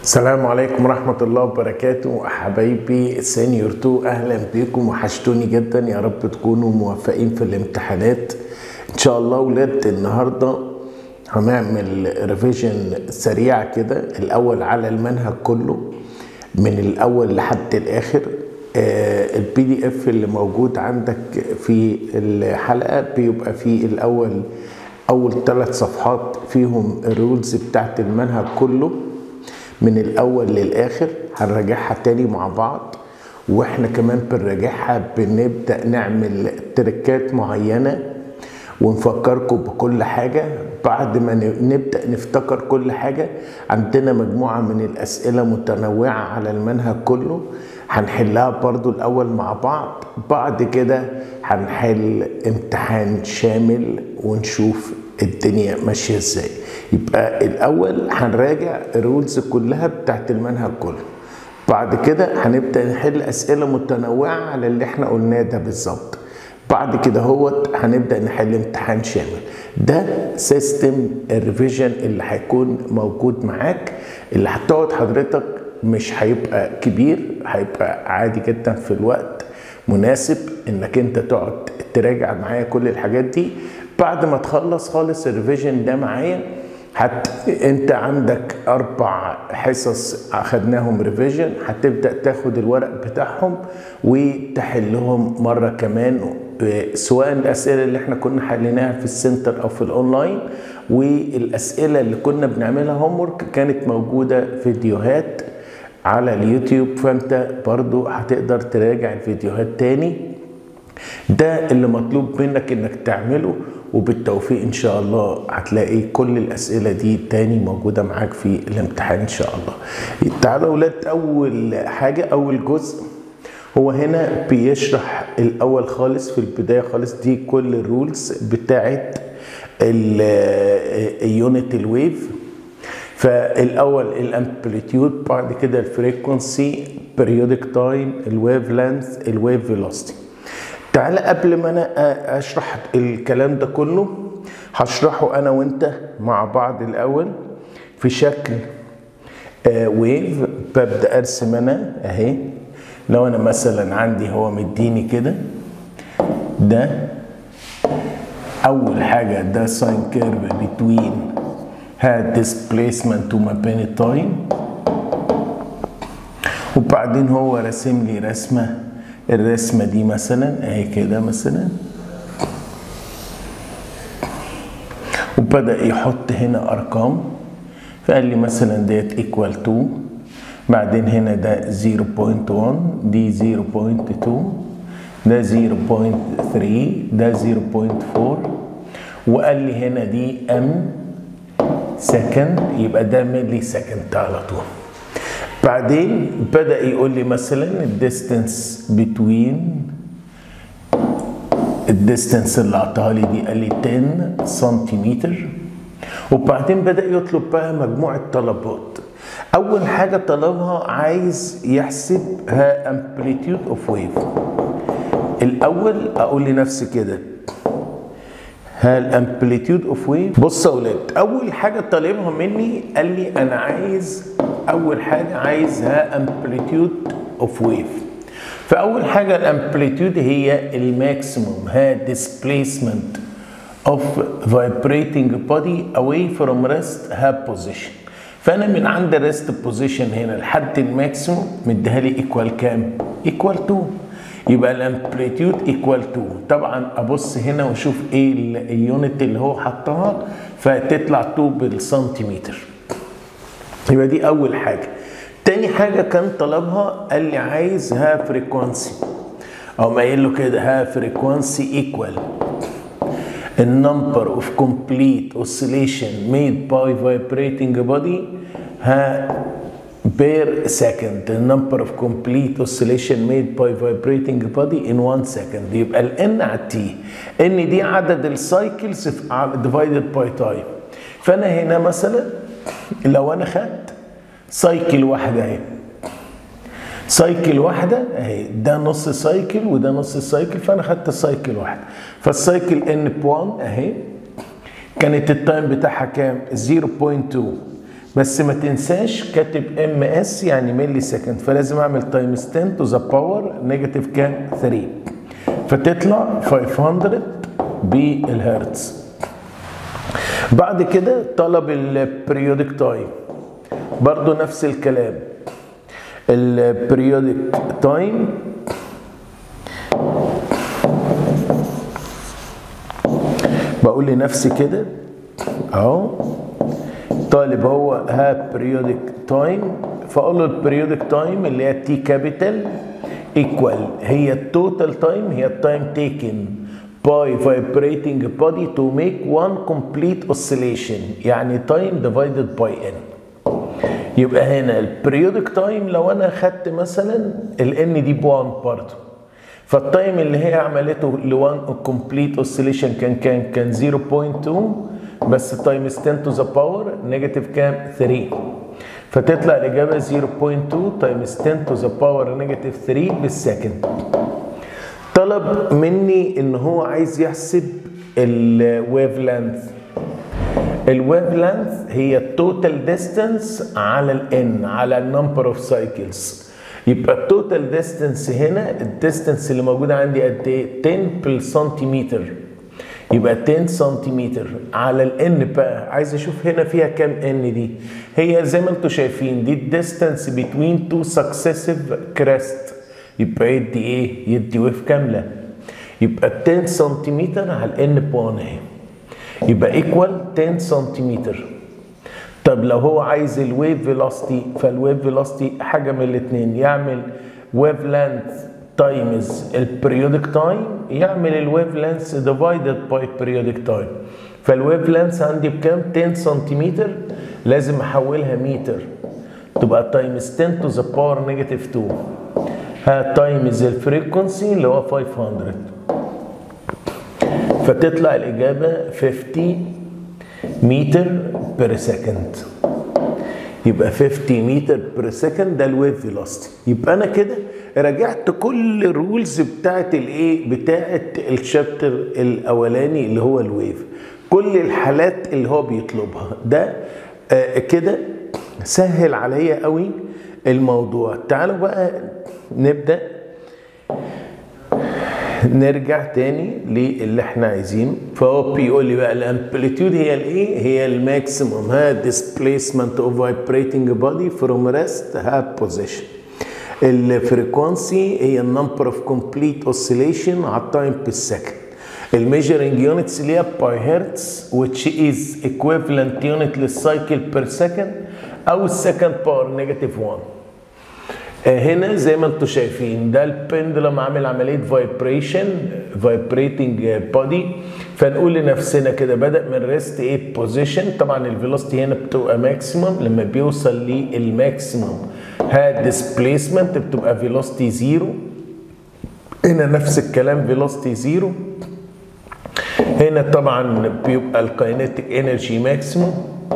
السلام عليكم ورحمة الله وبركاته حبايبي سينيور 2 أهلا بيكم وحشتوني جدا يا رب تكونوا موفقين في الامتحانات إن شاء الله ولاد النهاردة هنعمل ريفيجن سريع كده الأول على المنهج كله من الأول لحد الآخر البي دي اف اللي موجود عندك في الحلقة بيبقى فيه الأول أول ثلاث صفحات فيهم الرولز بتاعت المنهج كله من الاول للاخر هنراجعها تاني مع بعض واحنا كمان بنراجعها بنبدا نعمل تركات معينه ونفكركم بكل حاجه بعد ما نبدا نفتكر كل حاجه عندنا مجموعه من الاسئله متنوعه على المنهج كله هنحلها برضو الاول مع بعض بعد كده هنحل امتحان شامل ونشوف الدنيا ماشيه ازاي يبقى الاول هنراجع الرولز كلها بتاعت المنهج كله بعد كده هنبدا نحل اسئله متنوعه على اللي احنا قلناه ده بالظبط بعد كده هو هنبدا نحل امتحان شامل ده سيستم الريفيجن اللي هيكون موجود معاك اللي هتقعد حضرتك مش هيبقى كبير هيبقى عادي جدا في الوقت مناسب انك انت تقعد تراجع معايا كل الحاجات دي بعد ما تخلص خالص الريفيجن ده معايا هت... انت عندك اربع حصص اخدناهم ريفيجن هتبدا تاخد الورق بتاعهم وتحلهم مره كمان سواء الاسئله اللي احنا كنا حليناها في السنتر او في الاونلاين والاسئله اللي كنا بنعملها هوم كانت موجوده فيديوهات على اليوتيوب فانت برضو هتقدر تراجع الفيديوهات تاني ده اللي مطلوب منك انك تعمله وبالتوفيق ان شاء الله هتلاقي كل الاسئله دي تاني موجوده معاك في الامتحان ان شاء الله تعالوا اولاد اول حاجه اول جزء هو هنا بيشرح الاول خالص في البدايه خالص دي كل الرولز بتاعت اليونت الويف فالاول الامبليتيود بعد كده الفريكونسي بريودك تايم الويف لينث الويف فيلوسيتي تعالى قبل ما انا اشرح الكلام ده كله هشرحه انا وانت مع بعض الاول في شكل ويف ببدا ارسم انا اهي لو انا مثلا عندي هو مديني كده ده اول حاجه ده ساين كيرف بتوين ها ديسبليسمنت وما بين التايم وبعدين هو راسم لي رسمه الرسمة دي مثلا اهي كده مثلا وبدأ يحط هنا أرقام فقال لي مثلا ديت ايكوال 2 بعدين هنا ده 0.1 دي 0.2 ده 0.3 ده 0.4 وقال لي هنا دي ام سكند يبقى ده ملي سكند على طول بعدين بدا يقول لي مثلا الديستنس بتوين الديستنس اللي اعطاها لي دي قال لي 10 سنتيمتر وبعدين بدا يطلب بقى مجموعه طلبات اول حاجه طلبها عايز يحسب ها امبليتيود اوف ويف الاول اقول لنفسي كده ها الامبليتيود اوف ويف بص يا اولاد اول حاجه طالبها مني قال لي انا عايز اول حاجه عايز ها امبليتيود اوف ويف فاول حاجه الامبليتيود هي الماكسيموم ها ديسبليسمنت اوف فايبريتنج بودي اواي فروم ريست ها بوزيشن فانا من عند الريست بوزيشن هنا لحد الماكسيموم مديها لي ايكوال كام ايكوال 2 يبقى الامبليتيود ايكوال 2 طبعا ابص هنا واشوف ايه اليونت اللي هو حطها فتطلع 2 بالسنتيمتر يبقى دي اول حاجه تاني حاجه كان طلبها قال لي عايز ها فريكوانسي او ما قايل له كده ها فريكوانسي ايكوال النمبر اوف كومبليت اوسيليشن ميد باي فايبريتنج بودي ها per second the number of complete oscillation made by vibrating body in one second يبقى ال n على t n دي عدد السايكلز divided by time فانا هنا مثلا لو انا خدت سايكل واحده اهي سايكل واحده اهي ده نص سايكل وده نص سايكل فانا خدت سايكل واحده فالسايكل ان ب 1 اهي كانت التايم بتاعها كام 0.2 بس ما تنساش كاتب ام اس يعني ملي سكند فلازم اعمل تايمز 10 تو ذا باور نيجاتيف كام 3 فتطلع 500 بالهرتز بعد كده طلب البريودك تايم برضو نفس الكلام البريودك تايم بقول لنفسي كده اهو طالب هو ها بريودك تايم فاقول له البريودك تايم اللي هي تي كابيتال ايكوال هي التوتال تايم هي التايم تيكن by vibrating body to make one complete oscillation يعني time divided by n يبقى هنا البريودك تايم لو انا خدت مثلا الان دي ب 1 برضه فالتايم اللي هي عملته ل 1 كومبليت اوسيليشن كان كان كان 0.2 بس تايمز 10 تو ذا باور نيجاتيف كام 3 فتطلع الاجابه 0.2 تايمز 10 تو ذا باور نيجاتيف 3 بالسكند طلب مني ان هو عايز يحسب الويف لينث الويف لينث هي التوتال ديستانس على الان على النمبر اوف سايكلز يبقى التوتال ديستانس هنا الديستانس اللي موجوده عندي قد ايه 10 بالسنتيمتر يبقى 10 سنتيمتر على الان بقى عايز اشوف هنا فيها كام ان دي هي زي ما انتم شايفين دي الديستانس بين تو سكسيسيف كريست يبقى يدي ايه يدي ويف كامله يبقى 10 سنتيمتر على الان بوان اهي يبقى ايكوال 10 سنتيمتر طب لو هو عايز الويف فيلوسيتي فالويف فيلوسيتي حاجه من الاثنين يعمل ويف لينث تايمز البريودك تايم يعمل الويف لينث ديفايدد باي بريودك تايم فالويف لينث عندي بكام 10 سنتيمتر لازم احولها متر تبقى تايمز 10 تو ذا باور نيجاتيف 2 ها تايمز الفريكونسي اللي هو 500 فتطلع الإجابة 50 متر بير سكند يبقى 50 متر بير سكند ده الويف فيلوسيتي يبقى انا كده راجعت كل الرولز بتاعت الايه بتاعت الشابتر الاولاني اللي هو الويف كل الحالات اللي هو بيطلبها ده آه كده سهل عليا قوي الموضوع تعالوا بقى نبدا نرجع تاني للي احنا عايزينه فهو بيقول لي بقى الامبليتيود هي الايه؟ هي الماكسيموم ها ديسبيسمنت اوف فايبريتنج بودي فروم ريست ها بوزيشن الفريكونسي هي النمبر اوف كومبليت اوسيليشن على التايم بالسكند الميجرنج يونتس اللي هي باي هرتز which is equivalent unit للسايكل بير سكند او السكند باور نيجاتيف 1 هنا زي ما انتم شايفين ده البندلم عامل عمليه فايبريشن فايبريتنج بودي فنقول لنفسنا كده بدا من ريست ايه بوزيشن طبعا الفيلوسيتي هنا بتبقى ماكسيمم لما بيوصل للماكسيمم ها ديسبيسمنت بتبقى فيلوسيتي زيرو هنا نفس الكلام فيلوسيتي زيرو هنا طبعا بيبقى الكاينيتيك انرجي ماكسيمم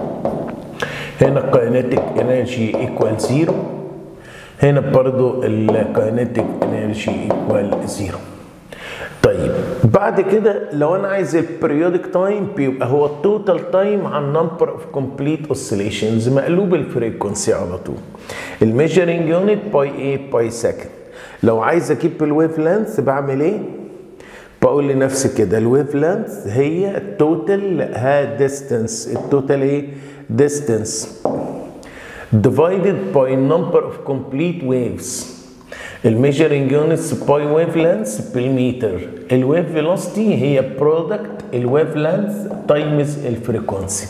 هنا الكاينيتيك انرجي ايكوال زيرو هنا برضو الكاينيتيك انرجي ايكوال زيرو طيب بعد كده لو انا عايز البريودك تايم بيبقى هو التوتال تايم على النمبر اوف كومبليت اوسيليشنز مقلوب الفريكونسي على طول الميجرنج يونت باي ايه باي سكند لو عايز اجيب الويف لينث بعمل ايه بقول لنفسي كده الويف لينث هي التوتال ها ديستانس التوتال ايه ديستانس divided by number of complete waves الميجرنج يونتس باي ويف لينث بالمتر الويف فيلوسيتي هي برودكت الويف لينث تايمز الفريكونسي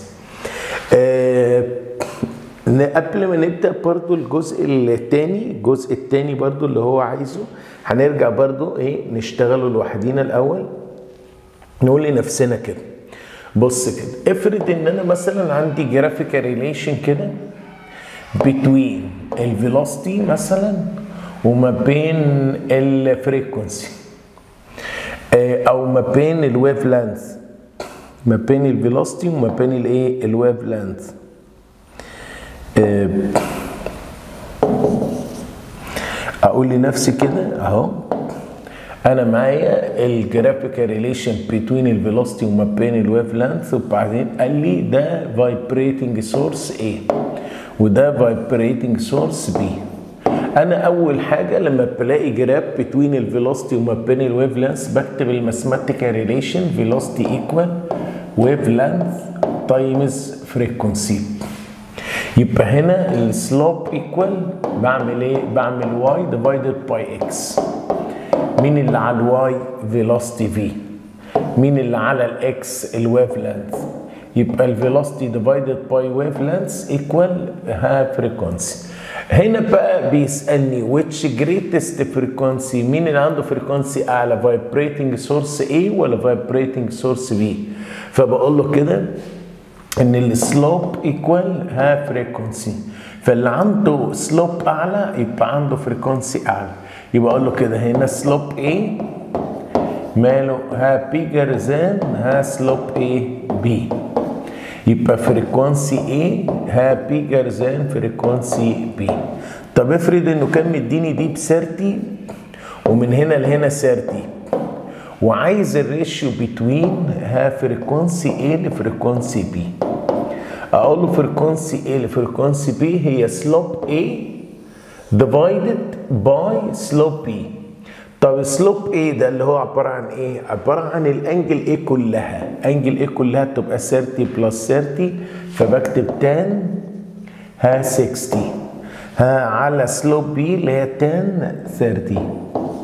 آه قبل ما نبدا برضو الجزء الثاني الجزء الثاني برضو اللي هو عايزه هنرجع برضو ايه نشتغله لوحدينا الاول نقول لنفسنا كده بص كده افرض ان انا مثلا عندي جرافيكال ريليشن كده between الفيلوسيتي مثلا وما بين الفريكونسي او ما بين الويف لينث ما بين الفيلوسيتي وما بين الايه الويف لينث اقول لنفسي كده اهو انا معايا الجرافيكال ريليشن بين الفيلوسيتي وما بين الويف لينث وبعدين قال لي ده فايبريتنج سورس A وده فايبريتنج سورس B انا اول حاجه لما بلاقي جراب بين الفيلوسيتي وما بين الويف لينث بكتب الماثيماتيكال ريليشن فيلوسيتي ايكوال ويف لينث تايمز فريكونسي يبقى هنا السلوب ايكوال بعمل ايه بعمل واي ديفايدد باي اكس مين اللي على الواي فيلوسيتي في مين اللي على الاكس الويف لينث يبقى الفيلوسيتي ديفايدد باي ويف لينث ايكوال ها فريكونسي هنا بقى بيسالني which greatest frequency مين اللي عنده فريكونسي اعلى vibrating source A ولا vibrating source B فبقول له كده ان السلوب ايكوال ها فريكونسي فاللي عنده سلوب اعلى يبقى عنده فريكونسي اعلى يبقى اقول له كده هنا سلوب A ماله ها بيجر ذان ها سلوب A B يبقى فريكونسي A ها بيجر ذان فريكونسي B طب افرض انه كان مديني دي ب 30 ومن هنا لهنا 30 وعايز الريشيو بتوين ها فريكونسي A لفريكونسي B اقول له فريكونسي A لفريكونسي B هي سلوب A divided by slope B طب سلوب A ده اللي هو عبارة عن ايه؟ عبارة عن الانجل A كلها انجل A كلها تبقى 30 بلس 30 فبكتب 10 ها 60 ها على سلوب B اللي هي 10 30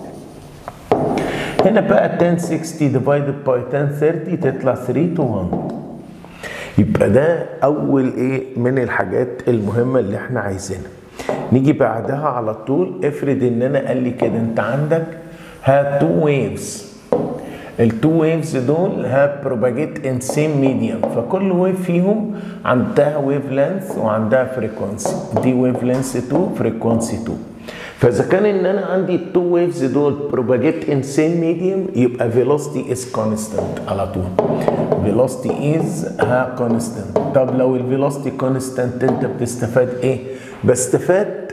هنا بقى 1060 divided by 1030 تطلع 3 to 1 يبقى ده اول ايه من الحاجات المهمه اللي احنا عايزينها نيجي بعدها على طول افرض ان انا قال لي كده انت عندك ها تو ويفز التو ويفز دول ها بروباجيت ان سيم ميديوم فكل ويف فيهم عندها ويف لينث وعندها فريكونسي دي ويف لينث 2 فريكونسي 2 فاذا كان ان انا عندي التو ويفز دول بروباجيت ان سيم ميديوم يبقى فيلوسيتي از كونستانت على طول فيلوسيتي از ها كونستانت طب لو الفيلوسيتي كونستانت انت بتستفاد ايه بستفاد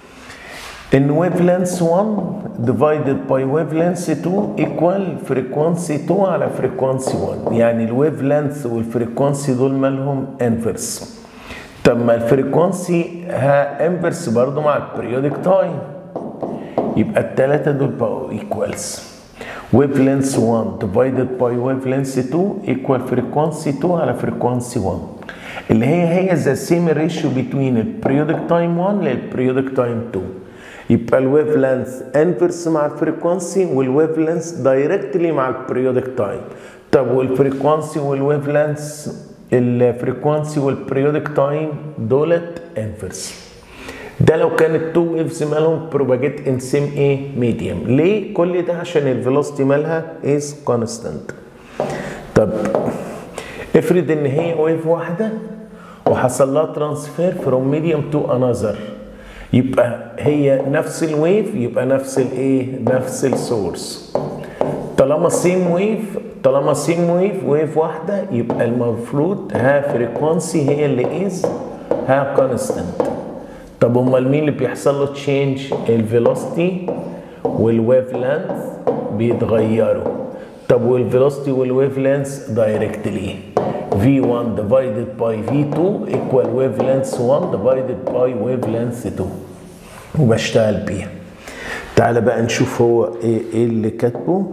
ان ويف لينث 1 divided by ويف لينث 2 equal فريكونسي 2 على فريكونسي 1 يعني الويف لينث والفريكونسي دول مالهم انفرس طب ما الفريكونسي ها انفرس برضو مع البريودك تايم يبقى الثلاثه دول بقوا ايكوالز ويف لينث 1 divided by ويف لينث 2 equal فريكونسي 2 على فريكونسي 1 اللي هي هي ذا سيم ريشيو بين البريودك تايم 1 للبريودك تايم 2 يبقى الويف لينث انفرس مع الفريكونسي والويف لينث دايركتلي مع البريودك تايم طب والفريكونسي والويف لينث الفريكونسي والبريودك تايم دولت انفرس ده لو كانت تو ويفز مالهم بروباجيت ان سيم ايه ميديوم ليه كل ده عشان الفيلوسيتي مالها از كونستانت طب افرض ان هي ويف واحده وحصل لها ترانسفير فروم ميديوم تو انذر يبقى هي نفس الويف يبقى نفس الايه نفس السورس طالما سيم ويف طالما سيم ويف ويف واحده يبقى المفروض ها فريكونسي هي اللي از ها كونستانت طب امال مين اللي بيحصل له تشينج الفيلوسيتي والويف لينث بيتغيروا طب والفيلوسيتي والويف لينث دايركتلي V1 divided by V2 equal wavelength 1 divided by wavelength 2 وبشتغل بيها تعالى بقى نشوف هو ايه, إيه اللي كاتبه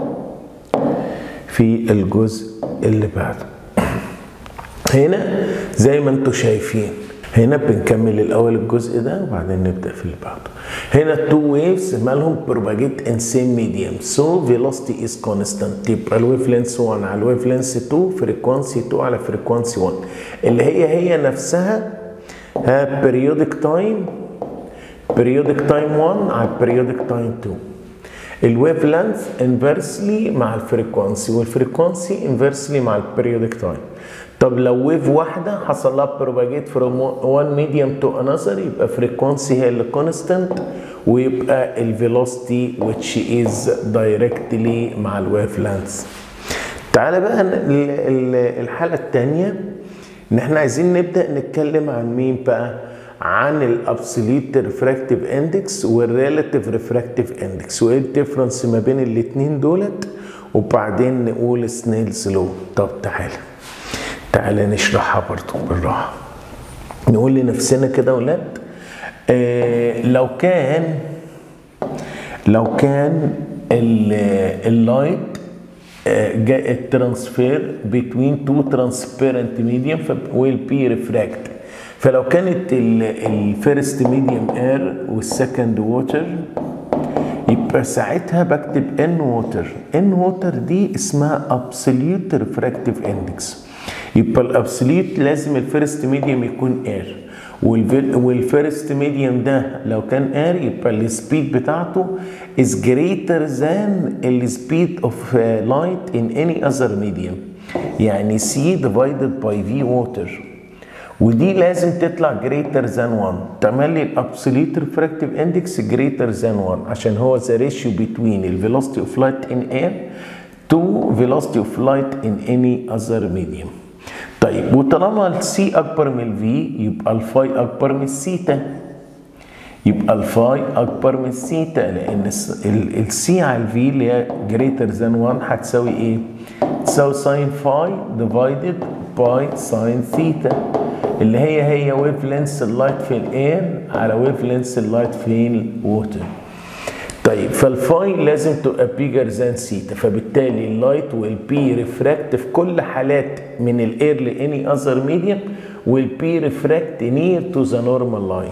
في الجزء اللي بعده هنا زي ما انتم شايفين هنا بنكمل الاول الجزء ده وبعدين نبدا في اللي بعده هنا التو ويفز مالهم بروباجيت ان سيم ميديوم سو فيلوسيتي از كونستانت يبقى الويف لينث 1 على الويف لينث 2 فريكونسي 2 على فريكونسي 1 اللي هي هي نفسها ها بيريودك تايم بيريودك تايم 1 على بيريودك تايم 2 الويف لينث انفرسلي مع الفريكونسي والفريكونسي انفرسلي مع البيريودك تايم طب لو ويف واحده حصل لها بروباجيت فروم وان ميديوم تو انذر يبقى فريكونسي هي اللي كونستانت ويبقى الفيلوسيتي which is directly مع الويف لينث تعالى بقى الحاله الثانيه ان احنا عايزين نبدا نتكلم عن مين بقى عن الابسوليت ريفراكتيف اندكس والريلاتيف ريفراكتيف اندكس وايه الديفرنس ما بين الاثنين دولت وبعدين نقول سنيلز لو طب تعالى تعالى نشرحها برضو بالراحه نقول لنفسنا كده يا ولاد آه لو كان لو كان اللايت جاء الترانسفير بين تو ترانسبيرنت ميديوم ويل بي ريفراكت فلو كانت الفيرست ميديوم اير والسكند ووتر يبقى ساعتها بكتب ان ووتر ان ووتر دي اسمها ابسوليوت ريفراكتيف اندكس يبقى الابسوليوت لازم الفيرست ميديوم يكون اير والفيرست ميديوم ده لو كان اير يبقى السبيد بتاعته is greater than السبيد of light in any other medium يعني C divided by V water ودي لازم تطلع greater than 1 تعمل لي الابسوليت ريفراكتيف اندكس greater than 1 عشان هو the ratio between the velocity of light in air to velocity of light in any other medium طيب وطالما السي اكبر من الفي يبقى الفاي اكبر من السيتا يبقى الفاي اكبر من السيتا لان السي على الفي اللي هي جريتر ذان 1 هتساوي ايه؟ تساوي ساين فاي ديفايدد باي ساين ثيتا اللي هي هي ويف لينس اللايت في الاير على ويف لينس اللايت في الووتر طيب فالفاي لازم تبقى بيجر ذان سيتا فبالتالي اللايت ويل بي ريفراكت في كل حالات من الاير لاني اذر ميديم ويل بي ريفراكت نير تو ذا نورمال لاين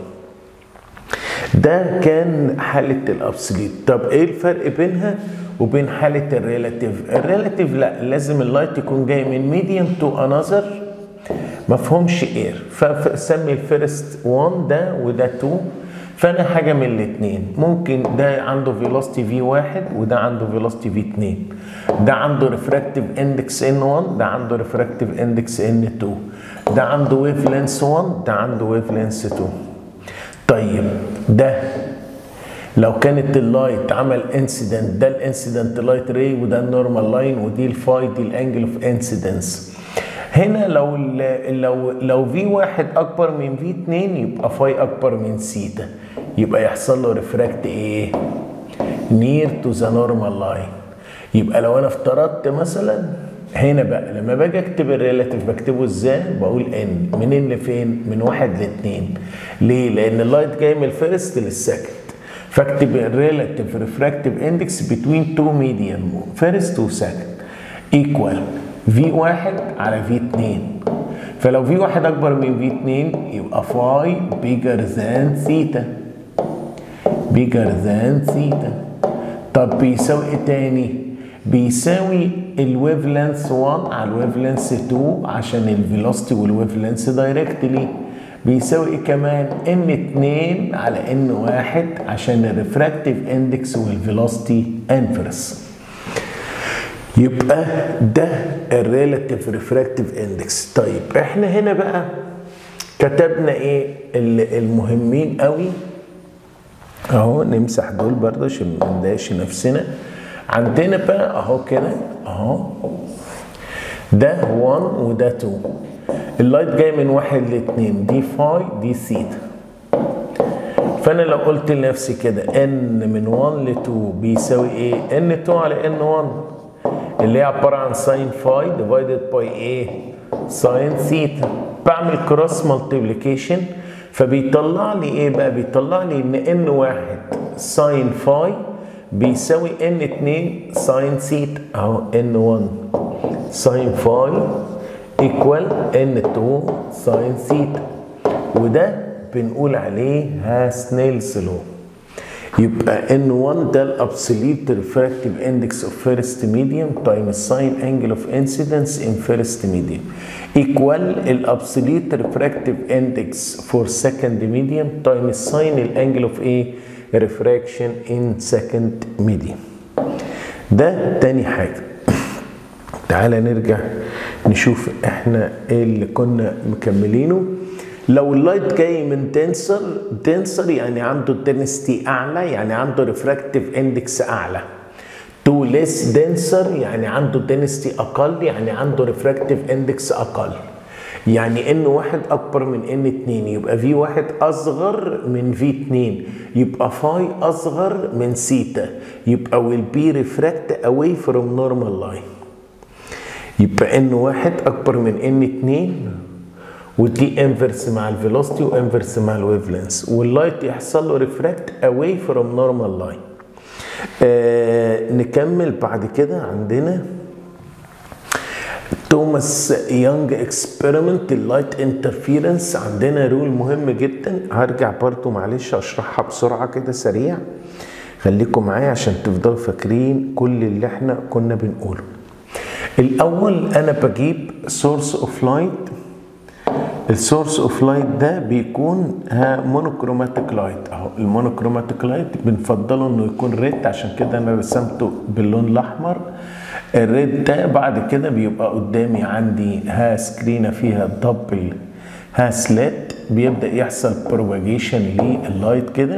ده كان حالة الابسوليت طب ايه الفرق بينها وبين حالة الريلاتيف الريلاتيف لا لازم اللايت يكون جاي من ميديم تو انذر مفهومش اير فسمي الفيرست 1 ده وده 2 فانا حاجه من الاثنين ممكن ده عنده فيلوستي في 1 وده عنده فيلوستي في 2 ده عنده ريفراكتيف اندكس ان 1 ده عنده ريفراكتيف اندكس ان 2 ده عنده ويف لينس 1 ده عنده ويف لينس 2 طيب ده لو كانت اللايت عمل انسيدنت ده الانسيدنت لايت راي وده النورمال لاين ودي الفاي دي الانجل اوف انسيدنس هنا لو لو لو في واحد اكبر من في 2 يبقى فاي اكبر من سيتا يبقى يحصل له ريفراكت ايه؟ نير تو ذا نورمال لاين يبقى لو انا افترضت مثلا هنا بقى لما باجي اكتب الريلاتيف بكتبه ازاي؟ بقول ان منين لفين؟ من واحد لاثنين ليه؟ لان اللايت جاي من الفيرست للسكند فاكتب الريلاتيف ريفراكتيف اندكس بتوين تو ميديم فيرست وسكند ايكوال في واحد على في اتنين فلو في واحد اكبر من في اتنين يبقى فاي بيجر ذان ثيتا بيجر ذان ثيتا طب بيساوي ايه تاني بيساوي الويف لينث 1 على الويف لينث 2 عشان الفيلوسيتي والويف لينث دايركتلي بيساوي ايه كمان ان 2 على ان 1 عشان الريفراكتيف اندكس والفيلوسيتي انفرس يبقى ده الريلاتيف ريفراكتيف اندكس طيب احنا هنا بقى كتبنا ايه المهمين قوي اهو نمسح دول برضه عشان ما نضايقش نفسنا عندنا بقى اهو كده اهو ده 1 وده 2 اللايت جاي من واحد لاتنين دي فاي دي ثيتا فانا لو قلت لنفسي كده ان من 1 ل 2 بيساوي ايه؟ ان 2 على ان 1 اللي هي عباره عن ساين فاي ديفايدد باي ايه؟ ساين ثيتا بعمل كروس مالتيبليكيشن فبيطلع لي ايه بقى؟ بيطلع لي ان ان واحد ساين فاي بيساوي ان 2 ساين ثيتا اهو ان 1 ساين فاي ايكوال ان 2 ساين ثيتا وده بنقول عليه هاسنيلز لو يبقى ان 1 ده الابسوليت ريفراكتيف اندكس اوف فيرست ميديوم تايم الساين انجل اوف انسيدنس ان فيرست ميديوم ايكوال الابسوليت ريفراكتيف اندكس فور سكند ميديوم تايم الساين الانجل اوف ايه ريفراكشن ان سكند ميديوم ده تاني حاجه تعالى نرجع نشوف احنا ايه اللي كنا مكملينه لو اللايت جاي من دنسر دنسر يعني عنده دنستي اعلى يعني عنده ريفراكتيف اندكس اعلى تو ليس دنسر يعني عنده دنستي اقل يعني عنده ريفراكتيف اندكس اقل يعني ان واحد اكبر من ان اتنين يبقى في واحد اصغر من في اتنين يبقى فاي اصغر من سيتا يبقى will be refract away from normal line يبقى ان واحد اكبر من ان اتنين ودي انفرس مع الفيلوسيتي وانفرس مع الويف لينس واللايت يحصل له ريفراكت اواي فروم نورمال لاين نكمل بعد كده عندنا توماس يونج اكسبيرمنت اللايت انترفيرنس عندنا رول مهم جدا هرجع برضو معلش اشرحها بسرعه كده سريع خليكم معايا عشان تفضلوا فاكرين كل اللي احنا كنا بنقوله الاول انا بجيب سورس اوف لايت السورس اوف لايت ده بيكون مونوكروماتيك لايت اهو المونوكروماتيك لايت بنفضله انه يكون ريد عشان كده انا رسمته باللون الاحمر الريد ده بعد كده بيبقى قدامي عندي ها سكرينه فيها دبل ها سلات بيبدا يحصل بروباجيشن لللايت كده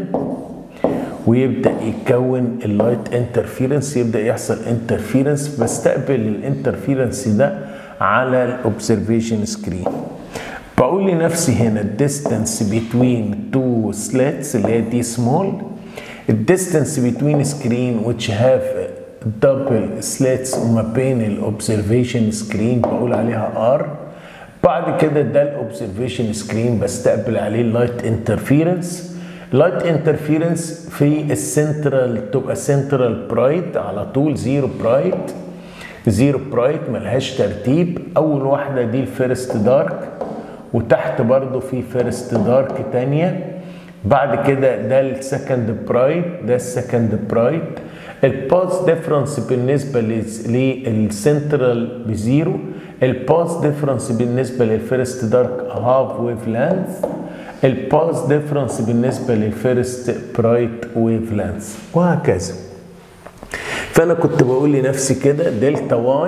ويبدا يتكون اللايت انترفيرنس يبدا يحصل انترفيرنس بستقبل الانترفيرنس ده على الاوبزرفيشن سكرين بقول لنفسي هنا الديستانس بين تو سلاتس اللي هي دي سمول الديستانس بين سكرين which have double slats ما بين الاوبزرفيشن سكرين بقول عليها ار بعد كده ده الاوبزرفيشن سكرين بستقبل عليه اللايت انترفيرنس لايت انترفيرنس في السنترال تبقى سنترال برايت على طول زيرو برايت زيرو برايت ملهاش ترتيب اول واحده دي الفيرست دارك وتحت برضو في فيرست دارك تانية بعد كده ده السكند برايت ده السكند برايت الباس ديفرنس بالنسبه للسنترال بزيرو الباس ديفرنس بالنسبه للفيرست دارك هاف ويف لانث الباس ديفرنس بالنسبه للفيرست برايت ويف لانث وهكذا فانا كنت بقول لنفسي كده دلتا واي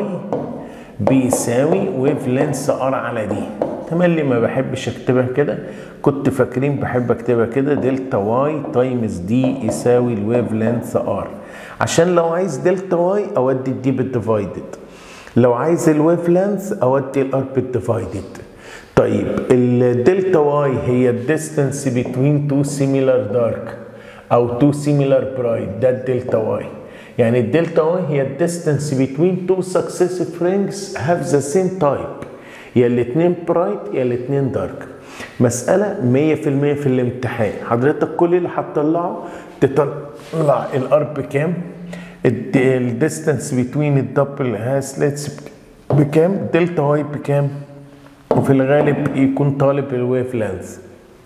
بيساوي ويف لينس ار على دي تملي ما بحبش اكتبها كده كنت فاكرين بحب اكتبها كده دلتا واي تايمز دي يساوي الويف لينث ار عشان لو عايز دلتا واي اودي الدي بالديفايدد لو عايز الويف لينث اودي الار بالديفايدد طيب الدلتا واي هي الديستانس بين تو سيميلار دارك او تو سيميلار برايت ده الدلتا واي يعني الدلتا واي هي الديستانس بين تو سكسيسيف رينجز هاف ذا سيم تايب يا الاثنين برايت يا الاثنين دارك مسألة 100% في الامتحان حضرتك كل اللي هتطلعه تطلع الار بكام الديستانس بين الدبل هاسلتس بكام دلتا واي بكام وفي الغالب يكون طالب الويف لانس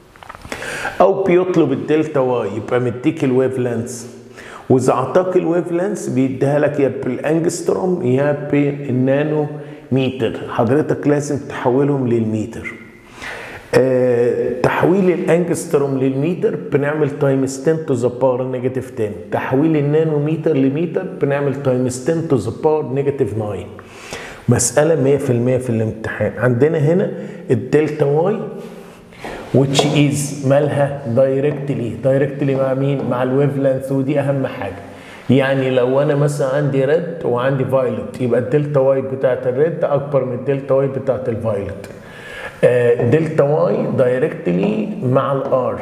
او بيطلب الدلتا واي يبقى مديك الويف لانس واذا اعطاك الويف لانس بيديها لك يا بالانجستروم يا بالنانو متر حضرتك لازم تحولهم للمتر أه تحويل الانجستروم للمتر بنعمل تايمز 10 تو ذا باور نيجاتيف 10 تحويل النانومتر لمتر بنعمل تايمز 10 تو ذا باور نيجاتيف 9 مسألة 100% في الامتحان عندنا هنا الدلتا واي which is مالها دايركتلي دايركتلي مع مين؟ مع الويف لينث ودي أهم حاجة يعني لو انا مثلا عندي ريد وعندي فايلوت يبقى الدلتا واي بتاعت الريد اكبر من الدلتا واي بتاعت الفايلوت دلتا واي دايركتلي مع الار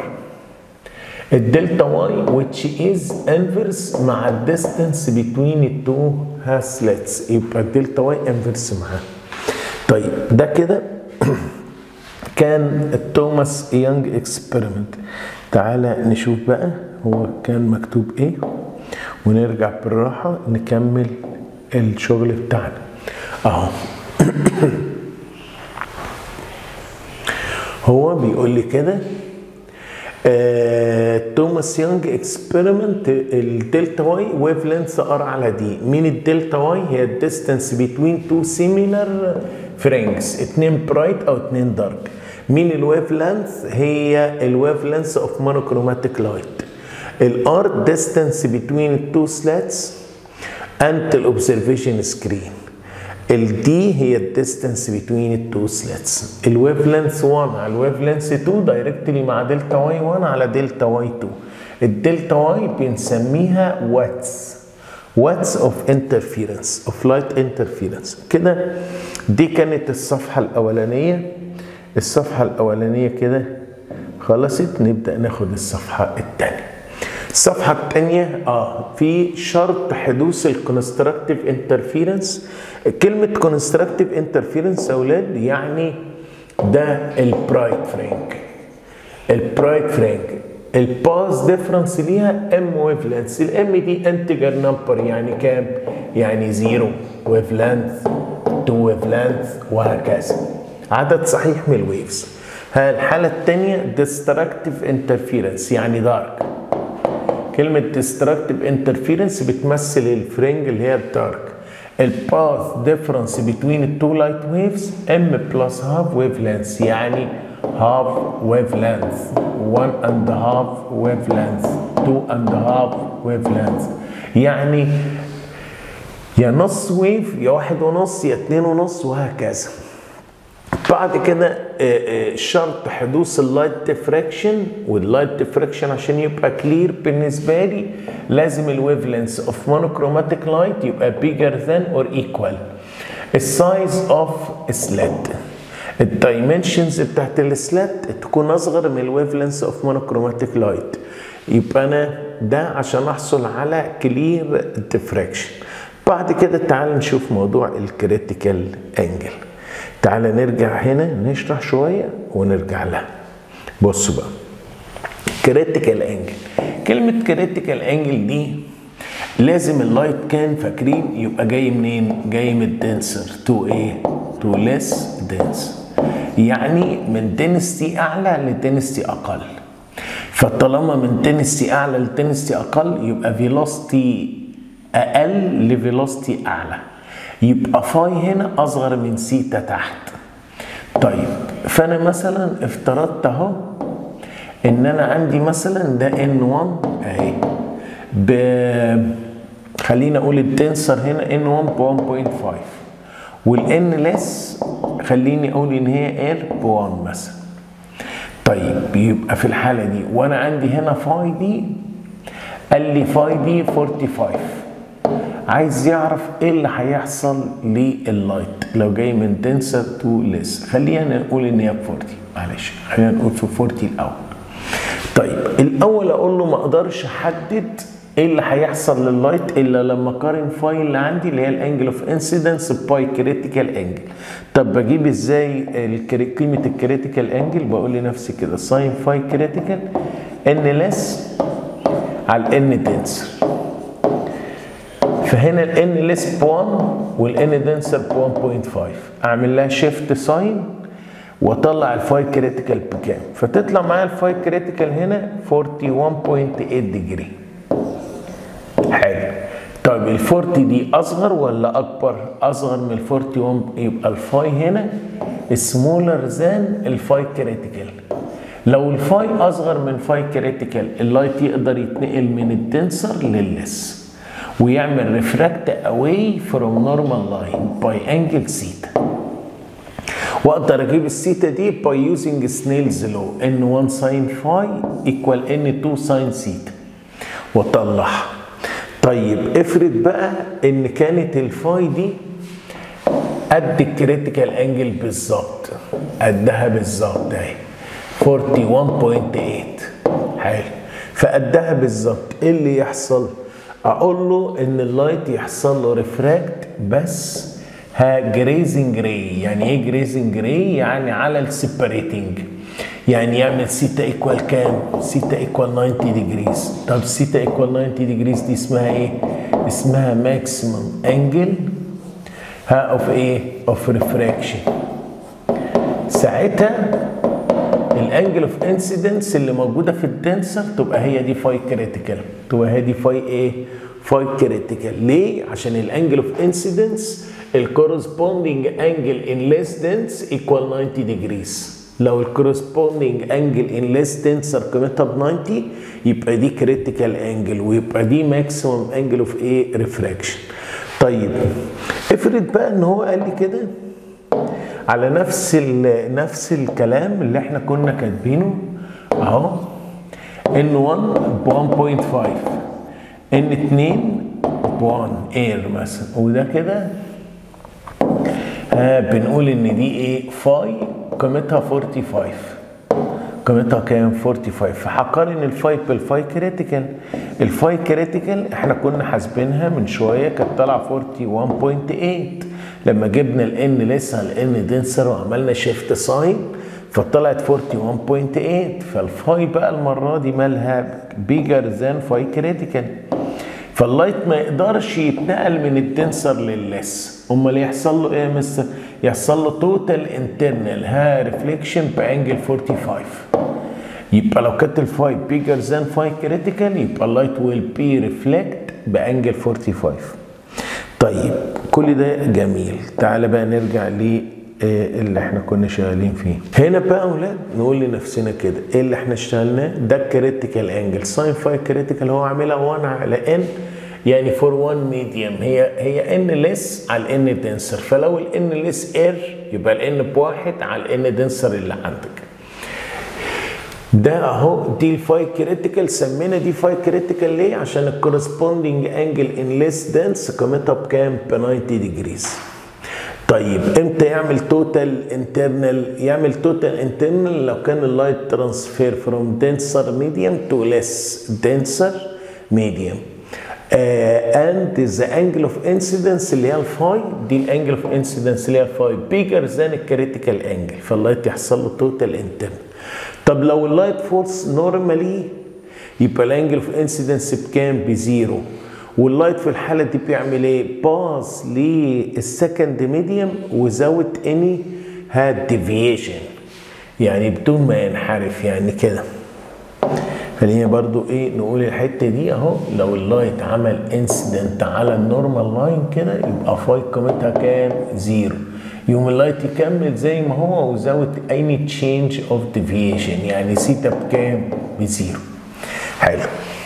الدلتا واي which is inverse مع الديستانس between التو هاسلتس يبقى الدلتا واي انفرس معاه طيب ده كده كان التوماس يونج اكسبيرمنت تعالى نشوف بقى هو كان مكتوب ايه ونرجع بالراحة نكمل الشغل بتاعنا اهو هو بيقول لي كده توماس يونج اكسبيرمنت الدلتا واي ويف لينث ار على دي مين الدلتا واي هي الديستانس بين تو سيميلار فرينجز اتنين برايت او اتنين دارك مين الويف لينث هي الويف لينث اوف مونوكروماتيك لايت الار distance between two slats and الاوبزرفيشن سكرين الدي هي الديستانس between التو سلاتس الويف لينث 1 على الويف لينث 2 دايركتلي مع دلتا واي 1 على دلتا واي 2 الدلتا واي بنسميها واتس واتس اوف انترفيرنس اوف لايت انترفيرنس كده دي كانت الصفحه الاولانيه الصفحة الأولانية كده خلصت نبدأ ناخد الصفحة الثانية الصفحة الثانية اه في شرط حدوث الكونستراكتيف انترفيرنس كلمة كونستراكتيف انترفيرنس يا أولاد يعني ده البرايت فرانك البرايت فرانك الباس ديفرنس ليها ام ويف لينث الام دي انتجر نمبر يعني كام؟ يعني زيرو ويف لينث 2 ويف لينث وهكذا عدد صحيح من الويفز الحالة الثانية ديستراكتيف انترفيرنس يعني دارك كلمة ديستراكتيف انترفيرنس بتمثل الفرنج اللي هي الدارك الباث ديفرنس بين التو لايت ويفز ام بلس هاف ويف لينث يعني half wavelength one and a half wavelength two and a half wavelength يعني يا نص ويف يا واحد ونص يا اتنين ونص وهكذا بعد كده شرط حدوث اللايت ديفراكشن واللايت ديفراكشن عشان يبقى كلير بالنسبه لي لازم الويف لينث اوف مونوكروماتيك لايت يبقى bigger than or equal السايز اوف سلات الدايمنشنز بتاعت السلات تكون اصغر من الويف لينث اوف مونوكروماتيك لايت يبقى انا ده عشان احصل على كلير ديفراكشن بعد كده تعال نشوف موضوع الكريتيكال انجل تعال نرجع هنا نشرح شويه ونرجع لها بصوا بقى كريتيكال انجل كلمه كريتيكال انجل دي لازم اللايت كان فاكرين يبقى جاي منين جاي من الدنسر تو ايه تو ليس دنس يعني من دنستي اعلى لدنستي اقل فطالما من دنستي اعلى لدنستي اقل يبقى فيلوستي اقل لفيلوستي اعلى يبقى فاي هنا اصغر من سيتا تحت طيب فانا مثلا افترضت اهو ان انا عندي مثلا ده ان 1 اهي ب خلينا اقول التنسر هنا ان 1 ب 1.5 والان ليس خليني اقول ان هي اير ب 1 مثلا طيب يبقى في الحاله دي وانا عندي هنا فاي دي قال لي فاي دي 45 عايز يعرف ايه اللي هيحصل لللايت لو جاي من دنسر تو ليس خلينا نقول ان هي ب 40 معلش خلينا نقول في 40 الاول طيب الاول اقول له ما اقدرش احدد ايه اللي هيحصل لللايت الا لما اقارن فاي اللي عندي اللي هي الانجل اوف انسيدنس باي كريتيكال انجل طب بجيب ازاي قيمه الكريتيكال انجل بقول لنفسي كده ساين فاي كريتيكال ان ليس على الان دنسر فهنا الان ليس ب 1 والان دنسر ب 1.5 اعمل لها شيفت ساين واطلع الفاي كريتيكال بكام فتطلع معايا الفاي كريتيكال هنا 41.8 ديجري حلو طيب ال 40 دي اصغر ولا اكبر اصغر من ال 41 يبقى الفاي هنا سمولر ذان الفاي كريتيكال لو الفاي اصغر من فاي كريتيكال اللايت يقدر يتنقل من الدنسر لللس ويعمل ريفراكت اواي فروم نورمال لاين باي انجل سيتا واقدر اجيب السيتا دي باي يوزنج سنيلز لو ان 1 ساين فاي ايكوال ان 2 ساين سيتا واطلعها طيب افرض بقى ان كانت الفاي دي قد الكريتيكال انجل بالظبط قدها بالظبط اهي 41.8 حلو فقدها بالظبط ايه اللي يحصل؟ اقول له ان اللايت يحصل له ريفراكت بس ها جريزنج ري يعني ايه جريزنج ري يعني على السيبريتنج يعني يعمل سيتا ايكوال كام سيتا ايكوال 90 ديجريز طب سيتا ايكوال 90 ديجريز دي اسمها ايه اسمها ماكسيمم انجل ها اوف ايه اوف ريفراكشن ساعتها الانجل اوف انسيدنس اللي موجوده في الدنسر تبقى هي دي فاي كريتيكال تبقى هي دي فاي ايه فاي كريتيكال ليه عشان الانجل اوف انسيدنس الكورسبوندينج انجل ان ليس دنس ايكوال 90 ديجريز لو الكورسبوندينج انجل ان ليس دنسر قيمتها ب 90 يبقى دي كريتيكال انجل ويبقى دي ماكسيمم انجل اوف ايه ريفراكشن طيب افرض بقى ان هو قال لي كده على نفس نفس الكلام اللي احنا كنا كاتبينه اهو ان 1 ب 1.5 ان 2 ب 1 اير مثلا وده كده آه بنقول ان دي ايه فاي قيمتها 45 قيمتها كام 45 فهقارن الفاي بالفاي كريتيكال الفاي كريتيكال احنا كنا حاسبينها من شويه كانت طالعه 41.8 لما جبنا الان لسه على الان دنسر وعملنا شيفت ساين فطلعت 41.8 فالفاي بقى المره دي مالها بيجر ذان فاي كريتيكال فاللايت ما يقدرش يتنقل من الدنسر للليس امال يحصل له ايه يا مستر يحصل له توتال انترنال ها ريفليكشن بانجل 45 يبقى لو كانت الفاي بيجر ذان فاي كريتيكال يبقى اللايت ويل بي ريفلكت بانجل 45 طيب كل ده جميل تعالى بقى نرجع ل اللي احنا كنا شغالين فيه هنا بقى اولاد نقول لنفسنا كده ايه اللي احنا اشتغلناه ده الكريتيكال انجل ساين فاي كريتيكال هو عاملها 1 على ان يعني فور 1 ميديوم هي هي ان ليس على الان دنسر فلو الان ليس اير يبقى الان بواحد على الان دنسر اللي عندك ده اهو دي الفاي كريتيكال سمينا دي فاي كريتيكال ليه عشان الكورسبوندينج انجل ان ليس دنس قيمتها بكام ب 90 ديجريز طيب امتى يعمل توتال انترنال يعمل توتال انترنال لو كان اللايت ترانسفير فروم دنسر ميديوم تو ليس دنسر ميديوم اند ذا انجل اوف انسيدنس اللي هي الفاي دي الانجل اوف انسيدنس اللي هي الفاي بيجر ذان الكريتيكال انجل فاللايت يحصل له توتال انترنال طب لو اللايت فورس نورمالي يبقى الانجل اوف انسيدنس بكام بزيرو واللايت في الحاله دي بيعمل ايه باس للسكند ميديوم وزاوت اني هاد ديفيشن يعني بدون ما ينحرف يعني كده خلينا برضو ايه نقول الحته دي اهو لو اللايت عمل انسيدنت على النورمال لاين كده يبقى فاي قيمتها كام زيرو يوم اللايت يكمل زي ما هو وزاوت اني تشينج اوف ديفيشن يعني سيتا بكام بزيرو حلو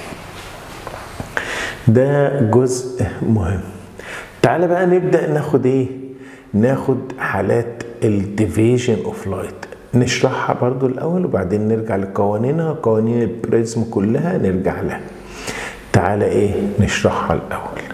ده جزء مهم تعالى بقى نبدا ناخد ايه ناخد حالات الديفيجن اوف لايت نشرحها برضو الاول وبعدين نرجع لقوانينها قوانين البريزم كلها نرجع لها تعالى ايه نشرحها الاول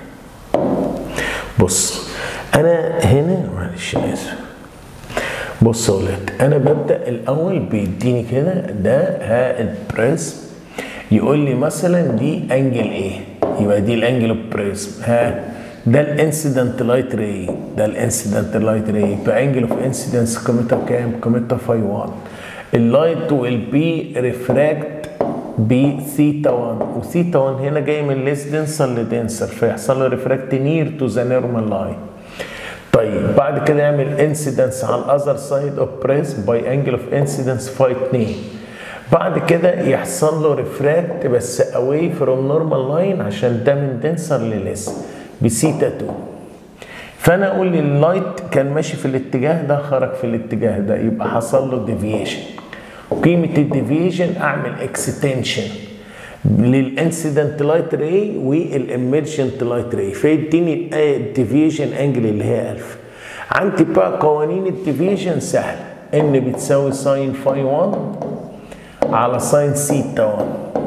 بص انا هنا معلش انا اسف بص يا ولاد انا ببدا الاول بيديني كده ده ها البريزم يقول لي مثلا دي انجل ايه يبقى دي الانجل اوف بريزم ها ده الانسيدنت لايت راي ده الانسيدنت لايت راي فانجل اوف انسيدنس قيمتها كام؟ قيمتها فاي 1 اللايت ويل بي ريفراكت بثيتا 1 وثيتا 1 هنا جاي من ليس دنسر لدنسر فيحصل له ريفراكت نير تو ذا نورمال لاين طيب بعد كده يعمل انسيدنس على الاذر سايد اوف بريزم باي انجل اوف انسيدنس فاي 2 بعد كده يحصل له ريفراكت بس اواي فروم نورمال لاين عشان ده من دنسر لليس بسيتا 2 فانا اقول لي اللايت كان ماشي في الاتجاه ده خرج في الاتجاه ده يبقى حصل له ديفيشن قيمه الديفيشن اعمل اكستنشن للانسيدنت لايت راي والاميرجنت لايت راي فيديني الديفيشن انجل اللي هي 1000 عندي بقى قوانين الديفيشن سهله ان بتساوي ساين فاي 1 على ساين سيتا 1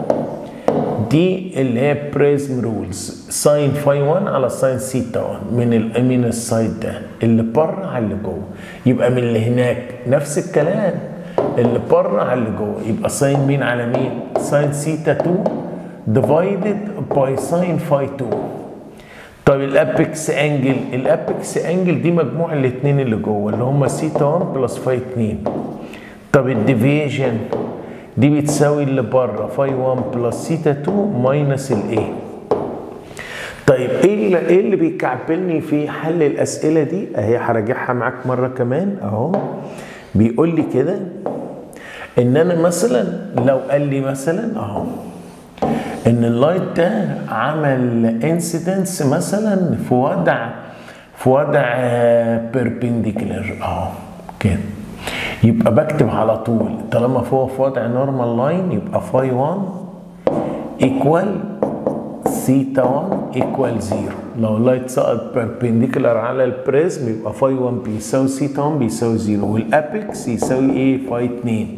دي اللي هي بريزم رولز ساين فاي 1 على ساين سيتا 1 من ال من السايد ده اللي بره على اللي جوه يبقى من اللي هناك نفس الكلام اللي بره على اللي جوه يبقى ساين مين على مين؟ ساين سيتا 2 ديفايدد باي ساين فاي 2 طب الابكس انجل الابكس انجل دي مجموع الاثنين اللي جوه اللي هم سيتا 1 بلس فاي 2 طب الديفيجن دي بتساوي اللي بره فاي 1 بلس سيتا 2 ماينس الايه طيب ايه اللي ايه اللي بيكعبلني في حل الاسئله دي اهي هراجعها معاك مره كمان اهو بيقول لي كده ان انا مثلا لو قال لي مثلا اهو ان اللايت ده عمل انسيدنس مثلا في وضع في وضع بيربنديكولار اهو كده يبقى بكتب على طول طالما هو في وضع نورمال لاين يبقى فاي 1 ايكوال سيتا 1 ايكوال 0 لو اللايت سقط بيربنديكولار على البريزم يبقى فاي 1 بيساوي سيتا 1 بيساوي 0 والابكس يساوي ايه فاي 2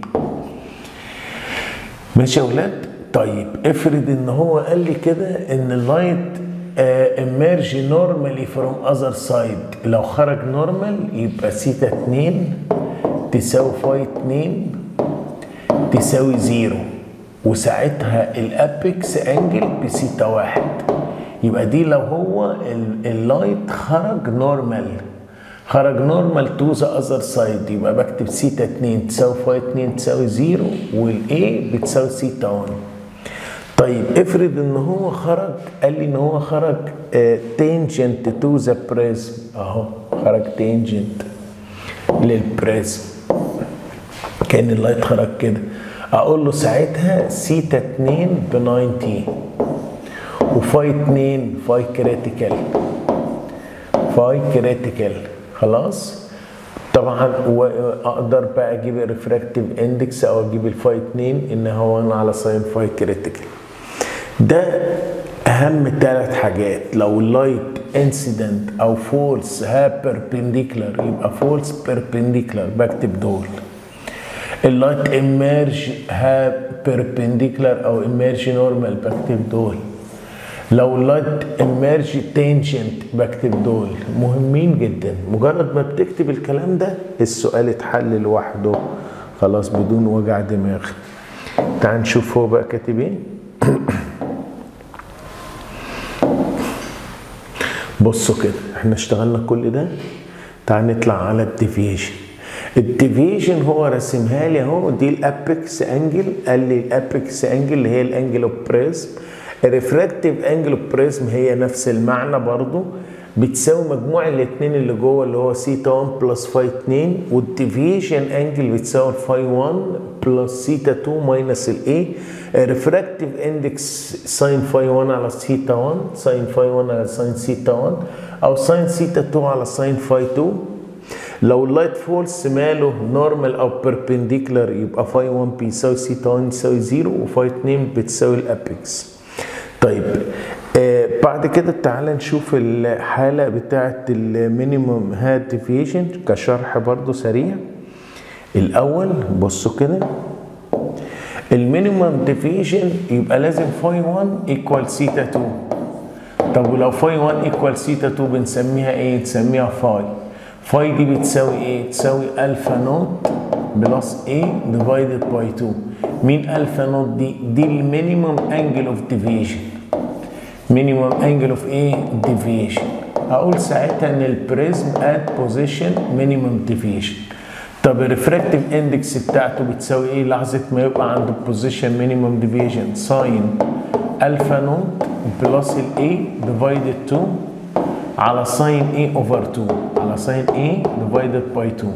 ماشي يا ولاد طيب افرض ان هو قال لي كده ان اللايت emerge normally from other side لو خرج نورمال يبقى سيتا 2 تساوي فاي 2 تساوي زيرو وساعتها الابكس انجل بسيتا واحد يبقى دي لو هو اللايت خرج نورمال خرج نورمال تو ذا اذر سايد يبقى بكتب سيتا 2 تساوي فاي 2 تساوي زيرو والاي بتساوي سيتا 1 طيب افرض ان هو خرج قال لي ان هو خرج تانجنت تو ذا بريزم اهو خرج تانجنت للبريزم كان اللايت خرج كده اقول له ساعتها سيتا 2 ب 90 وفاي 2 فاي كريتيكال فاي كريتيكال خلاص طبعا اقدر بقى اجيب الريفراكتيف اندكس او اجيب الفاي 2 ان هو انا على ساين فاي كريتيكال ده اهم ثلاث حاجات لو اللايت انسيدنت او فولس ها بيربنديكولار يبقى فولس بيربنديكولار بكتب دول اللايت ايمرج ها بيربنديكولار او ايمرج نورمال بكتب دول لو اللايت ايمرج تانجنت بكتب دول مهمين جدا مجرد ما بتكتب الكلام ده السؤال اتحل لوحده خلاص بدون وجع دماغ تعال نشوف هو بقى كاتب ايه بصوا كده احنا اشتغلنا كل ده تعال نطلع على الديفيجن الديفيجن هو رسمها لي اهو دي الابكس انجل قال لي الابكس انجل اللي هي الانجل اوف بريزم الريفراكتيف انجل اوف بريزم هي نفس المعنى برضو بتساوي مجموع الاثنين اللي جوه اللي هو سيتا 1 بلس فاي 2 والديفيجن انجل بتساوي فاي 1 بلس سيتا 2 ماينس الاي ريفراكتيف اندكس ساين فاي 1 على سيتا 1 ساين فاي 1 على ساين سيتا 1 او ساين سيتا 2 على ساين فاي 2 لو اللايت فولس ماله نورمال او بيربنديكولار يبقى فاي 1 بيساوي سيتا 1 يساوي 0 وفاي 2 بتساوي الابكس طيب آه بعد كده تعالى نشوف الحالة بتاعة المينيموم هاد ديفيشن كشرح برضو سريع الأول بصوا كده المينيموم ديفيشن يبقى لازم فاي 1 ايكوال سيتا 2 طب ولو فاي 1 ايكوال سيتا 2 بنسميها ايه؟ نسميها فاي فاي دي بتساوي ايه؟ تساوي الفا نوت بلس ايه ديفايدد باي 2 مين الفا نوت دي؟ دي المينيموم انجل اوف ديفيشن مينيموم انجل اوف ايه؟ ديفيشن اقول ساعتها ان البريزم ات بوزيشن مينيموم ديفيشن طب الريفراكتيف اندكس بتاعته بتساوي ايه لحظه ما يبقى عند البوزيشن مينيموم ديفيشن ساين الفا نوت بلس الاي ديفايدد 2 على ساين ايه اوفر 2 على ساين ايه ديفايدد باي 2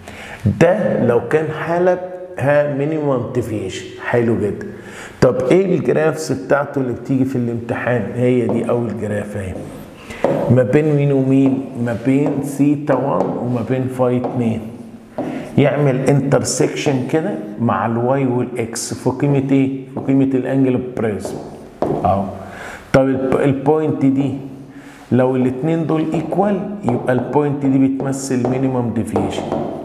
ده لو كان حاله ها مينيموم ديفيشن حلو جدا طب ايه الجرافس بتاعته اللي بتيجي في الامتحان هي دي اول جراف اهي ما بين مين ومين ما بين ثيتا 1 وما بين فاي 2 يعمل انترسكشن كده مع الواي والاكس في قيمه ايه في قيمه الانجل بريزم اهو طب البوينت دي لو الاثنين دول ايكوال يبقى البوينت دي بتمثل مينيمم ديفيشن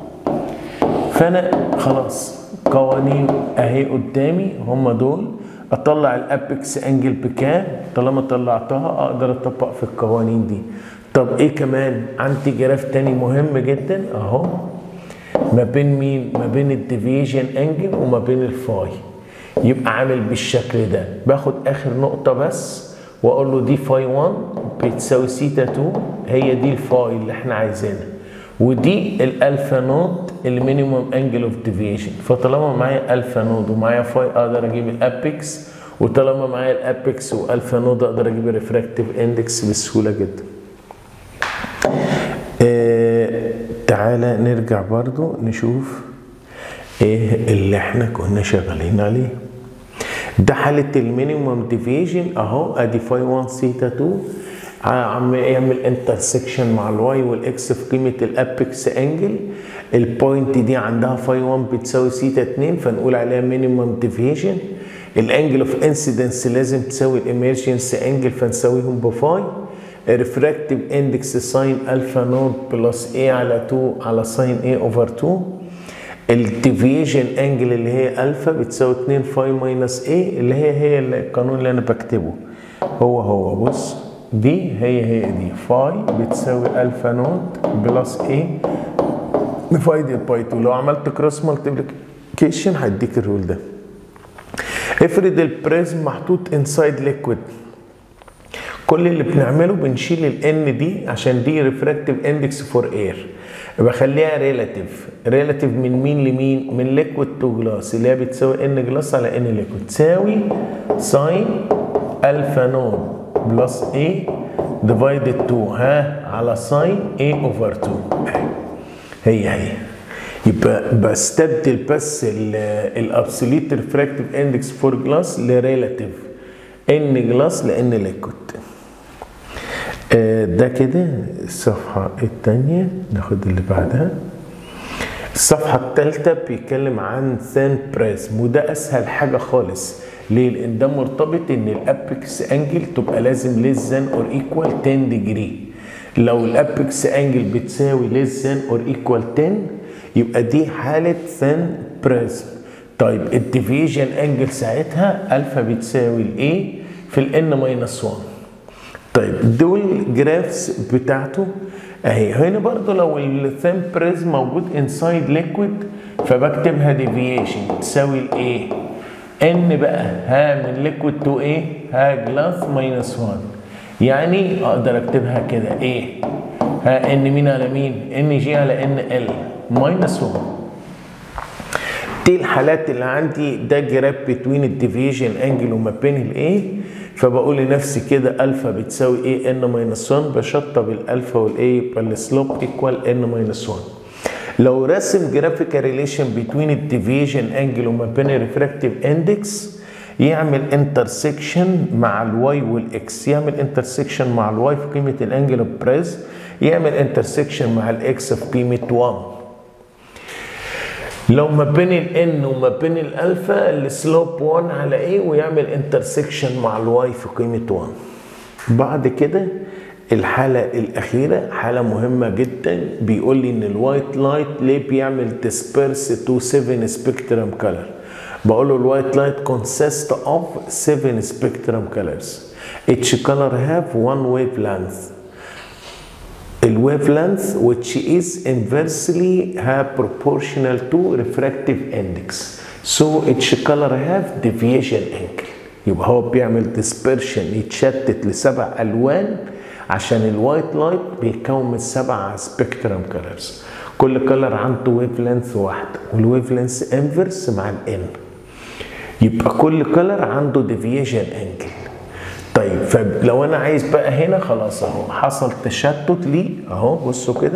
فانا خلاص قوانين اهي قدامي هم دول اطلع الابكس انجل بكام طالما طلعتها اقدر اطبق في القوانين دي طب ايه كمان عندي جراف تاني مهم جدا اهو ما بين مين ما بين الديفيجن انجل وما بين الفاي يبقى عامل بالشكل ده باخد اخر نقطه بس واقول له دي فاي 1 بتساوي سيتا 2 هي دي الفاي اللي احنا عايزينها ودي الالفا نوت المينيموم انجل اوف ديفيشن فطالما معايا الفا نود ومعايا فاي اقدر اجيب الابكس وطالما معايا الابكس والفا نود اقدر اجيب الريفراكتيف اندكس بسهوله جدا آه تعالى نرجع برضو نشوف ايه اللي احنا كنا شغالين عليه ده حالة المينيموم ديفيجن اهو ادي فاي 1 سيتا 2 عم يعمل انترسكشن مع الواي والاكس في قيمة الابكس انجل البوينت دي عندها فاي 1 بتساوي سيتا 2 فنقول عليها مينيموم ديفيجن الانجل اوف انسيدنس لازم تساوي الاميرجنسي انجل فنساويهم بفاي ريفراكتيف اندكس ساين الفا نوت بلس اي على 2 على ساين اي اوفر 2 الديفيجن انجل اللي هي الفا بتساوي 2 فاي ماينس اي اللي هي هي القانون اللي انا بكتبه هو هو بص دي هي هي دي فاي بتساوي الفا نوت بلس ايه ديفايدد باي 2 لو عملت كروس مالتيبليكيشن هيديك الرول ده افرض البريزم محطوط انسايد ليكويد كل اللي بنعمله بنشيل الان دي عشان دي ريفراكتيف اندكس فور اير بخليها ريلاتيف ريلاتيف من مين لمين من ليكويد تو جلاس اللي هي بتساوي ان جلاس على ان ليكويد تساوي ساين الفا نود بلس اي ديفايدد 2 ها على ساين اي اوفر 2 هي هي يبقى بستبدل بس الابسوليت ريفراكتيف اندكس فور جلاس لريلاتيف ان جلاس لان ليكويد ده كده الصفحة الثانية ناخد اللي بعدها الصفحة الثالثة بيتكلم عن ثان بريزم وده أسهل حاجة خالص ليه؟ لأن ده مرتبط إن الأبكس أنجل تبقى لازم ليس ذان أور إيكوال 10 ديجري لو الأبكس أنجل بتساوي ليس ذان أور إيكوال 10 يبقى دي حالة ثان بريزم طيب الديفيجن أنجل ساعتها ألفا بتساوي الإيه في الإن ماينس 1 طيب دول جرافس بتاعته اهي هنا برضو لو الثين بريزم موجود انسايد ليكويد فبكتبها ديفيشن تساوي الايه ان بقى ها من ليكويد تو ايه ها جلاس ماينس 1 يعني اقدر اكتبها كده ايه ها ان مين على مين ان جي على ان ال ماينس 1 دي الحالات اللي عندي ده جراب بتوين الديفيجن انجل وما بين الايه فبقول لنفسي كده الفا بتساوي ايه ان ماينس 1 بشطب الالفا والايه يبقى السلوب ايكوال ان ماينس 1 لو راسم جرافيكال ريليشن بين الديفيجن انجل وما بين الريفراكتيف اندكس يعمل انترسكشن مع الواي والاكس يعمل انترسكشن مع الواي في قيمه الانجل اوف بريز يعمل انترسكشن مع الاكس في قيمه 1 لو ما بين الان وما بين الالفا السلوب 1 على ايه ويعمل انترسكشن مع الواي في قيمه 1 بعد كده الحالة الأخيرة حالة مهمة جدا بيقول لي إن الوايت لايت ليه بيعمل disperse to 7 spectrum color بقول له الوايت لايت consist of 7 spectrum colors each color have one wavelength الويف لينث which is inversely have proportional to refractive index so each color have deviation angle يبقى هو بيعمل dispersion يتشتت لسبع الوان عشان الوايت لايت بيتكون من سبع سبيكترم كلرز كل كلر عنده ويف لينث واحده والويف لينث انفرس مع الان يبقى كل كلر عنده ديفيشن انجل طيب فلو انا عايز بقى هنا خلاص اهو حصل تشتت ليه اهو بصوا كده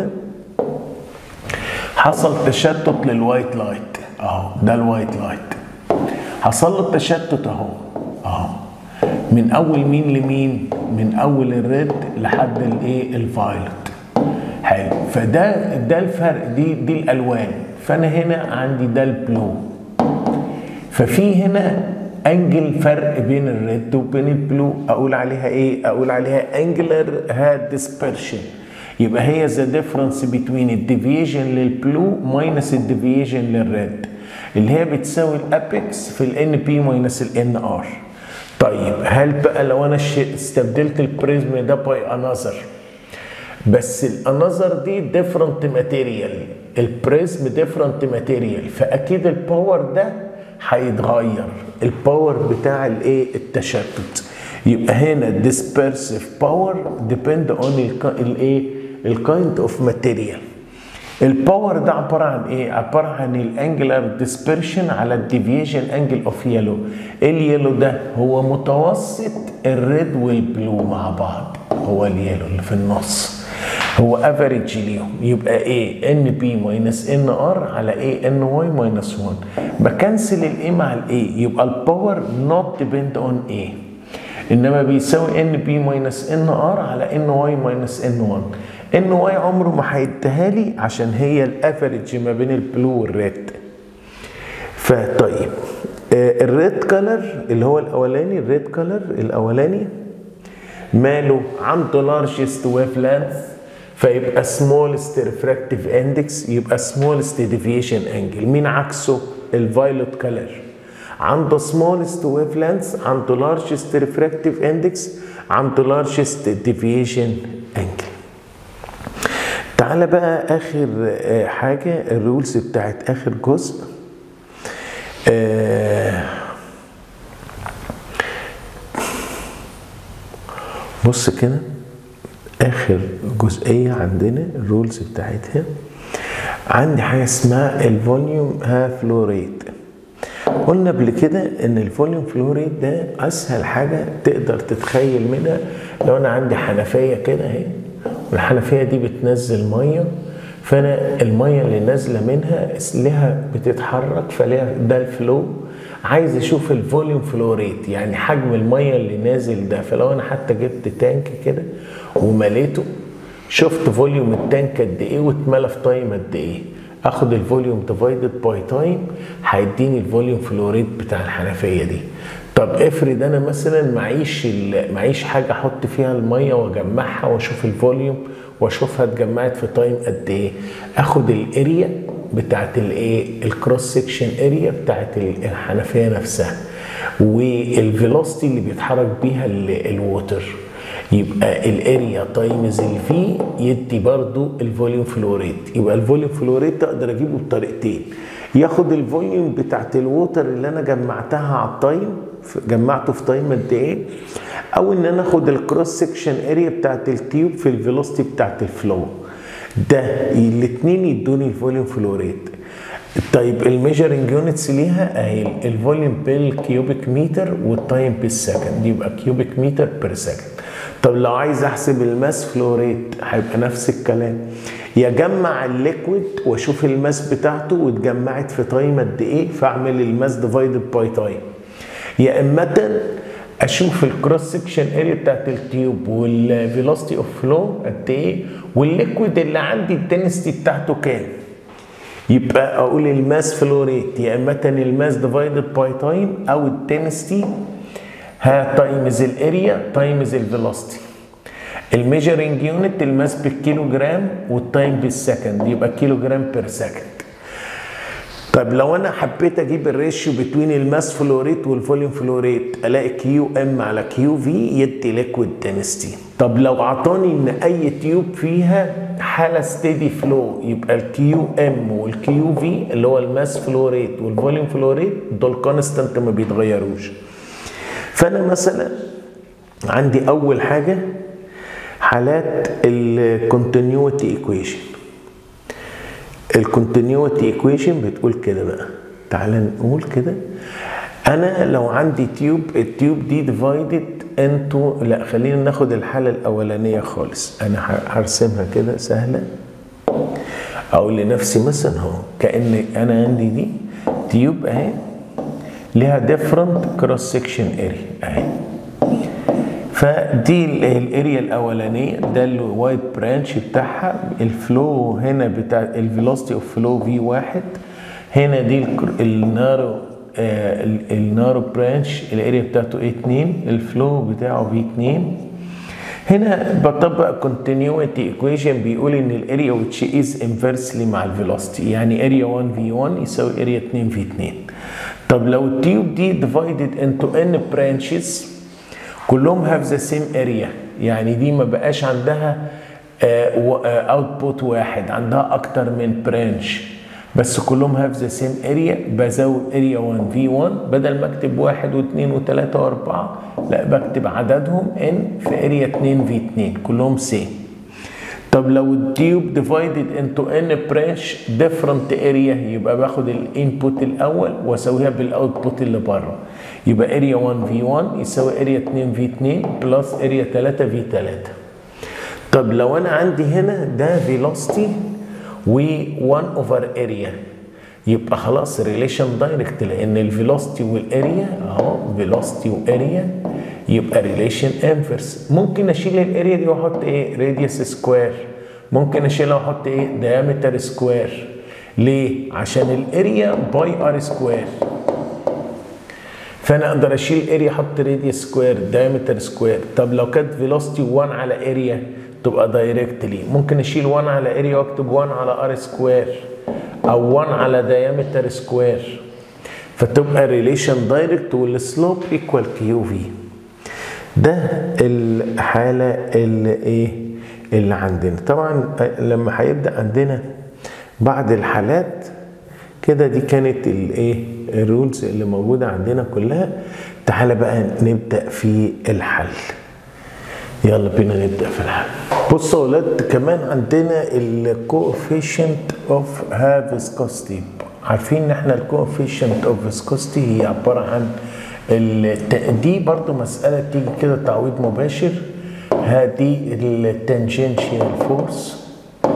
حصل تشتت للوايت لايت اهو ده الوايت لايت حصل له التشتت اهو اهو من اول مين لمين من اول الريد لحد الايه الفايلوت حلو فده ده الفرق دي دي الالوان فانا هنا عندي ده البلو ففي هنا انجل فرق بين الريد وبين البلو اقول عليها ايه اقول عليها انجلر هاد ديسبرشن يبقى هي ذا ديفرنس بين الديفيجن للبلو ماينس الديفيجن للريد اللي هي بتساوي الابيكس في الان بي ماينس الان ار طيب هل بقى لو انا استبدلت البريزم ده باي انذر بس الانذر دي ديفرنت ماتيريال البريزم ديفرنت ماتيريال فاكيد الباور ده هيتغير الباور بتاع الايه التشتت يبقى هنا dispersive power depend on الايه الكايند اوف ماتيريال الباور ده عباره عن ايه عباره عن الانجلر ديسبرشن على الديفيشن انجل اوف يلو اليلو ده هو متوسط الريد والبلو مع بعض هو اليلو اللي في النص هو افريج ليهم يبقى ايه ان بي ماينس ان ار على ايه ان واي ماينس 1 بكنسل الايه مع الايه يبقى الباور نوت ديبند اون ايه انما بيساوي ان بي ماينس ان ار على ان واي ماينس ان 1 ان واي عمره ما هيديها لي عشان هي الافريج ما بين البلو والريد فطيب آه الريد كلر اللي هو الاولاني الريد كلر الاولاني ماله عنده لارجست ويف لينث فيبقى smallest refractive index يبقى smallest deviation angle مين عكسه الفايلوت كلر عنده smallest wavelengths عنده largest refractive index عنده largest deviation angle تعالى بقى اخر آه، حاجه الرولز بتاعت اخر جزء آه، بص كده اخر جزئيه عندنا الرولز بتاعتها عندي حاجه اسمها الفوليوم ها فلو ريت قلنا قبل كده ان الفوليوم فلو ريت ده اسهل حاجه تقدر تتخيل منها لو انا عندي حنفيه كده اهي والحنفيه دي بتنزل ميه فانا الميه اللي نازله منها لها بتتحرك فليها ده الفلو عايز اشوف الفوليوم فلو ريت يعني حجم الميه اللي نازل ده فلو انا حتى جبت تانك كده ومليته شفت فوليوم التانك قد ايه واتملى في تايم قد ايه اخد الفوليوم ديفايدد باي تايم هيديني الفوليوم فلو ريت بتاع الحنفيه دي طب افرض انا مثلا معيش ال- معيش حاجه احط فيها الميه واجمعها واشوف الفوليوم واشوفها اتجمعت في تايم قد ايه اخد الاريا بتاعت الايه الكروس سكشن اريا بتاعت الحنفيه نفسها والفيلوسيتي اللي بيتحرك بيها ال- الووتر يبقى الاريا تايمز الفي يدي برضو الفوليوم فلو ريت يبقى الفوليوم فلو ريت اقدر اجيبه بطريقتين ياخد الفوليوم بتاعت الووتر اللي انا جمعتها على التايم ف- جمعته في تايم قد ايه او ان انا اخد الكروس سكشن اريا بتاعت التيوب في الفيلوسيتي بتاعت الفلو ده الاثنين يدوني الفوليوم فلو ريت طيب الميجرنج يونتس ليها اهي الفوليوم بالكيوبيك متر والتايم بالسكند يبقى كيوبيك متر بير سكند طب لو عايز احسب الماس فلو ريت هيبقى نفس الكلام يجمع الليكويد واشوف الماس بتاعته واتجمعت في تايم قد ايه فاعمل الماس ديفايدد باي تايم يا اما اشوف الكروس سكشن اريا بتاعت التيوب والفيلوسيتي اوف فلو قد ايه والليكويد اللي عندي الدنستي بتاعته كام يبقى اقول الماس فلو ريت يا اما الماس ديفايدد باي تايم او الدنستي ها تايمز الاريا تايمز الفيلوسيتي الميجرنج يونت الماس بالكيلو جرام والتايم بالسكند يبقى كيلو جرام بير سكند طب لو انا حبيت اجيب الريشيو بين الماس فلو ريت والفوليوم فلو ريت الاقي كيو ام على كيو في يدي ليكويد دنستي طب لو اعطاني ان اي تيوب فيها حاله ستيدي فلو يبقى الكيو ام والكيو في اللي هو الماس فلو ريت والفوليوم فلو ريت دول كونستانت ما بيتغيروش فانا مثلا عندي اول حاجه حالات الكونتينيوتي ايكويشن الكونتينيوتي ايكويشن بتقول كده بقى تعال نقول كده انا لو عندي تيوب التيوب دي ديفايدد انتو لا خلينا ناخد الحاله الاولانيه خالص انا هرسمها كده سهله اقول لنفسي مثلا اهو كان انا عندي دي تيوب اهي ليها ديفرنت كروس سكشن اريا اهي فدي الاريا الاولانيه ده الوايت برانش بتاعها الفلو هنا بتاع الفيلوسيتي اوف فلو في واحد هنا دي النارو آه النارو برانش الاريا بتاعته ايه 2 الفلو بتاعه في 2 هنا بطبق continuity equation بيقول ان الاريا which is inversely مع الفيلوسيتي يعني اريا 1 في 1 يساوي اريا 2 في 2 طب لو التيوب دي divided into n branches كلهم have the same area يعني دي ما بقاش عندها اوتبوت واحد عندها اكتر من برانش بس كلهم هاف ذا سيم اريا بزود اريا 1 في 1 بدل ما اكتب واحد واثنين وثلاثة واربعة لا بكتب عددهم ان في اريا 2 في 2 كلهم سيم طب لو التيوب ديفايدد انتو ان برانش ديفرنت اريا يبقى باخد الانبوت الاول واسويها بالاوتبوت اللي بره يبقى اريا 1 في 1 يساوي اريا 2 في 2 بلس اريا 3 في 3 طب لو انا عندي هنا ده فيلوسيتي و1 اوفر اريا يبقى خلاص ريليشن دايركت لان الفيلوسيتي والاريا اهو فيلوسيتي واريا يبقى ريليشن انفرس ممكن اشيل الاريا دي واحط ايه راديوس سكوير ممكن اشيلها واحط ايه دايمتر سكوير ليه عشان الاريا باي ار سكوير فانا اقدر اشيل اريا احط راديوس سكوير دايمتر سكوير طب لو كانت فيلوسيتي 1 على اريا تبقى دايركتلي ممكن اشيل 1 على اريا واكتب 1 على ار سكوير او 1 على دايمتر سكوير فتبقى ريليشن دايركت والسلوب ايكوال كيو في ده الحاله اللي ايه اللي عندنا طبعا لما هيبدا عندنا بعض الحالات كده دي كانت الايه الرولز اللي موجوده عندنا كلها تعالى بقى نبدا في الحل يلا بينا نبدا في الحل بصوا يا ولاد كمان عندنا الكوفيشنت اوف ها فيسكوستي عارفين ان احنا الكوفيشنت اوف فيسكوستي هي عباره عن دي برضو مساله تيجي كده تعويض مباشر هذه التانجنشيال فورس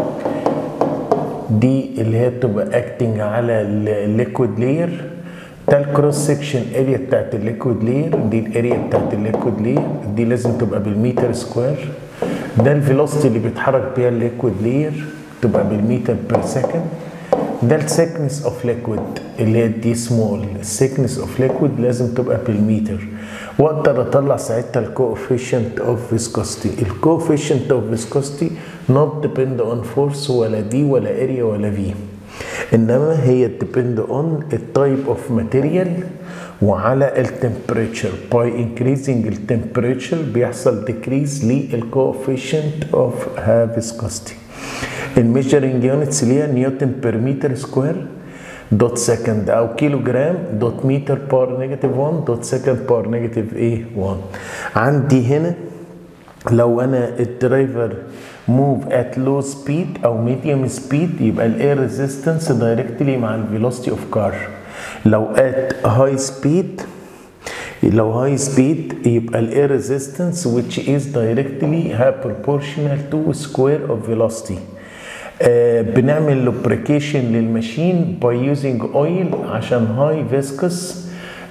دي اللي هي بتبقى اكتنج على الليكويد لير ده الكروس سكشن اريا بتاعت الليكويد لير دي الاريا بتاعت الليكويد لير دي لازم تبقى بالمتر سكوير ده الفيلوسيتي اللي بيتحرك بيها الليكويد لير تبقى بالمتر بير سكند ده السكنس اوف ليكويد اللي هي دي سمول السكنس اوف ليكويد لازم تبقى بالمتر واقدر اطلع ساعتها الكوفيشنت اوف فيسكوستي الكوفيشنت اوف فيسكوستي not depend on force ولا دي ولا اريا ولا في انما هي depend on التايب اوف ماتيريال وعلى التمبريتشر باي increasing التمبريتشر بيحصل decrease للكوفيشنت اوف ها فيسكوستي الميجرنج يونتس اللي هي نيوتن بير متر سكوير دوت سكند او كيلو جرام دوت متر بار نيجاتيف 1 دوت سكند بار نيجاتيف ايه 1 عندي هنا لو انا الدرايفر موف ات لو سبيد او ميديوم سبيد يبقى الاير ريزيستنس دايركتلي مع الفيلوسيتي اوف كار لو ات هاي سبيد لو هاي سبيد يبقى الاير ريزيستنس which is directly proportional to square of velocity آه بنعمل لوبريكيشن للماشين باي يوزنج اويل عشان هاي فيسكس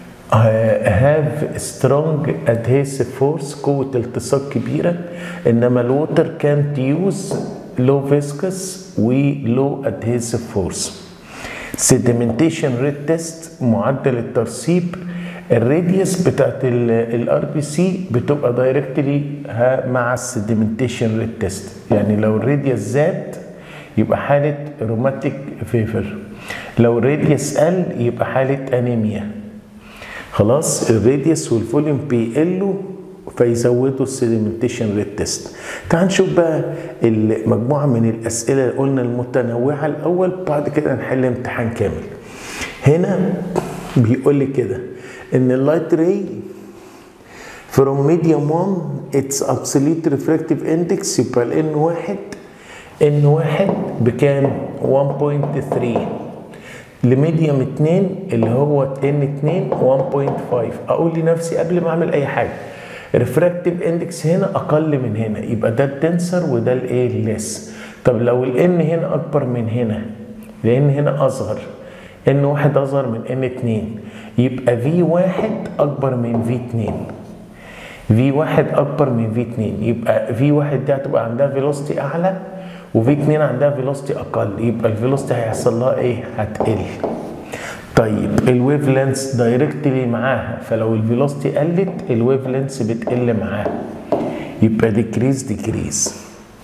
هاف سترونج ادهيسيف فورس قوه التصاق كبيره انما الووتر كانت يوز لو فيسكس ولو ادهيسيف فورس سيديمنتيشن ريت تيست معدل الترسيب الراديوس بتاعت الار بي سي بتبقى دايركتلي مع السيديمنتيشن ريت تيست يعني لو الراديوس زاد يبقى حالة روماتيك فيفر لو الراديوس قل يبقى حالة انيميا خلاص الراديوس والفوليوم بيقلوا فيزودوا السيديمنتيشن ريت تيست تعال نشوف بقى المجموعة من الأسئلة اللي قلنا المتنوعة الأول بعد كده نحل امتحان كامل هنا بيقول لي كده ان اللايت راي from medium 1 its absolute refractive index يبقى ال n واحد ان واحد بكام 1.3 لميديوم 2 اللي هو ان 2 1.5 اقول لنفسي قبل ما اعمل اي حاجه ريفراكتيف اندكس هنا اقل من هنا يبقى ده التنسر وده الايه الليس طب لو الان هنا اكبر من هنا لان هنا اصغر ان واحد اصغر من ان 2 يبقى في واحد اكبر من في 2 في واحد اكبر من في 2 يبقى في واحد دي هتبقى عندها فيلوسيتي اعلى وفي 2 عندها فيلوسيتي اقل يبقى الفيلوسيتي هيحصل لها ايه هتقل طيب الويف لينس دايركتلي معاها فلو الفيلوسيتي قلت الويف لينس بتقل معاها يبقى ديكريز ديكريز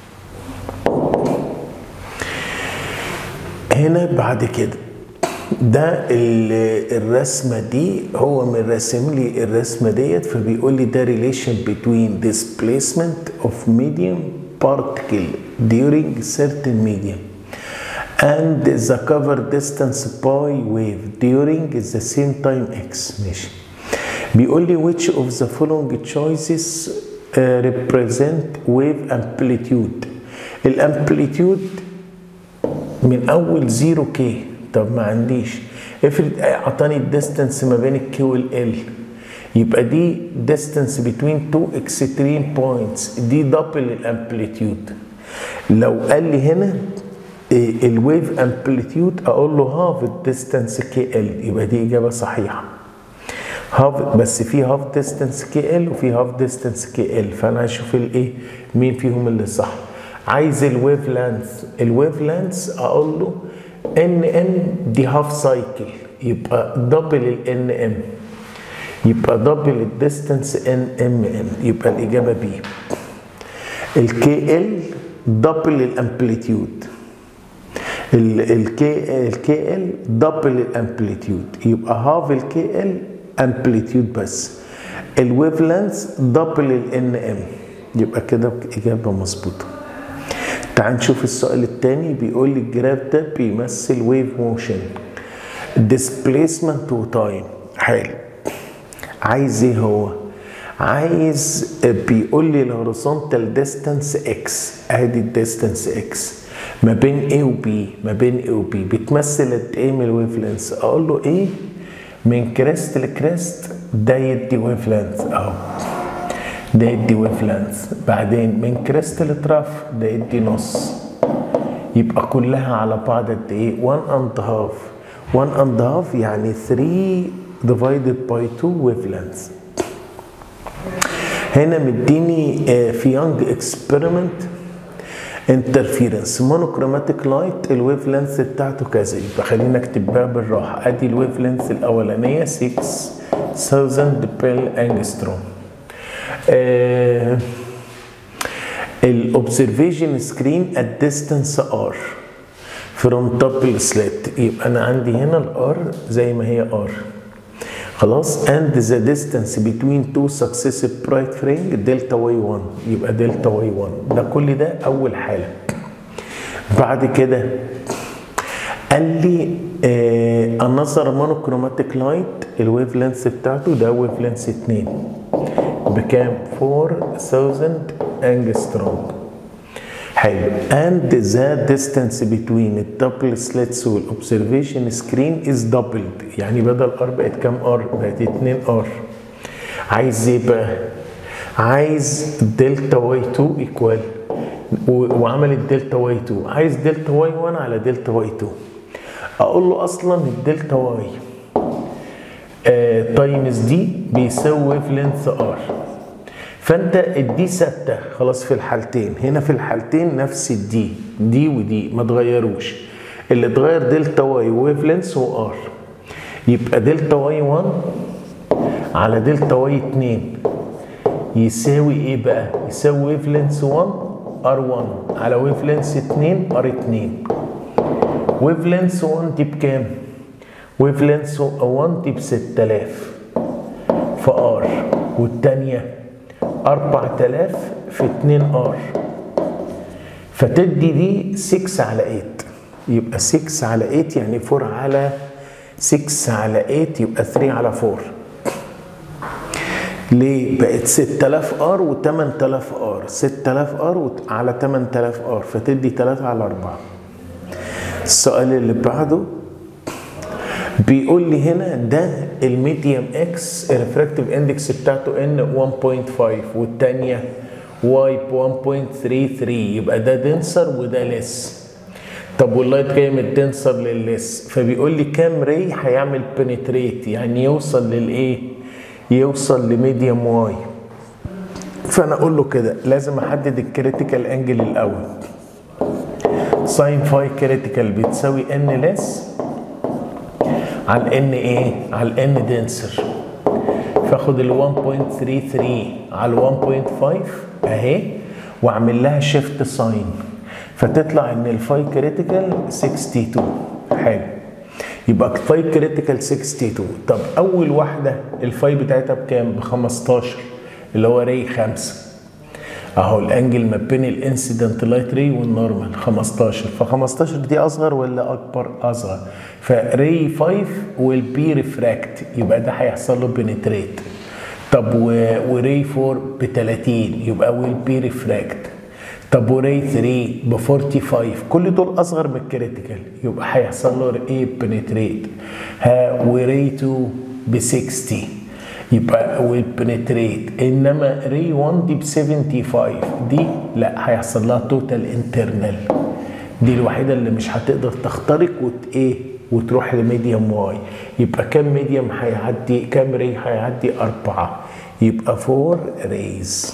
هنا بعد كده ده الرسمة دي هو من راسم لي الرسمة ديت فبيقول لي ده relation between displacement of medium particle during certain medium and the cover distance by wave during the same time x ماشي بيقول لي which of the following choices uh, represent wave amplitude الامبليتيود من اول 0 كي طب ما عنديش افرض اعطاني الديستنس ما بين الكيو والال يبقى دي distance between two extreme points دي دبل الامبليتيود لو قال لي هنا الويف امبليتيود اقول له هاف الديستنس كي ال يبقى دي اجابه صحيحه هاف بس في هاف ديستنس كي ال وفي هاف ديستنس كي ال فانا هشوف الايه مين فيهم اللي صح عايز الويف لانث الويف لانث اقول له ان ان دي هاف سايكل يبقى دبل الان ام يبقى دبل الديستنس ان ام ان يبقى الاجابه بي الكي ال دبل الامبليتيود الكي الكي ال دبل الامبليتيود يبقى هاف الكي ال امبليتيود بس الويف لينث دبل الان ام يبقى كده اجابه مظبوطه تعال نشوف السؤال الثاني بيقول لي الجراف ده بيمثل ويف موشن displacement وتايم حلو عايز ايه هو عايز بيقول لي الهوريزونتال ديستانس اكس ادي الديستانس اكس ما بين A و B ما بين A و B بتمثل قد ايه من الويف لينث اقول له ايه من كريست لكريست ده يدي ويف لينث اهو ده يدي ويف لينث بعدين من كريست لتراف ده يدي نص يبقى كلها على بعض قد ايه 1 اند هاف 1 اند هاف يعني 3 divided by 2 wave lengths هنا مديني في يونج اكسبيرمنت انترفيرنس مونوكروماتيك لايت الويف لينث بتاعته كذا يبقى خلينا اكتبها بالراحه ادي الويف لينث الاولانيه 6000 بيل انجستروم الاوبزرفيشن سكرين ات ديستانس ار فروم توب السلات يبقى انا عندي هنا الار زي ما هي ار خلاص and the distance between two successive bright frame دلتا واي 1 يبقى دلتا واي 1 ده كل ده اول حاله بعد كده قال لي آه النظر مونوكروماتيك لايت الويف لينث بتاعته ده ويف لينث 2 بكام 4000 انجستروم حلو and the distance between الدبل slits والاوبزرفيشن سكرين is doubled يعني بدل ار بقت كام ار بقت 2 ار عايز ايه بقى عايز دلتا واي 2 ايكوال وعمل الدلتا واي 2 عايز دلتا واي 1 على دلتا واي 2 اقول له اصلا الدلتا واي تايمز دي بيساوي ويف لينث ار فانت الدي ثابته خلاص في الحالتين هنا في الحالتين نفس الدي دي ودي ما تغيروش اللي اتغير دلتا واي ويف لينث وار يبقى دلتا واي 1 على دلتا واي 2 يساوي ايه بقى يساوي ويف لينث 1 ار 1 على ويف لينث 2 ار 2 ويف لينث 1 دي بكام ويف لينث 1 دي ب 6000 في ار والثانيه 4000 في 2 ار فتدي دي 6 على 8 يبقى 6 على 8 يعني 4 على 6 على 8 يبقى 3 على 4 ليه بقت 6000 ار و 8000 ار 6000 ار على 8000 ار فتدي 3 على 4 السؤال اللي بعده بيقول لي هنا ده الميديوم اكس الريفراكتيف اندكس بتاعته ان 1.5 والثانيه واي ب 1.33 يبقى ده دنسر وده لس طب واللايت جاي من الدنسر لللس فبيقول لي كام ري هيعمل بنتريت يعني يوصل للايه يوصل لميديوم واي فانا اقول له كده لازم احدد الكريتيكال انجل الاول ساين فاي كريتيكال بتساوي ان لس على الان ايه على الان دنسر فاخد ال 1.33 على ال 1.5 اهي واعمل لها شيفت ساين فتطلع ان الفاي كريتيكال 62 حلو يبقى الفاي كريتيكال 62 طب اول واحده الفاي بتاعتها بكام ب 15 اللي هو ري 5 اهو الانجل ما بين الانسيدنت لايت ري والنورمال 15 ف 15 دي اصغر ولا اكبر اصغر فري 5 ويل بي ريفراكت يبقى ده هيحصل له بنتريت طب وري 4 ب 30 يبقى ويل بي ريفراكت طب وري 3 ب 45 كل دول اصغر من الكريتيكال يبقى هيحصل له ايه بنتريت ها وري 2 ب 60 يبقى ويل بنتريت انما ري 1 دي ب 75 دي لا هيحصل لها توتال انترنال دي الوحيده اللي مش هتقدر تخترق وت ايه وتروح لميديوم واي يبقى كام ميديوم هيعدي كام ري هيعدي أربعة يبقى 4 ريز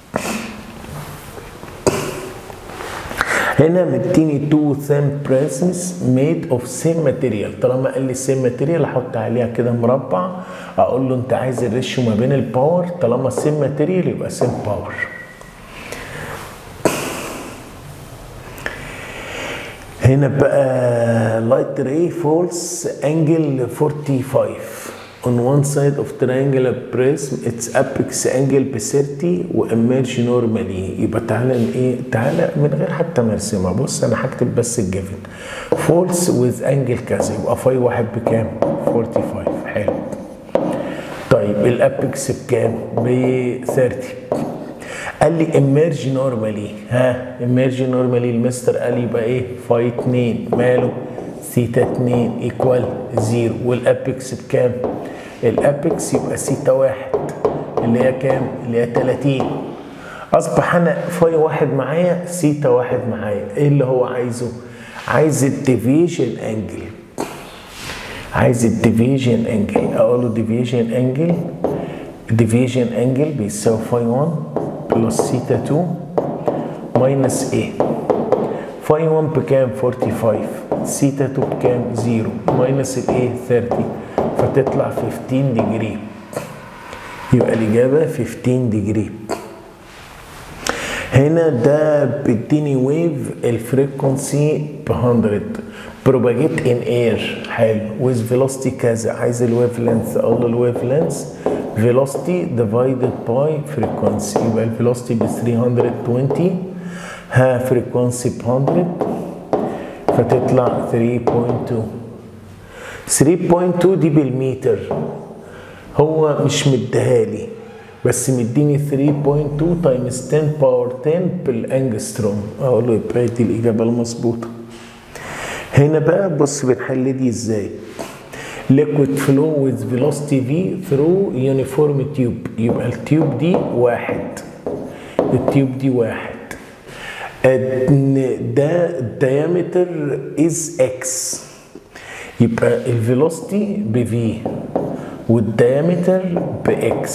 هنا مديني تو ثين بريزمز ميد اوف سيم ماتيريال طالما قال لي سيم ماتيريال احط عليها كده مربع اقول له انت عايز الريشيو ما بين الباور طالما سيم ماتيريال يبقى سيم باور هنا بقى light ray falls angle 45 on one side of triangular prism its apex angle ب 30 و emerge normally يبقى تعالى ايه تعالى من غير حتى ما ارسمها بص انا هكتب بس الجيفن falls with angle كذا يبقى فاي واحد بكام 45 حلو طيب الابكس بكام ب 30 قال لي emerge normally ها emerge normally المستر قال لي يبقى ايه فاي 2 ماله سيتا 2 ايكوال 0 والابكس بكام الابكس يبقى سيتا 1 اللي هي كام اللي هي 30 اصبح انا فاي واحد معايا سيتا واحد معايا ايه اللي هو عايزه عايز الديفيجن انجل عايز الديفيجن انجل اقول له ديفيجن انجل ديفيجن انجل بيساوي فاي 1 بلس سيتا 2 ماينس ايه فاي 1 بكام 45 سيتا 2 بكام 0 ماينس الايه 30 فتطلع 15 ديجري يبقى الاجابه 15 ديجري هنا ده بيديني ويف الفريكونسي ب 100 بروباجيت ان اير حلو ويز فيلوسيتي كذا عايز الويف لينث اقول له الويف لينث فيلوسيتي ديفايدد باي فريكونسي يبقى الفيلوسيتي ب 320 ها فريكونسي ب 100 فتطلع 3.2 3.2 دي بالمتر هو مش مديهالي بس مديني 3.2 تايمز 10 باور 10 بالانجستروم اقول له يبقى دي الاجابه المظبوطه هنا بقى بص بنحل دي ازاي liquid flow with velocity v through uniform tube يبقى التيوب دي واحد التيوب دي واحد ده diameter is x يبقى الفيلوسيتي ب v والديامتر ب x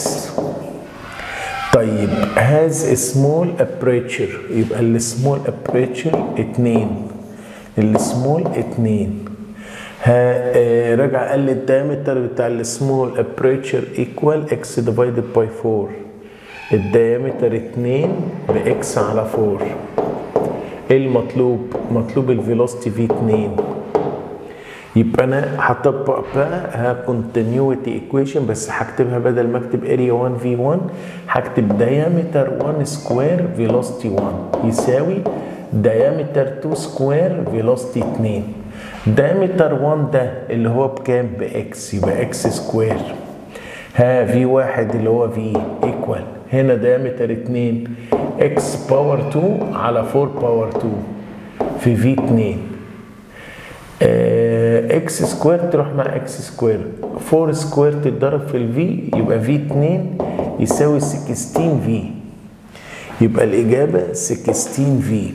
طيب has a small aperture يبقى السمول aperture 2 السمول 2 ها آه رجع قال لي الدايمتر بتاع السمول ابريتشر ايكوال اكس ديفايدد باي 4 الدايمتر 2 باكس على 4 ايه المطلوب؟ مطلوب الفيلوسيتي في 2 يبقى انا هطبق بقى ها كونتينيوتي ايكويشن بس هكتبها بدل ما اكتب اريا 1 في 1 هكتب دايمتر 1 سكوير فيلوسيتي 1 يساوي دايمتر 2 سكوير فيلوسيتي 2 دايمتر 1 ده اللي هو بكام باكس يبقى اكس سكوير ها في واحد اللي هو في ايكوال هنا دايمتر 2 اكس باور 2 على 4 باور 2 في في 2 اكس سكوير تروح مع اكس سكوير 4 سكوير تتضرب في الفي يبقى في 2 يساوي 16 في يبقى الاجابه 16 في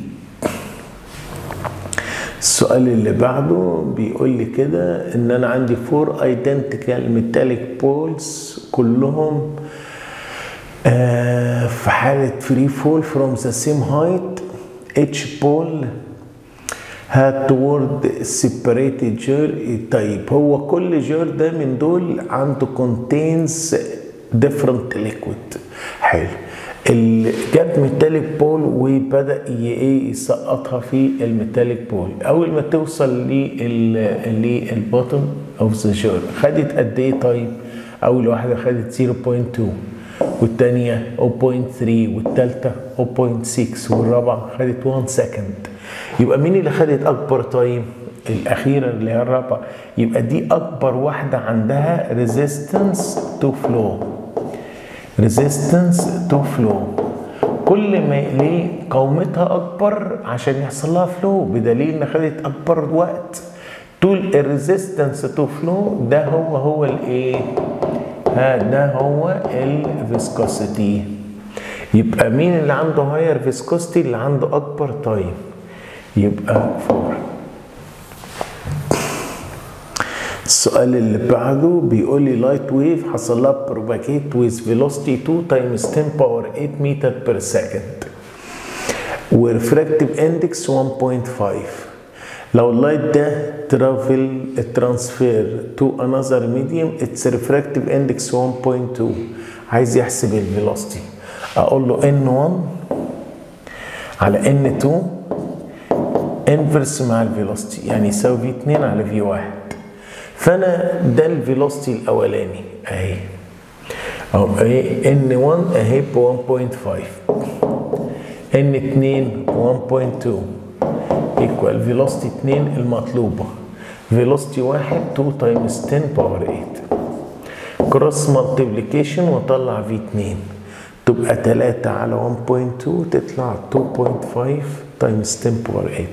السؤال اللي بعده بيقول لي كده ان انا عندي فور ايدنتيكال ميتاليك بولز كلهم آه في حالة فري فول فروم ذا سيم هايت اتش بول had toward separated جير طيب هو كل جير ده من دول عنده contains different liquid حلو جاب ميتاليك بول وبدا ايه يسقطها في الميتاليك بول اول ما توصل للبوتtom اوف ذا جير خدت قد ايه طيب اول واحده خدت 0.2 والثانيه 0.3 والثالثه 0.6 والرابعه خدت 1 سكند يبقى مين اللي خدت اكبر تايم الاخيره اللي هي الرابعه يبقى دي اكبر واحده عندها ريزيستنس تو فلو ريزيستنس تو فلو كل ما ليه قومتها اكبر عشان يحصل لها فلو بدليل ان خدت اكبر وقت طول الريزيستنس تو فلو ده هو هو الايه ها ده هو الفيسكوسيتي يبقى مين اللي عنده هاير فيسكوسيتي اللي عنده اكبر تايم يبقى فور السؤال اللي بعده بيقول لي لايت ويف حصل لها بروباجيت ويز فيلوسيتي 2 تايمز 10 باور 8 متر بير سكند وريفراكتيف اندكس 1.5 لو اللايت ده ترافل ترانسفير تو انذر ميديوم اتس ريفراكتيف اندكس 1.2 عايز يحسب الفيلوسيتي اقول له n1 على n2 انفرس مع الفيلوسيتي يعني يساوي في 2 على في 1 فانا ده الفيلوسيتي الاولاني اهي اهو اهي ان 1 اهي ب 1.5 ان 2 1.2 ايكوال فيلوسيتي 2 المطلوبه فيلوسيتي 1 2 تايمز 10 باور 8 كروس مالتيبليكيشن واطلع في 2 تبقى 3 على 1.2 تطلع 2.5 تايمز 10 باور 8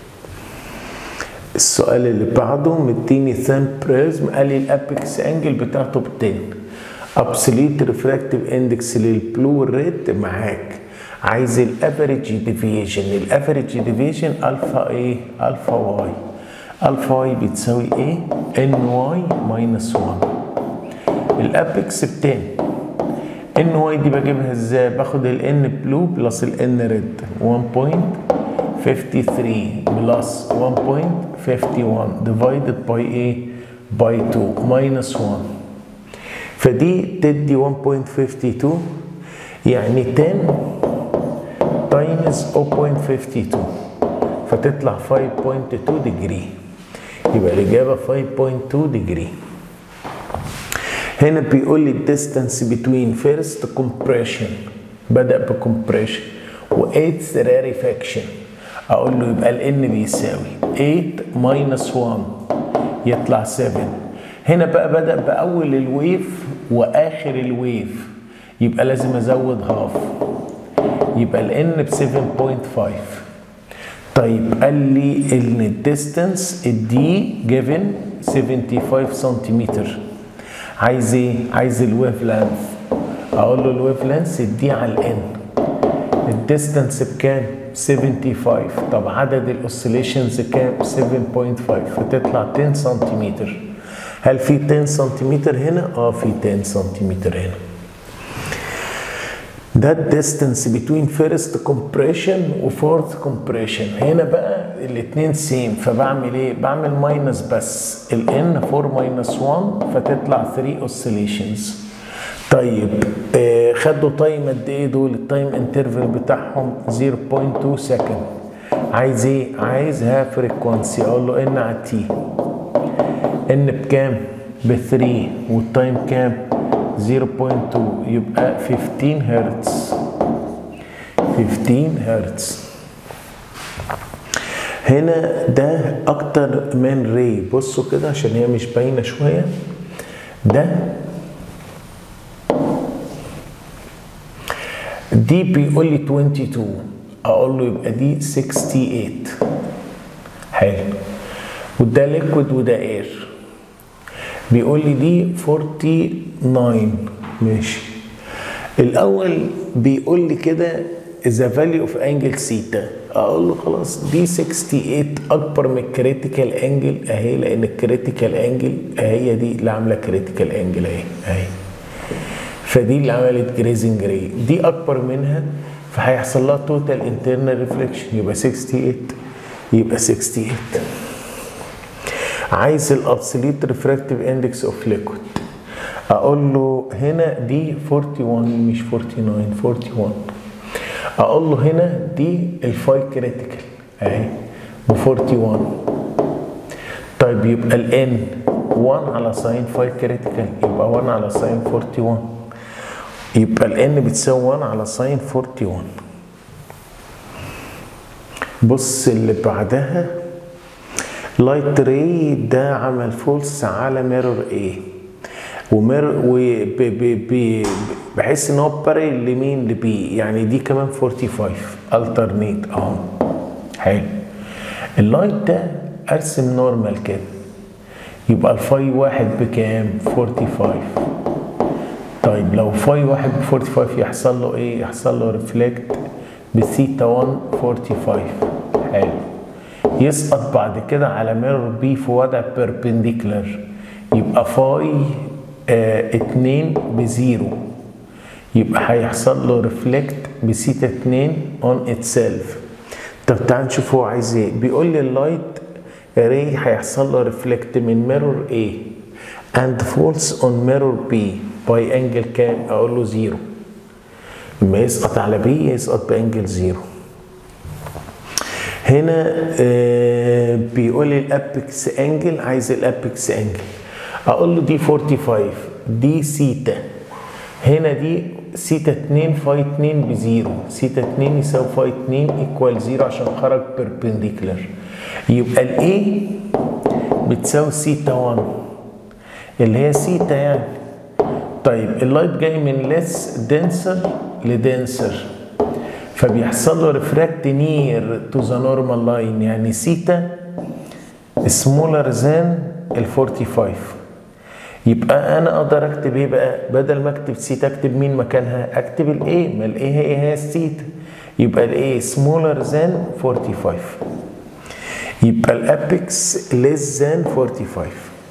السؤال اللي بعده مديني ثان بريزم قال لي الابكس انجل بتاعته ب 10 ابسوليت ريفراكتيف اندكس للبلو ريد معاك عايز الافريج ديفيشن الافريج ديفيشن الفا ايه الفا واي الفا واي بتساوي ايه ان واي ماينس 1 الابكس ب 10 ان واي دي بجيبها ازاي باخد الان بلو بلس الان ريد 1.53 بلس 1.51 divided by ايه by 2 minus 1 فدي تدي 1.52 يعني 10 تايمز 0.52 فتطلع 5.2 ديجري يبقى الإجابة 5.2 ديجري هنا بيقول لي الديستانس بتوين فيرست كومبريشن بدأ بكمبريشن و8 راريفاكشن أقول له يبقى الN بيساوي 8 ماينس 1 يطلع 7 هنا بقى بدأ بأول الويف وآخر الويف يبقى لازم أزود هاف يبقى الN ب 7.5 طيب قال لي ان الديستانس الدي جيفن 75 سنتيمتر عايز ايه؟ عايز الويف لانث اقول له الويف لانث الدي على الان الديستانس بكام؟ 75 طب عدد الاوسيليشنز كام؟ 7.5 فتطلع 10 سنتيمتر هل في 10 سنتيمتر هنا؟ اه في 10 سنتيمتر هنا ده الديستنس بتوين فيرست كومبريشن وفورث كومبريشن هنا بقى الاثنين سيم فبعمل ايه بعمل ماينس بس الان 4 ماينس 1 فتطلع 3 اوسيليشنز طيب آه خدوا تايم قد ايه دول التايم انترفال بتاعهم 0.2 سكند عايز ايه عايز ها فريكوانسي اقول له ان على تي ان بكام ب 3 والتايم كام 0.2 يبقى 15 هرتز 15 هرتز هنا ده اكتر من ري بصوا كده عشان هي مش باينه شويه ده دي بيقول لي 22 اقول له يبقى دي 68 حلو وده ليكويد وده اير بيقول لي دي 49 ماشي الاول بيقول لي كده ذا فاليو اوف انجل سيتا اقول له خلاص دي 68 اكبر من الكريتيكال انجل اهي لان الكريتيكال انجل هي دي اللي عامله كريتيكال انجل اهي اهي فدي اللي عملت جريزنج ري دي اكبر منها فهيحصل لها توتال انترنال ريفليكشن يبقى 68 يبقى 68 عايز الابسوليت ريفراكتيف اندكس اوف ليكويد اقول له هنا دي 41 مش 49 41 اقول له هنا دي الفاي كريتيكال اهي ب 41 طيب يبقى الان 1 على ساين فاي كريتيكال يبقى 1 على ساين 41 يبقى الان بتساوي 1 على ساين 41 بص اللي بعدها لايت ري ده عمل فولس على ميرور ايه ومير بحس ان هو باري لمين لبي يعني دي كمان 45 الترنيت اهو حلو اللايت ده ارسم نورمال كده يبقى الفاي واحد بكام 45 طيب لو فاي واحد ب 45 يحصل له ايه يحصل له ريفلكت بثيتا 1 45 حلو يسقط بعد كده على ميرور بي في وضع بيربنديكولار يبقى فاي آه 2 بزيرو يبقى هيحصل له ريفلكت بسيتا 2 اون اتسيلف طب تعال نشوف هو عايز ايه بيقول لي اللايت ري هيحصل له ريفلكت من ميرور A and falls on mirror B باي انجل كام اقول له زيرو لما يسقط على بي يسقط بانجل زيرو هنا آه بيقول لي الابكس انجل عايز الابكس انجل اقول له دي 45 دي سيتا هنا دي سيتا 2 فاي 2 بزيرو سيتا 2 يساوي فاي 2 ايكوال زيرو عشان خرج بيربنديكولار يبقى الاي بتساوي سيتا 1 اللي هي سيتا يعني طيب اللايت جاي من ليس دنسر لدنسر فبيحصل له ريفراكت نير تو ذا نورمال لاين يعني سيتا سمولر ذان ال 45 يبقى انا اقدر اكتب ايه بقى بدل ما اكتب سيتا اكتب مين مكانها اكتب الايه ما الايه هي هي السيتا يبقى الايه سمولر ذان 45 يبقى الابكس ليس ذان 45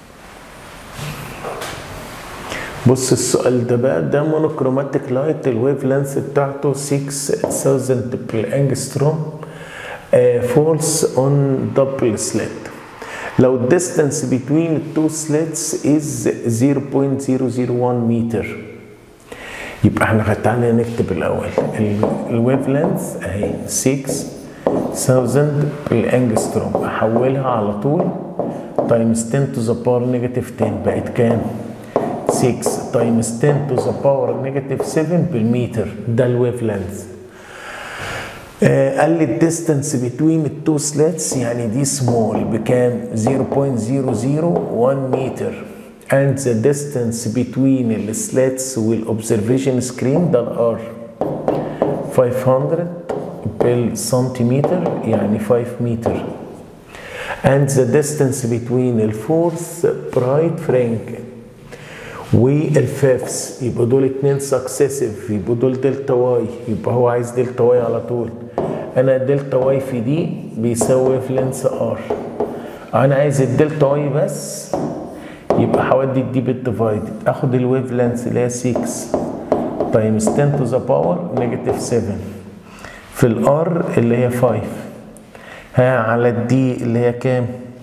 بص السؤال ده بقى ده مونوكروماتيك لايت الويف لينث بتاعته 6000 بالانجستروم فولس اون دبل سليت لو الديستانس بين التو سليتس از 0.001 متر يبقى احنا تعالى نكتب الاول الويف لينث اهي 6000 بالانجستروم احولها على طول تايمز 10 تو ذا باور نيجاتيف 10 بقت كام؟ 6 تايمز 10 تو ذا باور نيجاتيف 7 بالمتر ده الويف لينث آه قال لي الديستانس بين التو سلاتس يعني دي سمول بكام 0.001 متر and the distance between السلاتس والاوبزرفيشن سكرين ده الار 500 بالسنتيمتر يعني 5 متر and the distance between الفورث برايت فرانك والفيفس يبقى دول اتنين سكسيسيف يبقى دول دلتا واي يبقى هو عايز دلتا واي على طول انا دلتا واي في دي بيساوي ويف لينس ار انا عايز الدلتا واي بس يبقى هودي دي بالديفايدد اخد الويف لينس اللي هي 6 تايمز 10 تو ذا باور نيجاتيف 7 في الار اللي هي 5 ها على الدي اللي هي كام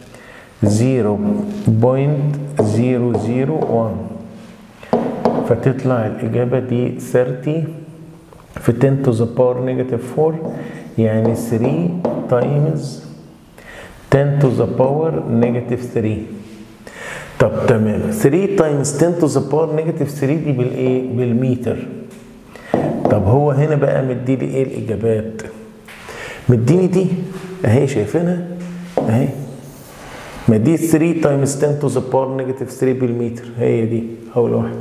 0.001 فتطلع الإجابة دي 30 في 10 to the power negative 4 يعني 3 times 10 to the power negative 3 طب تمام 3 times 10 to the power negative 3 دي بالايه؟ بالمتر طب هو هنا بقى مديني ايه الإجابات؟ مديني دي اهي شايفينها؟ اهي ما دي 3 تايمز 10 تو ذا باور نيجاتيف 3 بالمتر هي دي اول واحده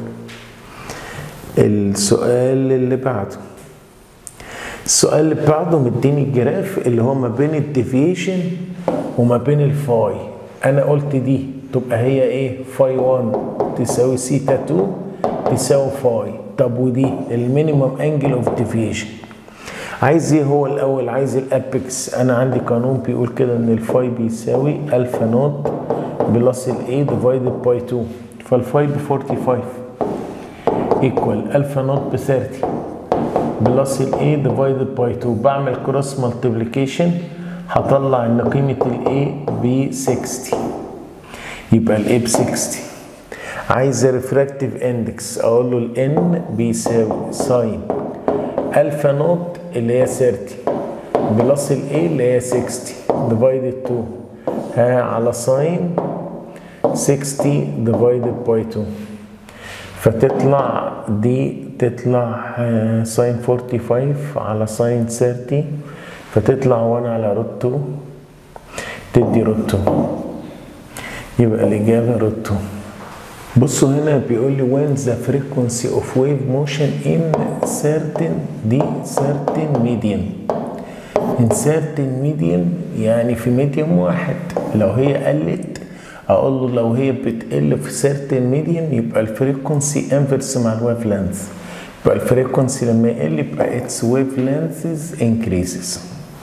السؤال اللي بعده السؤال اللي بعده مديني الجراف اللي هو ما بين الديفيشن وما بين الفاي انا قلت دي تبقى هي ايه فاي 1 تساوي سيتا 2 تساوي فاي طب ودي المينيمم انجل اوف ديفيشن عايز ايه هو الاول عايز الابكس انا عندي قانون بيقول كده ان الفاي بيساوي الفا نوت بلس الاي ديفايدد باي 2 فالفاي ب 45 ايكوال الفا نوت ب 30 بلس الاي ديفايدد باي 2 بعمل كروس مالتيبليكيشن هطلع ان قيمه الاي ب 60 يبقى الاي ب 60 عايز الريفراكتيف اندكس اقول له الان بيساوي ساين الفا نوت اللي هي 30 بلس الاي اللي هي 60 ديفايدد 2 ها على ساين 60 ديفايدد باي 2 فتطلع دي تطلع ساين 45 على ساين 30 فتطلع 1 على روت 2 تدي روت 2 يبقى الإجابة روت 2 بصوا هنا بيقول لي when the frequency of wave motion in certain دي certain medium in certain medium يعني في ميديوم واحد لو هي قلت اقول له لو هي بتقل في certain medium يبقى الفريكونسي انفرس مع الويف لينث يبقى الفريكونسي لما يقل يبقى its wave length increases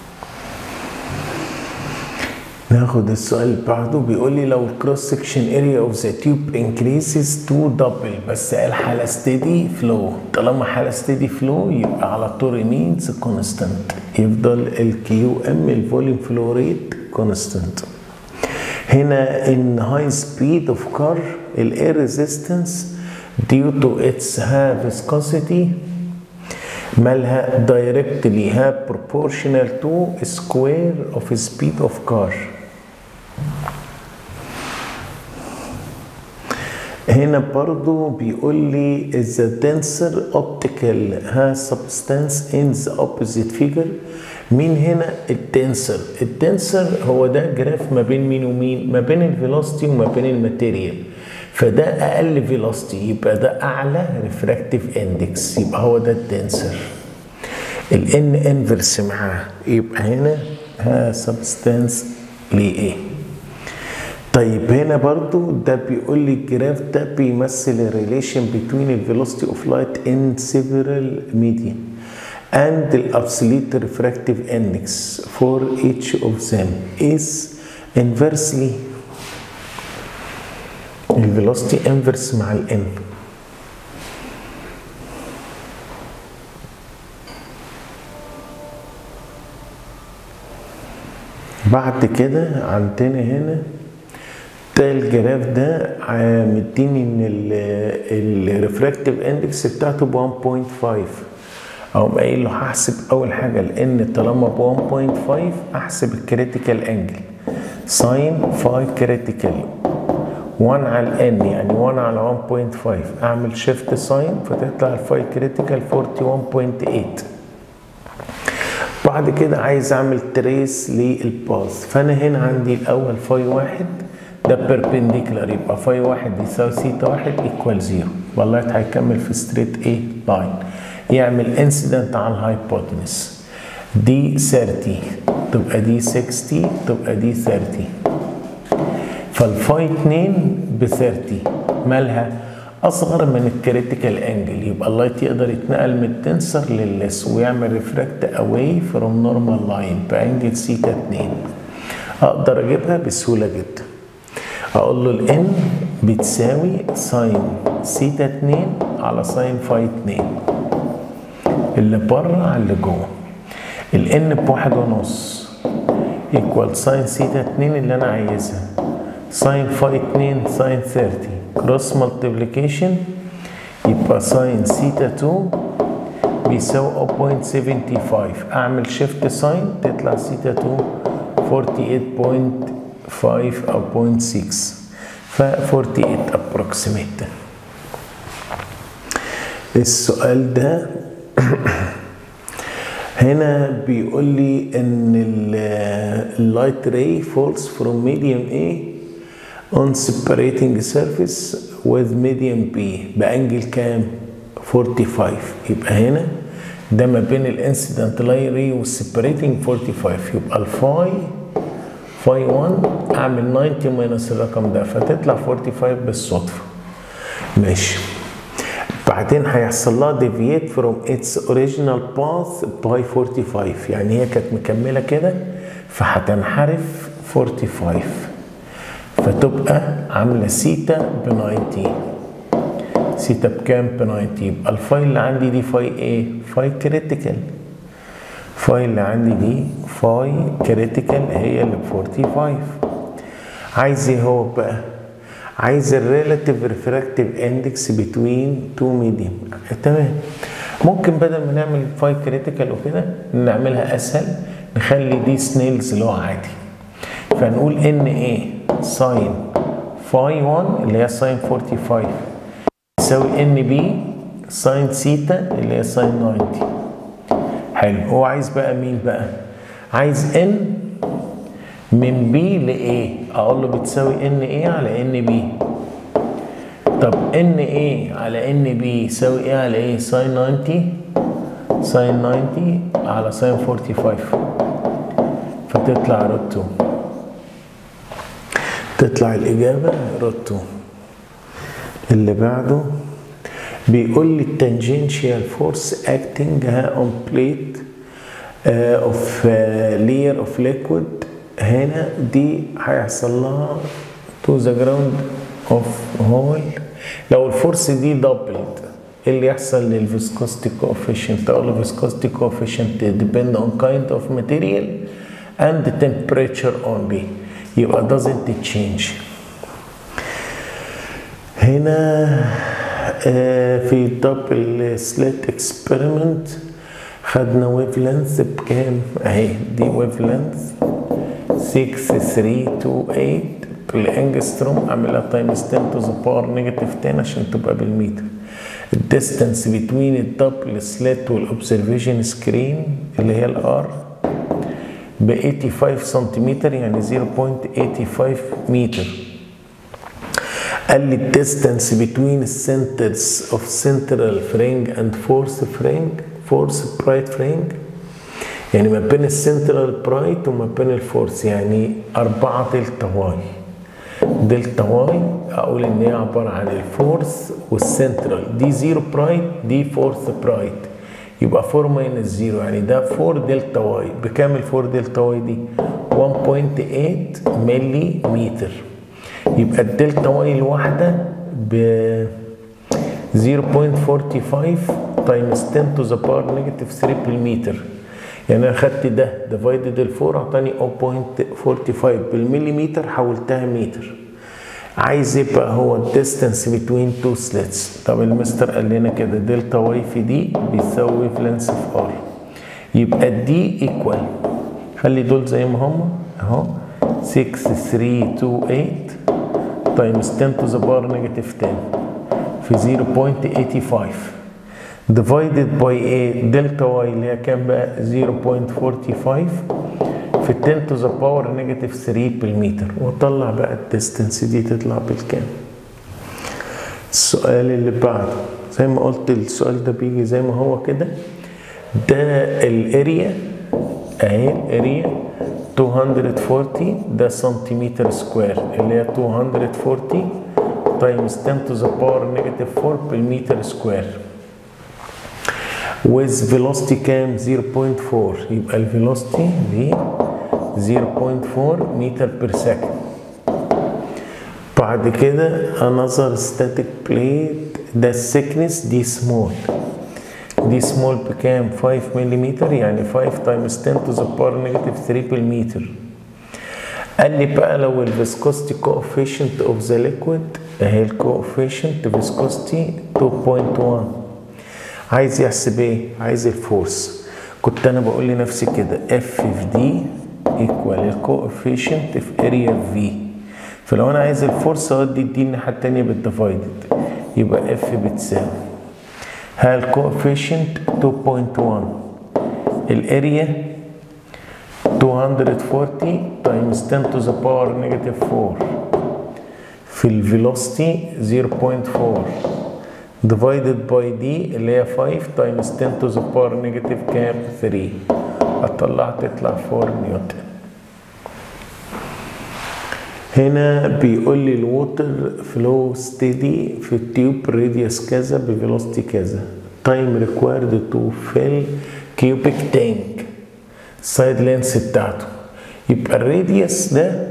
ناخد السؤال اللي بعده بيقول لي لو الكروس سكشن اريا اوف ذا تيوب انكريسز تو دبل بس قال حاله ستيدي فلو طالما حاله ستيدي فلو يبقى على طول ريمينز كونستانت يفضل الكيو ام الفوليوم فلو ريت كونستانت هنا in high speed of car الاير resistance due to its high viscosity مالها directly have proportional to square of speed of car هنا برضو بيقول لي is the tensor optical has substance in the opposite figure مين هنا التنسر التنسر هو ده جراف ما بين مين ومين ما بين الفيلوسيتي وما بين الماتيريال فده اقل فيلوسيتي يبقى ده اعلى ريفراكتيف اندكس يبقى هو ده التنسر الان انفرس معاه يبقى هنا ها سبستانس لايه طيب هنا برضو ده بيقول لي الجراف ده بيمثل الريليشن بين الفيلوسيتي اوف لايت ان سيفرال ميديا and the absolute refractive index for each of them is inversely الفيلوسيتي inverse مع ال n بعد كده عندنا هنا ده الجراف ده مديني ان الريفراكتيف اندكس بتاعته ب 1.5 او قايل له هحسب اول حاجه لان طالما ب 1.5 احسب الكريتيكال انجل ساين فاي كريتيكال 1 على الان يعني 1 على 1.5 اعمل شيفت ساين فتطلع الفاي كريتيكال 41.8 بعد كده عايز اعمل تريس للباث فانا هنا عندي الاول فاي واحد ده بيربنديكولار يبقى فاي واحد يساوي سيتا واحد ايكوال زيرو والله هيكمل في ستريت ايه لاين يعمل انسيدنت على الهايبوتنس دي 30 تبقى دي 60 تبقى دي 30 فالفاي 2 ب 30 مالها اصغر من الكريتيكال انجل يبقى اللايت يقدر يتنقل من التنسر للليس ويعمل ريفراكت اواي فروم نورمال لاين بانجل سيتا 2 اقدر اجيبها بسهوله جدا اقول له الان بتساوي ساين سيتا 2 على ساين فاي 2 اللي بره على اللي جوه الان بواحد ونص ايكوال ساين سيتا 2 اللي انا عايزها ساين فاي 2 ساين 30 كروس مالتيبليكيشن يبقى ساين سيتا 2 بيساوي 0.75 اعمل شيفت ساين تطلع سيتا 2 48.5 او 0.6 ف 48 approximate السؤال ده هنا بيقول لي ان اللايت راي falls from medium A on separating surface with medium B بانجل كام 45 يبقى هنا ده ما بين الانسيدنت لايت راي والسيبريتنج 45 يبقى الفاي فاي 1 اعمل 90 ماينس الرقم ده فتطلع 45 بالصدفه ماشي بعدين هيحصل لها ديفييت فروم اتس اوريجينال باث باي 45 يعني هي كانت مكمله كده فهتنحرف 45 فتبقى عامله سيتا ب 90 سيتا بكام ب 90 يبقى الفاي اللي عندي دي فاي ايه؟ فاي كريتيكال فاي اللي عندي دي فاي كريتيكال هي اللي ب 45 عايز ايه هو بقى؟ عايز الريلاتيف ريفراكتيف اندكس بتوين تو ميديم تمام ممكن بدل ما نعمل فاي كريتيكال وكده نعملها اسهل نخلي دي سنيلز اللي هو عادي فنقول ان ايه ساين فاي 1 اللي هي ساين 45 يساوي ان بي ساين سيتا اللي هي ساين 90 حلو هو عايز بقى مين بقى عايز ان من بي لايه اقول له بتساوي ان ايه على ان بي طب ان ايه على ان بي يساوي ايه على ايه ساين 90 ساين 90 على ساين 45 فتطلع روت 2 تطلع الاجابه روت 2 اللي بعده بيقول لي التانجنشال فورس اكتنج اون بليت اوف لير اوف ليكويد هنا دي هيحصل لها تو ذا جراوند اوف هول لو الفورس دي دبلد ايه اللي يحصل للفيسكوستي كوفيشنت اقول له فيسكوستي كوفيشنت depend on kind of material and the temperature only يبقى doesn't change هنا في دبل سليت اكسبيرمنت خدنا ويف لينث بكام اهي دي ويف لينث 6328 بالانجستروم اعملها تايمز 10 تو ذا باور نيجاتيف 10 عشان تبقى بالمتر الديستانس بين الدبل سلات والاوبزرفيشن سكرين اللي هي الار ب 85 سنتيمتر يعني 0.85 متر قال لي الديستانس بين السنترز اوف سنترال فرينج اند فورس فرينج فورس برايت فرينج يعني ما بين السنترال برايت وما بين الفورس يعني 4 دلتا واي دلتا واي اقول ان هي عباره عن الفورس والسنترال دي زيرو برايت دي فورس برايت يبقى 4 ماينس زيرو يعني ده 4 دلتا واي بكام ال 4 دلتا واي دي 1.8 ملي متر يبقى الدلتا واي الواحده ب 0.45 تايمز 10 تو ذا باور نيجاتيف 3 بالمتر يعني انا خدت ده ديفايدد ال 4 اعطاني 0.45 بالمليمتر حولتها متر عايز يبقى هو الديستانس بين تو سليتس طب المستر قال لنا كده دلتا واي في دي بيساوي ويف لينس في ار يبقى دي ايكوال خلي دول زي ما هم اهو 6328 تايمز 10 تو ذا باور نيجاتيف 10 في 0.85 divided by a دلتا واي اللي هي كام بقى 0.45 في 10 to the power negative 3 بالمتر واطلع بقى الديستنس دي تطلع بالكام السؤال اللي بعده زي ما قلت السؤال ده بيجي زي ما هو كده ده الاريا اهي الاريا 240 ده سنتيمتر سكوير اللي هي 240 تايمز 10 to the power negative 4 بالمتر سكوير with velocity كام 0.4 يبقى الفيلوسيتي دي 0.4 متر بير سكند بعد كده another static plate ده السكنس دي سمول دي سمول بكام 5 ملم يعني 5 تايمز 10 to the power negative 3 بالمتر قال لي بقى لو الفيسكوستي coefficient of the liquid اهي الكوفيشنت فيسكوستي 2.1 عايز يحسب ايه؟ عايز الفورس كنت انا بقول لنفسي كده اف في دي ايكوال الكوفيشنت في اريا في فلو انا عايز الفورس اودي دي الناحيه التانيه بالديفايدد يبقى اف بتساوي ها الكوفيشنت 2.1 الاريا 240 تايمز 10 to the power negative 4 في الفيلوسيتي 0.4 divided by دي اللي هي 5 times 10 to the power negative كام 3 هتطلع تطلع 4 نيوتن هنا بيقول لي الووتر فلو ستيدي في التيوب راديوس كذا بفيلوسيتي كذا تايم ريكوايرد تو فيل كيوبيك تانك السايد لينس بتاعته يبقى الراديوس ده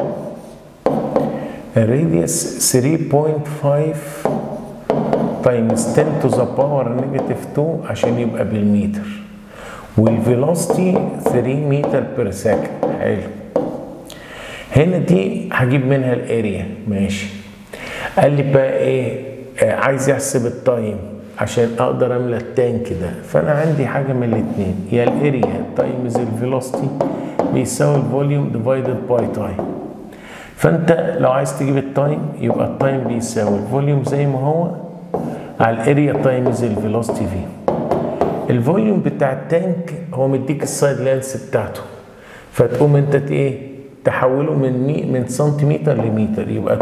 الراديوس 3.5 تايمز 10 تو ذا باور نيجاتيف 2 عشان يبقى بالمتر والفيلوسيتي 3 متر بير سكند حلو هنا دي هجيب منها الاريا ماشي قال لي بقى ايه آه عايز يحسب التايم عشان اقدر املى التانك ده فانا عندي حاجه من الاثنين يا الاريا تايمز الفيلوسيتي بيساوي الفوليوم ديفايدد باي تايم فانت لو عايز تجيب التايم يبقى التايم بيساوي الفوليوم زي ما هو على الاريا تايمز الفيلوسيتي في الفوليوم بتاع التانك هو مديك السايد لانس بتاعته فتقوم انت ايه تحوله من مي من سنتيمتر لمتر يبقى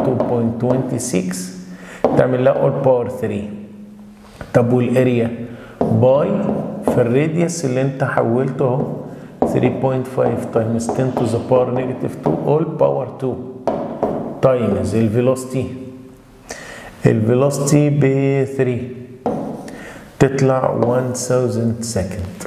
2.26 تعمل لها اول باور 3 طب والاريا باي في الراديوس اللي انت حولته اهو 3.5 تايمز 10 to the power negative 2 all power 2 تايمز الفيلوسيتي الفيلوسيتي ب 3 تطلع 1000 سكند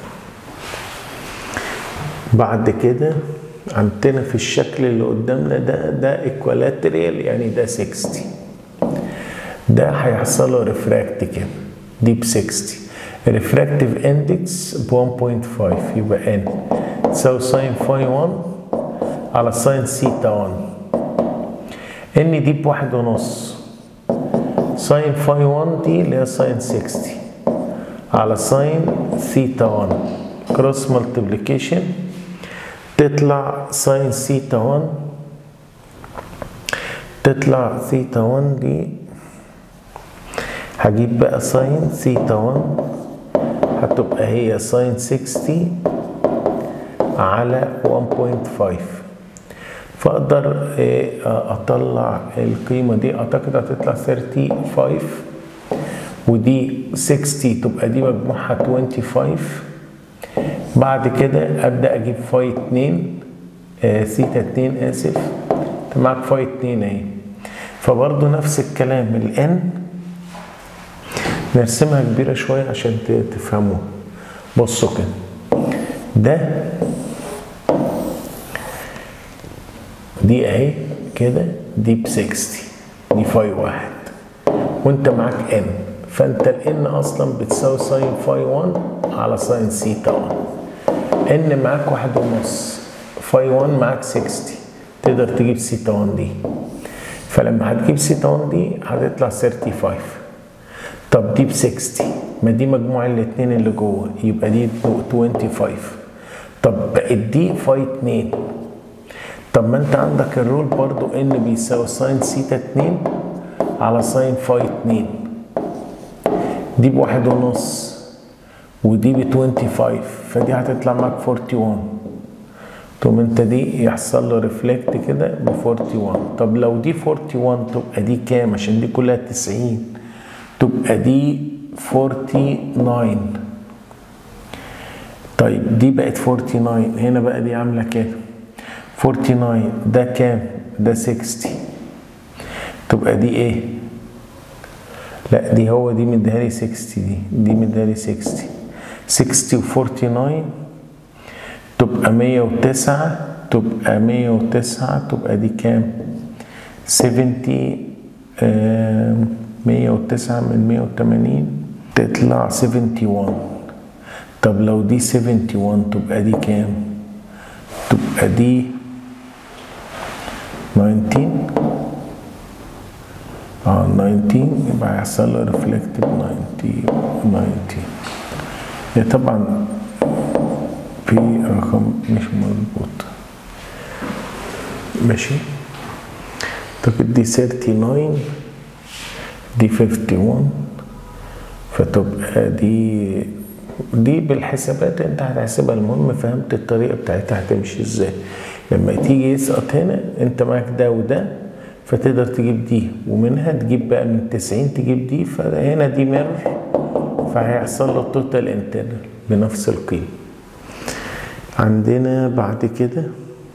بعد كده عندنا في الشكل اللي قدامنا ده ده ايكوالاتريال يعني ده 60 ده هيحصل له ريفراكت كده دي ب 60 ريفراكتيف اندكس ب 1.5 يبقى ان تساوي ساين فاي 1 على ساين سيتا 1 ان دي بواحد ونص ساين فاي 1 دي اللي هي ساين 60 على ساين ثيتا 1 كروس مالتيبليكيشن تطلع ساين ثيتا 1 تطلع ثيتا 1 دي هجيب بقى ساين ثيتا 1 هتبقى هي ساين 60 على 1.5 فاقدر اطلع القيمة دي اعتقد هتطلع 35 ودي 60 تبقى دي مجموعها 25 بعد كده ابدا اجيب فاي 2 آه ثيتا 2 اسف انت معاك فاي 2 اهي فبرضه نفس الكلام الان نرسمها كبيرة شوية عشان تفهموها بصوا كده ده دي اهي كده دي ب 60 دي فاي واحد وانت معاك ان فانت الان اصلا بتساوي ساين فاي 1 على ساين سيتا 1 ان معاك واحد ونص فاي 1 معاك 60 تقدر تجيب سيتا 1 دي فلما هتجيب سيتا 1 دي هتطلع 35 طب دي ب 60 ما دي مجموع الاثنين اللي جوه يبقى دي 25 طب بقت دي فاي 2 طب ما انت عندك الرول برضو ان بيساوي ساين سيتا 2 على ساين فاي 2 دي بواحد ونص ودي ب 25 فدي هتطلع معاك 41 طب انت دي يحصل له ريفلكت كده ب 41 طب لو دي 41 تبقى دي كام عشان دي كلها 90 تبقى دي 49 طيب دي بقت 49 هنا بقى دي عامله كده 49 ده كام ده 60 تبقى دي ايه لا دي هو دي مديها لي 60 دي دي مديها لي 60 60 و 49 تبقى 109 تبقى 109 تبقى دي كام 70 آه 109 من 180 تطلع 71 طب لو دي 71 تبقى دي كام تبقى دي 19 اه 19 يبقى هيحصل له ريفلكت ب 90 19 هي طبعا في رقم مش مظبوط ماشي طب دي 39 دي 51 فتبقى دي دي بالحسابات انت هتحسبها المهم فهمت الطريقه بتاعتها هتمشي ازاي لما تيجي يسقط هنا انت معاك ده وده فتقدر تجيب دي ومنها تجيب بقى من 90 تجيب دي فهنا دي ميرور فهيحصل له التوتال انترنال بنفس القيمه عندنا بعد كده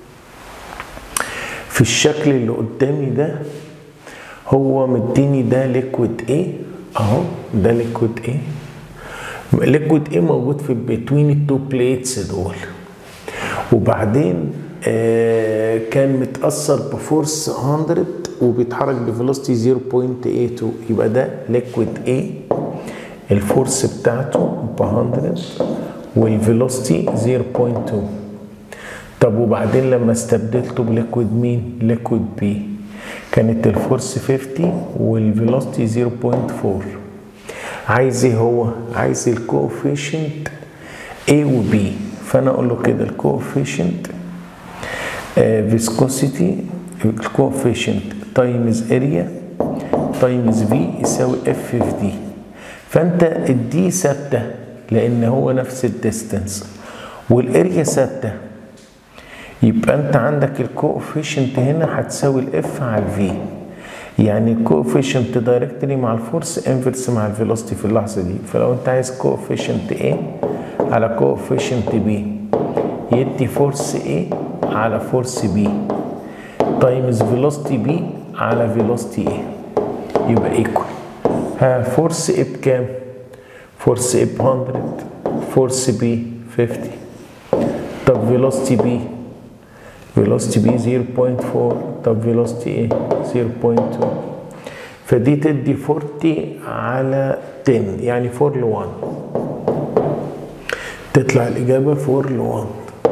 في الشكل اللي قدامي ده هو مديني ده ليكويد ايه اهو ده ليكويد ايه ليكويد ايه موجود في بين التو بليتس دول وبعدين آه كان متاثر بفورس 100 وبيتحرك بفيلوسيتي 0.82 يبقى ده ليكويد ايه الفورس بتاعته ب 100 والفيلوسيتي 0.2 طب وبعدين لما استبدلته بليكويد مين ليكويد بي كانت الفورس 50 والفيلوسيتي 0.4 عايز ايه هو عايز الكوفيشنت A و B فانا اقول له كده الكوفيشنت فيسكوسيتي الكوفيشنت تايمز اريا تايمز في يساوي اف في دي فانت الدي ثابته لان هو نفس الديستنس والاريا ثابته يبقى انت عندك الكوفيشنت هنا هتساوي الاف على الفي يعني الكوفيشنت دايركتلي مع الفورس انفرس مع الفيلوسيتي في اللحظه دي فلو انت عايز كوفيشنت A على كوفيشنت B يدي فورس A على فورس B تايمز فيلوسيتي B على فيلوسيتي A يبقى ايكوال ها فورس A بكام؟ فورس A ب 100 فورس B 50 طب فيلوسيتي B velocity b 0.4 طب velocity a 0.2 فدي تدي 40 على 10 يعني 4 ل 1 تطلع الإجابة 4 ل 1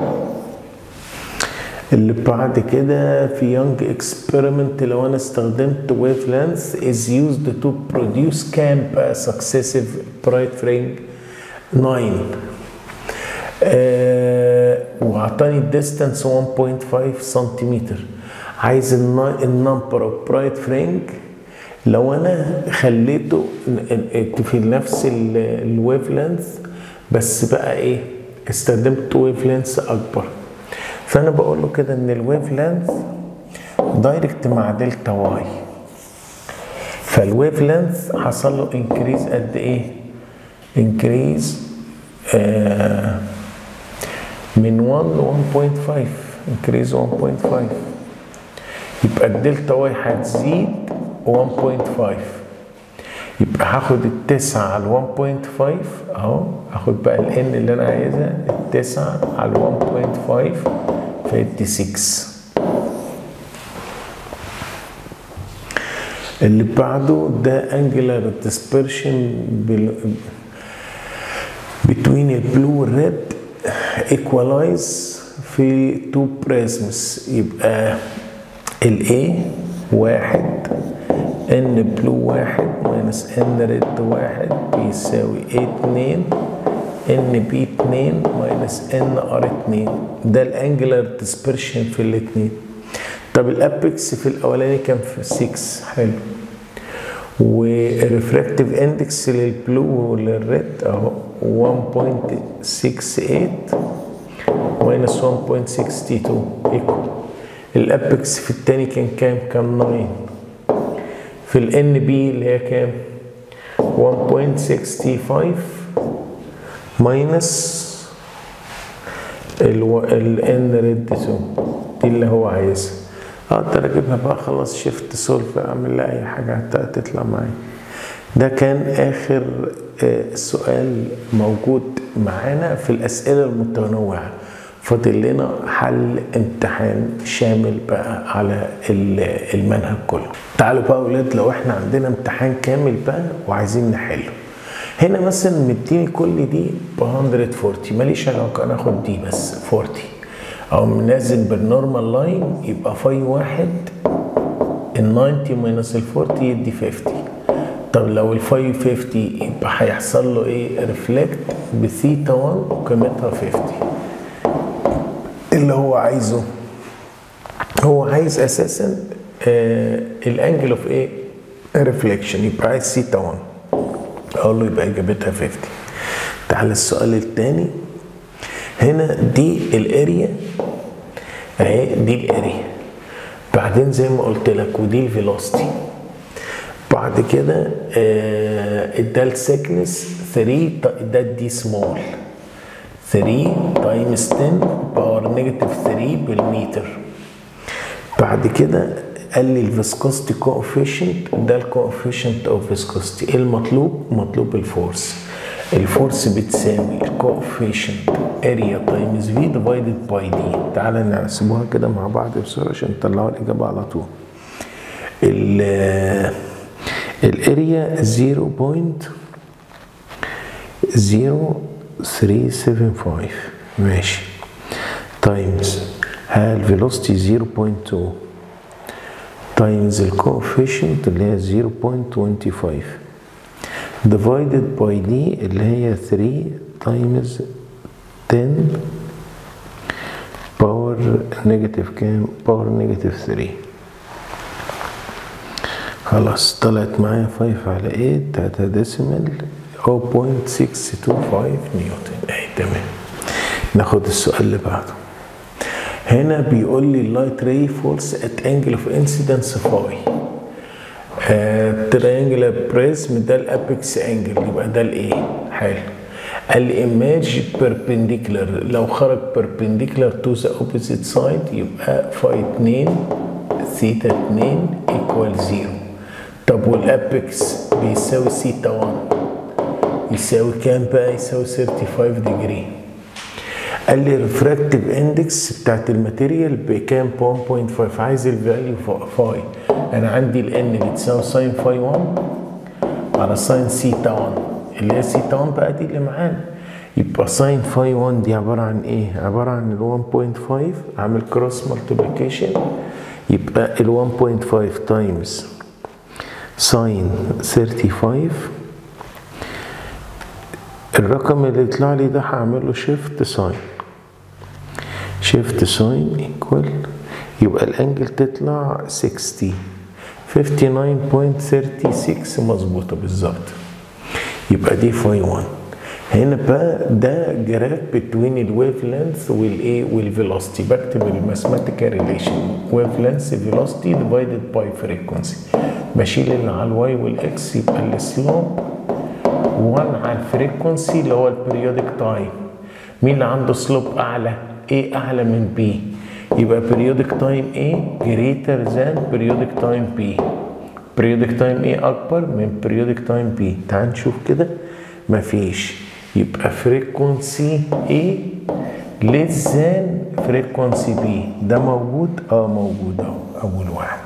اللي بعد كده في يونج اكسبيرمنت لو انا استخدمت ويف لينث is used to produce camp successive bright frame 9 آه واعطاني الديستانس 1.5 سنتيمتر عايز النمبر اوف برايت فرينج لو انا خليته في نفس الويف لينث بس بقى ايه استخدمت ويف لينث اكبر فانا بقول له كده ان الويف لينث دايركت مع دلتا واي فالويف لينث حصل له انكريز قد ايه انكريز آه من 1 ل 1.5 انكريز 1.5 يبقى الدلتا واي هتزيد 1.5 يبقى هاخد التسعة على 1.5 اهو هاخد بقى ال n اللي انا عايزها التسعة على 1.5 فيدي 6 اللي بعده ده angular dispersion between البلو والريد equalize في two prisms يبقى ال A واحد ان بلو واحد ماينس ان ريد واحد بيساوي A اتنين ان بي اتنين ماينس ان ار اتنين ده الانجلر ديسبرشن في الاتنين طب الابكس في الاولاني كان في 6 حلو والريفراكتيف اندكس للبلو وللريد اهو 1.68 ماينس 1.62 ايكوال الابكس في التاني كان كام؟ كان 9 في الان بي اللي هي كام؟ 1.65 ماينس الان ريد 2 دي اللي هو عايزها اقدر اجيبها بقى خلاص شيفت سولف اعمل لها اي حاجه حتى تطلع معايا ده كان اخر سؤال موجود معانا في الاسئله المتنوعه فاضل لنا حل امتحان شامل بقى على المنهج كله تعالوا بقى اولاد لو احنا عندنا امتحان كامل بقى وعايزين نحله هنا مثلا مديني كل دي ب 140 ماليش علاقه انا اخد دي بس 40 او منزل بالنورمال لاين يبقى فاي واحد ال 90 ماينس ال 40 يدي 50 طب لو ال 550 يبقى هيحصل له ايه ريفلكت بثيتا 1 وقيمتها 50 اللي هو عايزه هو عايز اساسا آه الانجل اوف ايه ريفليكشن يبقى عايز سيتا 1 اقول له يبقى اجابتها 50 تعال السؤال الثاني هنا دي الاريا اهي دي الاريا بعدين زي ما قلت لك ودي الفيلوسيتي بعد كده آه ده السكنس 3 ده دي سمول 3 تايمز 10 باور نيجاتيف 3 بالمتر بعد كده قال لي الفيسكوستي كوفيشنت ده الكوفيشنت اوف فيسكوستي ايه المطلوب؟ مطلوب الفورس الفورس بتساوي الكوفيشنت اريا تايمز في ديفايدد باي دي تعالى نحسبوها كده مع بعض بسرعه عشان نطلعوا الاجابه على طول الاريا 0.0375 ماشي تايمز ها الفيلوسيتي 0.2 تايمز الكوفيشنت اللي هي 0.25 divided by دي اللي هي 3 تايمز 10 باور نيجاتيف كام باور نيجاتيف 3 خلاص طلعت معايا 5 على 8 تلاتة ديسيمال 0.625 نيوتن اهي تمام ناخد السؤال اللي بعده هنا بيقول لي اللايت راي فولس ات انجل اوف انسيدنس فاي تريانجلر بريزم ده الابكس انجل يبقى ده الايه حلو قال لي ايماج بيربنديكولار لو خرج بيربنديكولار تو ذا اوبوزيت سايد يبقى فاي 2 ثيتا 2 ايكوال 0 طب والابكس بيساوي ثيتا 1 يساوي كام بقى يساوي 35 ديجري قال لي ريفراكتيف اندكس بتاعت الماتيريال بكام 1.5 عايز الفاليو فاي انا عندي الان بتساوي ساين فاي 1 على ساين سيتا 1 اللي هي سيتا 1 بقى دي اللي معانا يبقى ساين فاي 1 دي عباره عن ايه عباره عن ال 1.5 اعمل كروس مالتيبليكيشن يبقى ال 1.5 تايمز ساين 35 الرقم اللي يطلع لي ده هعمل له شيفت ساين شيفت ساين ايكوال يبقى الانجل تطلع 60 59.36 مظبوطه بالظبط يبقى دي فاي 1 هنا بقى ده جراف بتوين الويف لينث والايه والفيلوسيتي بكتب الماثيماتيكال ريليشن ويف لينث فيلوسيتي ديفايدد باي فريكونسي بشيل اللي على الواي والاكس يبقى السلوب 1 على الفريكونسي اللي هو البريودك تايم مين اللي عنده سلوب اعلى A اعلى من B يبقى periodic time A greater than periodic time B periodic time A اكبر من periodic time B تعال نشوف كده مفيش يبقى frequency A less than frequency B ده موجود اه موجود اهو اول واحد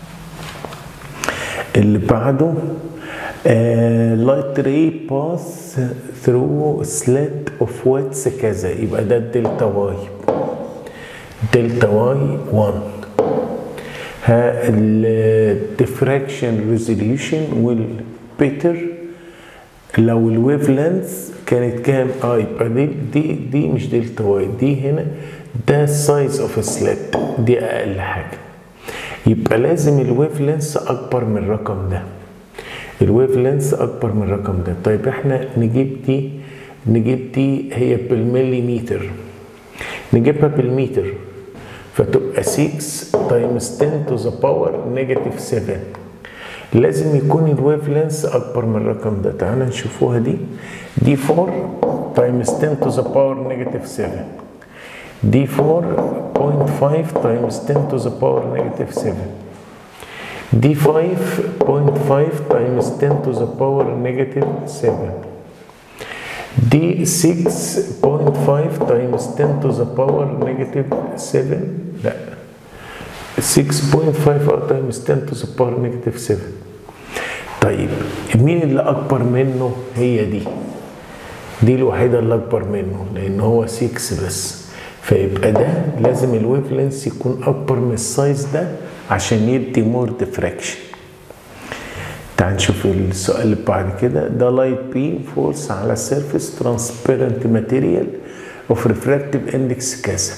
اللي بعده آه light ray pass through slit of width كذا يبقى ده الدلتا واي دلتا واي 1 ها الديفراكشن ريزوليوشن والبيتر لو الويف لينث كانت كام اه يبقى دي دي دي مش دلتا واي دي هنا ده السايز اوف سليت دي اقل حاجه يبقى لازم الويف لينث اكبر من الرقم ده الويف لينث اكبر من الرقم ده طيب احنا نجيب دي نجيب دي هي بالمليمتر نجيبها بالمتر فتبقى 6 تايمز 10 تو ذا باور نيجاتيف 7 لازم يكون الويف لينث اكبر من الرقم ده تعال نشوفوها دي دي 4 تايمز 10 تو ذا باور نيجاتيف 7 دي 4.5 تايمز 10 تو ذا باور نيجاتيف 7 دي 5.5 تايمز 10 to the power negative 7 دي 6.5 تايمز 10 to the power negative 7 لا 6.5 تايمز 10 to the power negative 7 طيب مين اللي اكبر منه هي دي دي الوحيده اللي اكبر منه لان هو 6 بس فيبقى ده لازم الويف لينس يكون اكبر من السايز ده عشان يدي مور ديفراكشن تعال نشوف السؤال اللي بعد كده ده لايت بيم فولس على سيرفيس ترانسبيرنت ماتيريال اوف ريفراكتيف اندكس كذا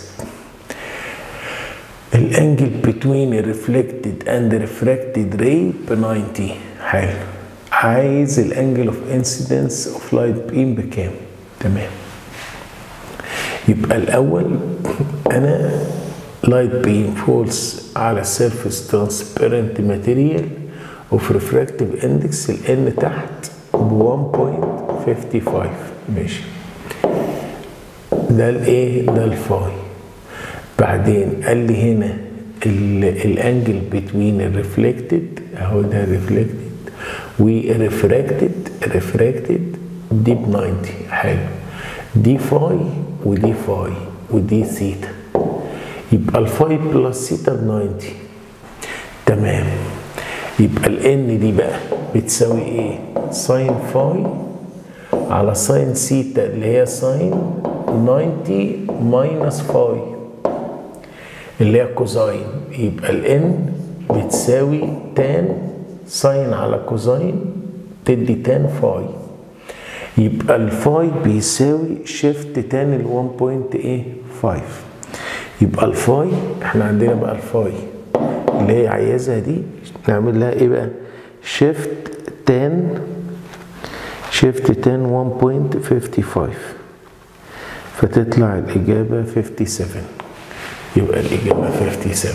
الانجل بتوين الريفلكتد اند ريفراكتد راي ب 90 حلو عايز الانجل اوف انسيدنس اوف لايت بيم بكام تمام يبقى الاول انا light beam falls على surface transparent material of refractive index ال n تحت ب 1.55 ماشي ده الايه ده الفاي بعدين قال لي هنا الانجل بتوين الريفلكتد اهو ده ريفلكتد وريفراكتد ريفراكتد دي ب 90 حلو دي فاي ودي فاي ودي ثيتا يبقى الفاي بلس ثيتا ب 90 تمام يبقى الان دي بقى بتساوي ايه؟ ساين فاي على ساين ثيتا اللي هي ساين 90 ماينس فاي اللي هي كوزاين يبقى الان بتساوي تان ساين على كوزاين تدي تان فاي يبقى الفاي بيساوي شيفت تان ال 1.5 يبقى الفاي احنا عندنا بقى الفاي اللي هي عايزها دي نعمل لها ايه بقى شيفت تان شيفت تان 1.55 فتطلع الإجابة 57 يبقى الإجابة 57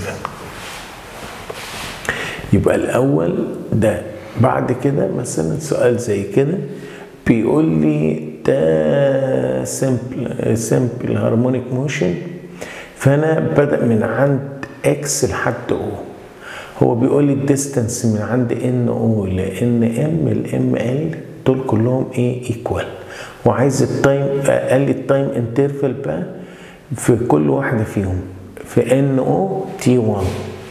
يبقى الأول ده بعد كده مثلا سؤال زي كده بيقول لي ده سمبل سمبل هارمونيك موشن فانا بدا من عند اكس لحد او هو بيقول لي الديستانس من عند ان او لان ام الام ال دول كلهم ايه ايكوال وعايز التايم قال لي التايم انترفال بقى في كل واحده فيهم في ان او تي 1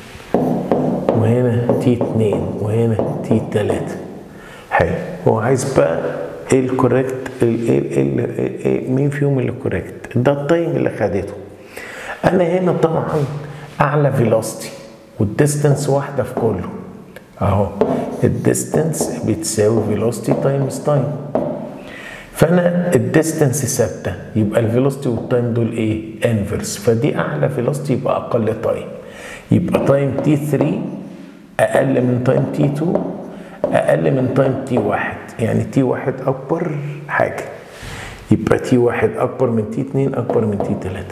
وهنا تي 2 وهنا تي 3 حلو هو عايز بقى ايه الكوريكت مين فيهم اللي كوريكت ده التايم اللي خدته انا هنا طبعا اعلى فيلوستي والديستنس واحده في كله اهو الديستنس بتساوي فيلوستي تايمز تايم فانا الديستنس ثابته يبقى الفيلوسيتي والتايم دول ايه انفرس فدي اعلى فيلوسيتي يبقى اقل تايم يبقى تايم تي 3 اقل من تايم تي 2 اقل من تايم تي 1 يعني تي 1 اكبر حاجه يبقى تي 1 اكبر من تي 2 اكبر من تي 3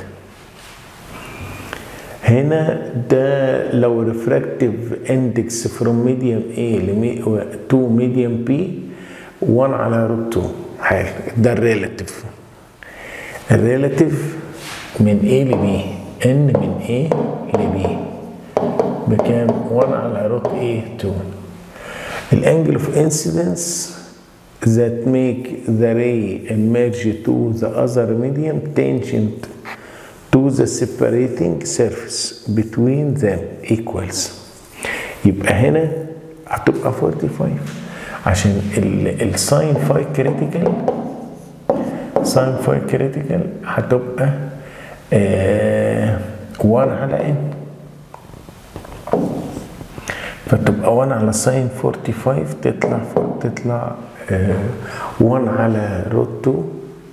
هنا ده لو ريفراكتيف اندكس فروم ميديوم A تو ميديوم B 1 على روت 2 حلو ده الريلاتيف الريلاتيف من A ل B N من A ل B بكام 1 على روت A 2 الانجل اوف انسيدنس that make the ray emerge to the other medium tangent to the separating surface between them equals يبقى هنا هتبقى 45 عشان الساين فاي كريتيكال ساين فاي كريتيكال هتبقى آه 1 على ان فتبقى 1 على ساين 45 تطلع تطلع آه 1 على روت 2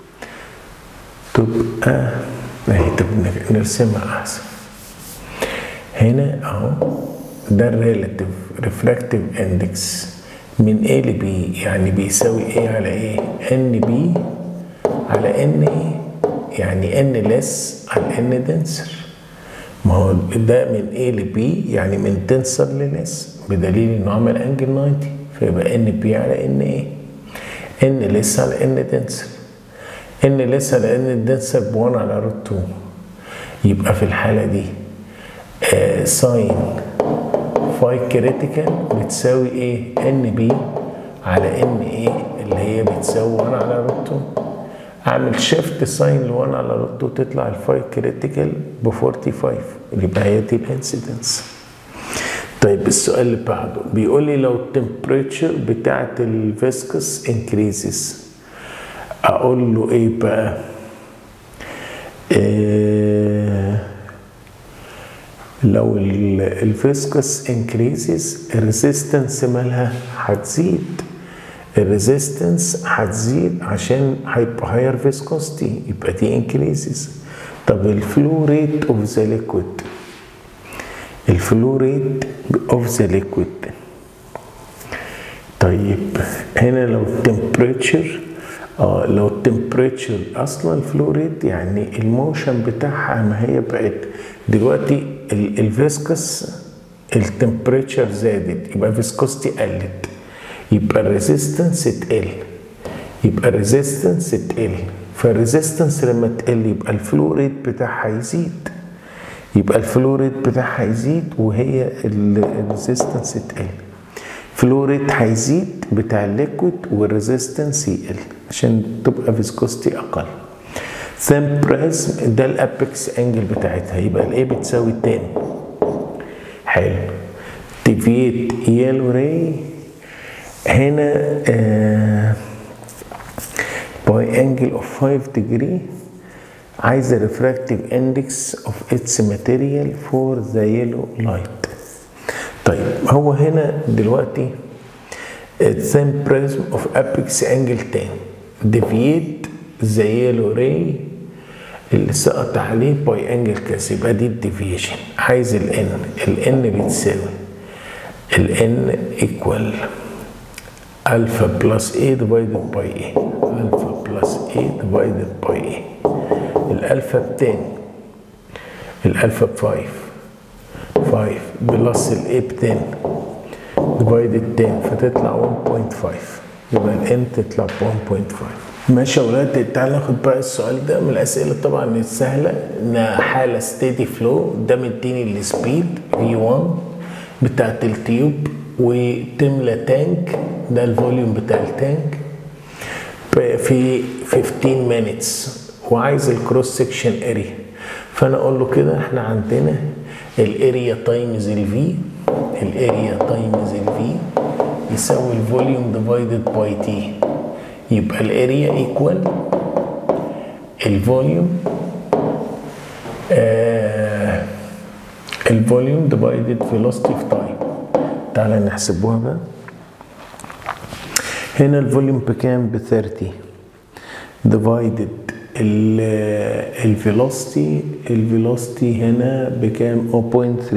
تبقى اهي طب نرسمها احسن هنا اهو ده الريلاتيف ريفراكتيف اندكس من A ل B يعني بيساوي A على A ان B على ان A يعني ان ليس على ان دنسر ما هو ده من A ل B يعني من دنسر لليس بدليل انه عمل انجل 90 فيبقى ان B على ان A ان ليس على ان دنسر ان لسه لان الدنسر ب 1 على روت 2 يبقى في الحاله دي آه ساين فاي كريتيكال بتساوي ايه ان بي على ان ايه اللي هي بتساوي 1 على روت 2 اعمل شيفت ساين ل 1 على روت 2 تطلع الفاي كريتيكال ب 45 يبقى هي دي الانسيدنس طيب السؤال اللي بعده بيقول لي لو التمبريتشر بتاعت الفيسكس انكريزز اقول له ايه بقى إيه لو الفيسكس انكريزز الريزيستنس مالها هتزيد الريزيستنس هتزيد عشان هيبقى هاير فيسكوستي يبقى دي انكريزز طب الفلو ريت اوف ذا ليكويد الفلو ريت اوف ذا ليكويد طيب هنا لو التمبريتشر اه لو التمبريتشر اصلا الفلو ريت يعني الموشن بتاعها ما هي بقت دلوقتي الفيسكس التمبريتشر زادت يبقى الفيسكوستي قلت يبقى الريزيستنس تقل يبقى الريزيستنس تقل فالريزيستنس لما تقل يبقى الفلو ريت بتاعها يزيد يبقى الفلو ريت بتاعها يزيد وهي الريزيستنس تقل فلو ريت هيزيد بتاع الليكويد والريزيستنس يقل عشان تبقى فيسكوستي اقل ثين بريزم ده الابكس انجل بتاعتها يبقى الايه بتساوي تاني حلو ديفيت يلو راي هنا آه باي انجل اوف 5 ديجري عايزه ريفراكتيف اندكس اوف اتس ماتيريال فور ذا يلو لايت طيب هو هنا دلوقتي الثين بريزم اوف ابيكس انجل تاني ديفيت ذا يلو راي اللي سقط عليه باي انجل كاس يبقى دي الديفيشن عايز الان الان بتساوي الان ايكوال الفا بلس اي ديفايدد باي اي الفا بلس اي ديفايدد باي اي الالفا بتاني الالفا ب 5 5 بلس الاي ب 10 ديفايدد 10 فتطلع 1.5 يبقى الان تطلع 1.5 ماشي يا ولاد تعالى ناخد بقى السؤال ده من الاسئله طبعا السهله ان حاله ستيدي فلو ده مديني السبيد في 1 بتاعت التيوب وتملى تانك ده الفوليوم بتاع التانك في 15 مينتس وعايز الكروس سكشن اريا فانا اقول له كده احنا عندنا الاريا تايمز الفي الاريا تايمز الفي يساوي الفوليوم ديفايدد باي تي يبقى الاريا ايكوال الفوليوم آه الفوليوم ديفايدد فيلوسيتي في تايم تعالى نحسبوها بقى هنا الفوليوم بكام ب 30 ديفايدد الفيلوسيتي الفيلوسيتي هنا بكام 0.3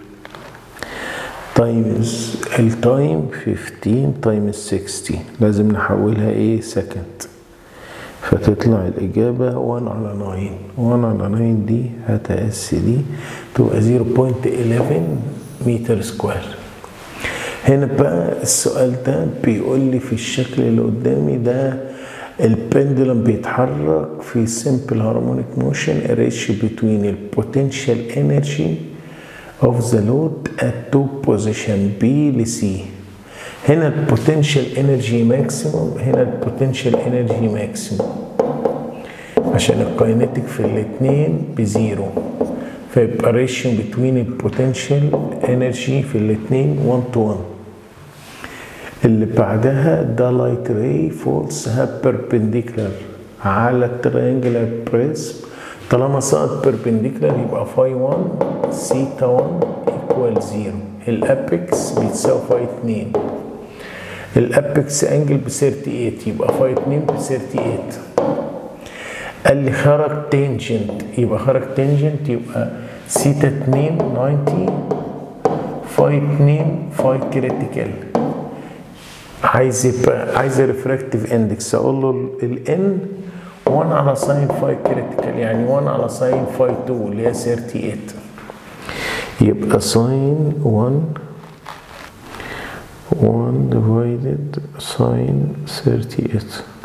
تايمز التايم 15 تايمز 60 لازم نحولها ايه سكند فتطلع الإجابة 1 على 9 1 على 9 دي هاتها اس دي تبقى 0.11 متر سكوير هنا بقى السؤال ده بيقول لي في الشكل اللي قدامي ده البندلم بيتحرك في simple harmonic motion a ratio between the potential energy of the load at two position B ل C هنا البوتنشال انرجي ماكسيموم هنا البوتنشال انرجي ماكسيموم عشان الكاينتيك في الاثنين بزيرو فيبقى ريشيو بتوين البوتنشال انرجي في الاثنين 1 تو 1 اللي بعدها ده لايت راي فولس هاب بيربنديكولار على التريانجلر بريزم طالما سقط بيربنديكولار يبقى فاي 1 سيتا 1 ايكوال 0 الابكس بيتساوي فاي 2 الابكس انجل ب 38 يبقى فاي 2 ب 38 قال لي خرج تنجنت يبقى خرج تنجنت يبقى سيتا 2 90 فاي 2 فاي كريتيكال عايز يبقى عايز ريفراكتيف اندكس اقول له الان 1 على ساين فاي كريتيكال يعني 1 على ساين فاي 2 اللي هي 38 يبقى ساين 1 1 divided ساين 38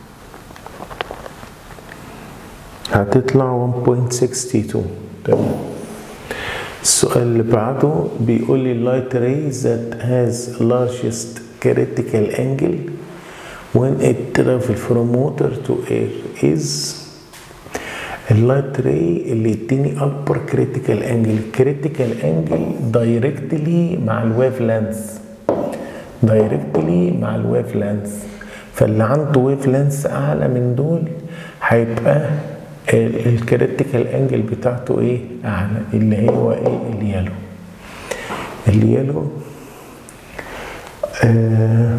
هتطلع 1.62 تمام السؤال اللي بعده بيقول لي light ray that has largest critical angle when it travel from water to air is اللايت راي اللي يديني اكبر كريتيكال انجل كريتيكال انجل دايركتلي مع الويف لينث دايركتلي مع الويف لينث فاللي عنده ويف لينث اعلى من دول هيبقى الكريتيكال انجل بتاعته ايه اعلى اللي هو ايه اليالو اليالو آه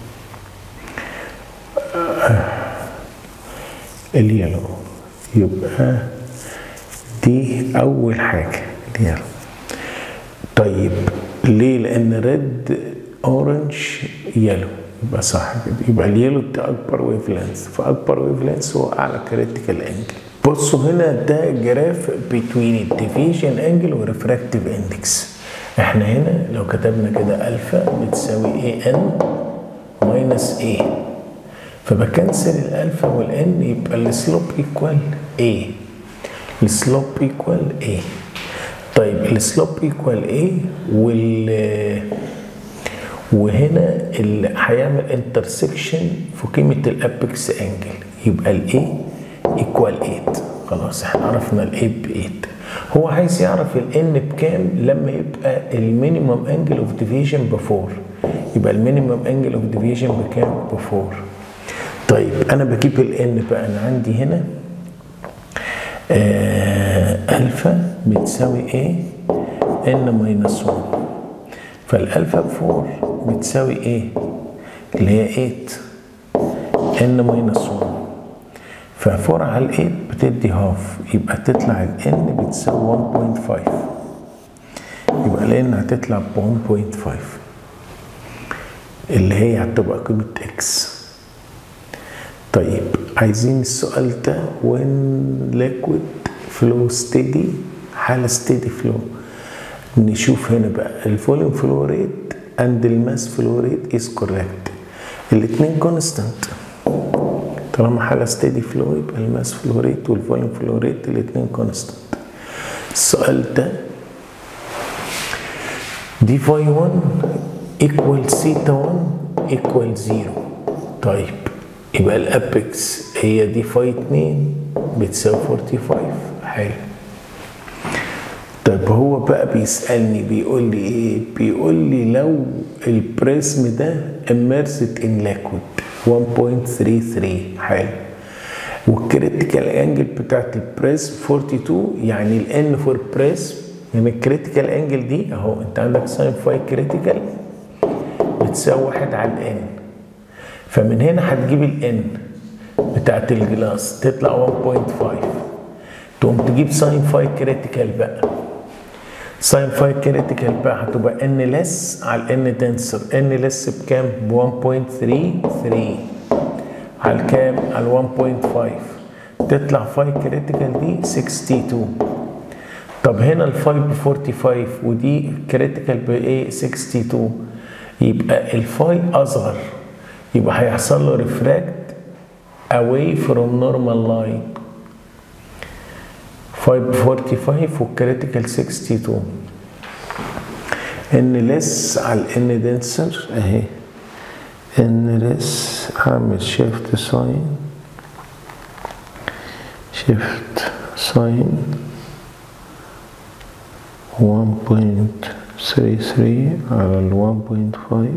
اليالو يبقى دي اول حاجه اليالو طيب ليه لان ريد اورنج يالو يبقى صح كده يبقى اليالو ده اكبر ويف لينس فاكبر ويف لينس هو اعلى كريتيكال انجل بصوا هنا ده جراف بين الديفيجن انجل وريفراكتيف اندكس احنا هنا لو كتبنا كده الفا بتساوي اي ان ماينس اي فبكنسل الالفا والان يبقى السلوب ايكوال اي السلوب ايكوال اي طيب السلوب ايكوال اي وال وهنا اللي هيعمل انترسكشن في قيمه الابكس انجل يبقى الاي ايكوال 8 خلاص احنا عرفنا الاي ب 8 هو عايز يعرف الان بكام لما يبقى المينيمم انجل اوف ديفيجن ب 4 يبقى المينيمم انجل اوف ديفيجن بكام ب 4 طيب انا بجيب الان بقى انا عندي هنا آه الفا بتساوي ايه ان ماينس 1 فالالفا ب 4 بتساوي ايه اللي هي 8 ان ماينس 1 ف4 على ال 8 بتدي هاف يبقى تطلع الان بتساوي 1.5 يبقى الان هتطلع ب 1.5 اللي هي هتبقى قيمة اكس طيب عايزين السؤال ده when liquid flow steady حالة steady flow نشوف هنا بقى الفوليوم فلو ريت اند الماس فلو ريت از كوريكت الاتنين كونستانت طالما حاجه ستيدي فلو يبقى الماس فلو ريت والفوليوم فلو ريت الاتنين كونستانت السؤال ده دي فاي 1 ايكوال سيتا 1 ايكوال 0 طيب يبقى الابكس هي دي فاي 2 بتساوي 45 حلو طيب هو بقى بيسألني بيقول لي ايه بيقول لي لو البريزم ده immersed in liquid 1.33 حلو والكريتيكال انجل بتاعت البريزم 42 يعني الان فور بريزم يعني الكريتيكال انجل دي اهو انت عندك ساين فاي كريتيكال بتساوي واحد على الان فمن هنا هتجيب الان بتاعت الجلاس تطلع 1.5 تقوم تجيب ساين فاي كريتيكال بقى ساين فاي كريتيكال بقى هتبقى ان لس على ان تنسر ان لس بكام؟ ب 1.33 على كام؟ على 1.5 تطلع فاي كريتيكال دي 62 طب هنا الفاي ب 45 ودي كريتيكال بايه 62 يبقى الفاي اصغر يبقى هيحصل له ريفراكت away from normal line 5 ب 45 والكريتيكال 62 ان لس على الان دنسر اهي ان لس هعمل شيفت ساين شيفت ساين 1.33 على ال 1.5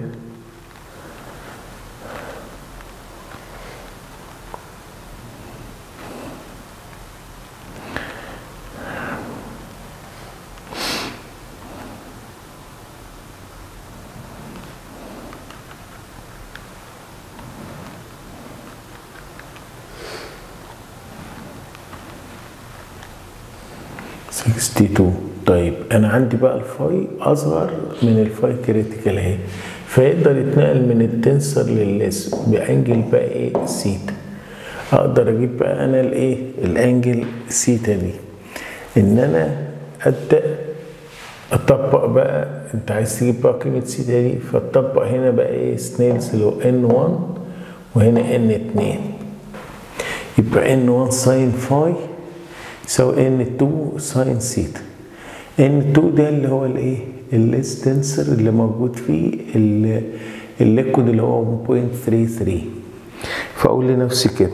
62 طيب انا عندي بقى الفاي اصغر من الفاي كريتيكال اهي فيقدر يتنقل من التنسر للليس بانجل بقى ايه سيتا اقدر اجيب بقى انا الايه الانجل سيتا دي ان انا ابدا اطبق بقى انت عايز تجيب بقى قيمه سيتا دي فتطبق هنا بقى ايه سنيلز اللي هو ان 1 وهنا ان 2 يبقى ان 1 ساين فاي يساوي ان 2 ساين سيتا ان 2 ده اللي هو الايه الليس تنسر اللي موجود فيه الليكويد اللي هو 1.33 فاقول لنفسي كده